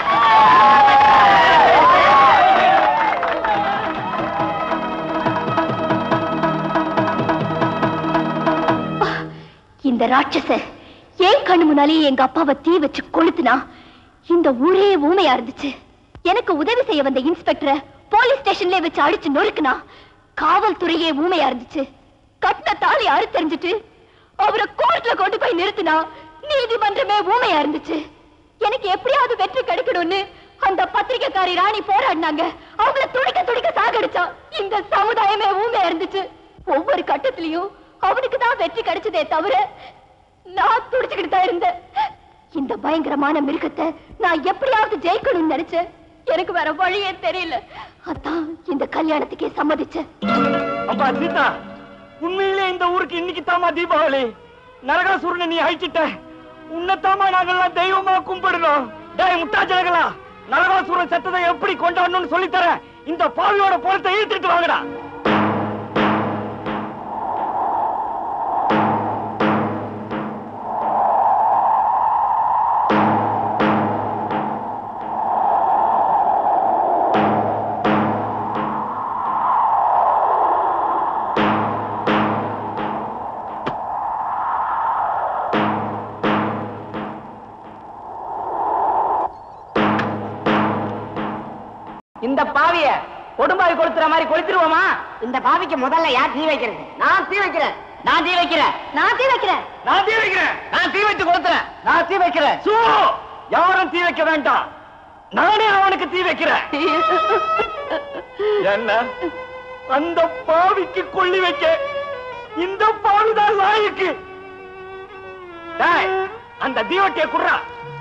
இந்த ராட்சச ஏன் கண்ணு முன்னாலேயே எங்க அப்பாவை தீ வச்சு கொளுத்துனா இந்த ஊரே ஊமையா இருந்துச்சு எனக்கு உதவி செய்ய வந்த இன்ஸ்பெக்டரை போலீஸ் ஸ்டேஷன்ல வச்சு அடிச்சு நொறுக்குனா காவல்துறையே ஊமையா இருந்துச்சு கட்டின தாலி அறுத்தெறிஞ்சிட்டு அவரை கோர்ட்ல கொண்டு போய் நிறுத்தினா நீதிமன்றமே ஊமையா இருந்துச்சு எனக்கு எப்படியாவது வெற்றி கிடைக்கணும்னு அந்த பத்திரிக்கைக்காரி ராணி போராடினாங்க அவங்கள துடிக்க துடிக்க சாகடிச்சா இந்த சமுதாயமே ஊமையா இருந்துச்சு ஒவ்வொரு கட்டத்திலயும் அவனுக்கு தான் வெற்றி கிடைச்சதே தவிர நான் துடிச்சுக்கிட்டு தான் இருந்தேன் இந்த பயங்கரமான மிருகத்தை நான் எப்படியாவது ஜெயிக்கணும்னு நினைச்சேன் எனக்கு வேற வழியே தெரியல அதான் இந்த கல்யாணத்துக்கே சம்மதிச்சேன் அப்பா சீதா உண்மையிலே இந்த ஊருக்கு இன்னைக்கு தாமா தீபாவளி நரகாசுரனை நீ அழிச்சிட்ட உன்னைத்தாமா நாங்கெல்லாம் தெய்வமா கும்பிடுறோம் டேய் முட்டாச்சலகளா நரகாசுரன் செத்ததை எப்படி கொண்டாடணும்னு சொல்லித் தரேன் இந்த பாவியோட பொருத்தை இழுத்துட்டு வாங்கடா இந்த பாவிய கொடும்பாவி கொளுத்துற மாதிரி கொளுத்திருவோமா இந்த பாவிக்கு முதல்ல யார் தீ வைக்கிறது நான் தீ வைக்கிறேன் நான் தீ வைக்கிறேன் நான் தீ வைக்கிறேன் நான் தீ வைக்கிறேன் நான் தீ வச்சு கொளுத்துறேன் நான் தீ வைக்கிறேன் சூ யாரும் தீ வைக்க வேண்டாம் நானே அவனுக்கு தீ வைக்கிறேன் என்ன அந்த பாவிக்கு கொள்ளி வைக்க இந்த பாவிதான் லாய்க்கு டேய், அந்த தீவட்டிய குடுறா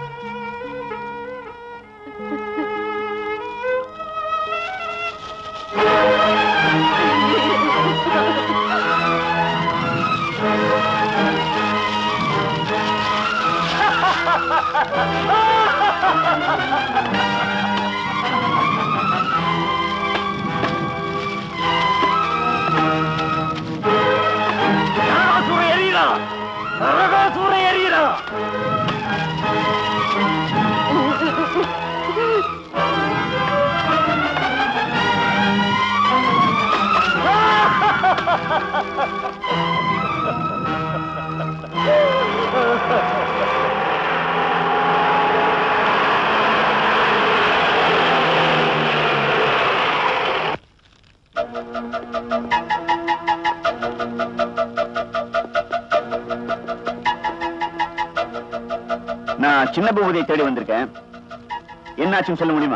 நரகாசுரன் எரியறான் நரகாசுரன் எரியறான் நான் சின்ன பூபதியை தேடி வந்திருக்கேன் என்னாச்சுன்னு சொல்ல முடியுமா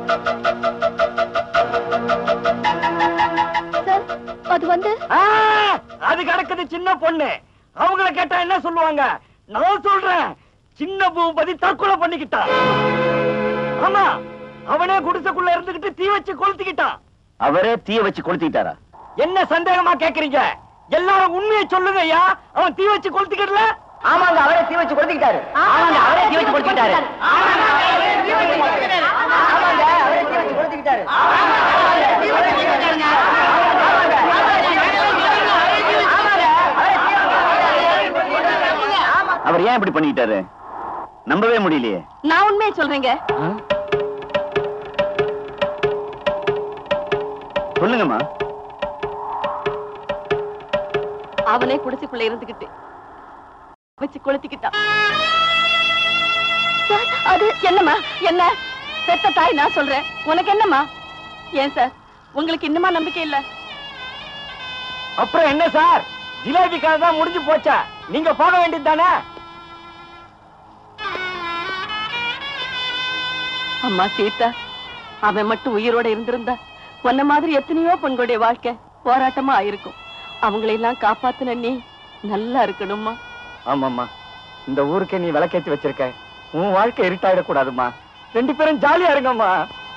சார் அது வந்து ஆ, அது கிடக்குது சின்ன பொண்ணு அவங்கள கேட்டா என்ன சொல்லுவாங்க நான் சொல்றேன் சின்ன பூபதி தற்கொலை பண்ணிக்கிட்டான் ஆமா அவனே குடிசைக்குள்ள இருந்துகிட்டு தீ வச்சு கொளுத்திக்கிட்டான் அவரே தீய வச்சு கொளுத்திட்டாரா என்ன சந்தேகமா கேக்குறீங்க எல்லாரும் உண்மையை சொல்லுங்க ஐயா அவன் தீ வச்சு கொளுத்திக்கிடல ஆமாங்க அவரே தீ வச்சு கொளுத்திக்கிட்டாரு ஆமாங்க அவரே தீ வச்சு கொளுத்திக்கிட்டாரு ஆமாங்க அவரே தீ வச்சு கொளுத்திக்கிட்டாரு அவர் ஏன் இப்படி பண்ணிக்கிட்டாரு நம்பவே முடியலையே நான் உண்மையை சொல்றேங்க சொல்லுங்கம்மா அவனே குடிசைக்குள்ள இருந்துகிட்டு வச்சு கொளுத்திக்கிட்டான் சார், அது என்னம்மா என்ன பெத்த தாய் நான் சொல்றேன் உனக்கு என்னம்மா ஏன் சார் உங்களுக்கு இன்னுமா நம்பிக்கை இல்ல அப்புறம் என்ன சார் ஜிலேபி கதை தான் முடிஞ்சு போச்சா நீங்க போக வேண்டியது தானே அம்மா சீதா அவன் மட்டும் உயிரோட இருந்திருந்தா உன்ன மாதிரி எத்தனையோ பெண்களுடைய வாழ்க்கை போராட்டமா ஆயிருக்கும் அவங்களை எல்லாம் காப்பாத்துன நீ நல்லா இருக்கணும்மா ஆமாம்மா இந்த ஊருக்கே நீ விளக்கேத்தி வச்சிருக்க உன் வாழ்க்கை இருட்டாயிடக் கூடாதும்மா ரெண்டு பேரும் ஜாலியா இருங்கம்மா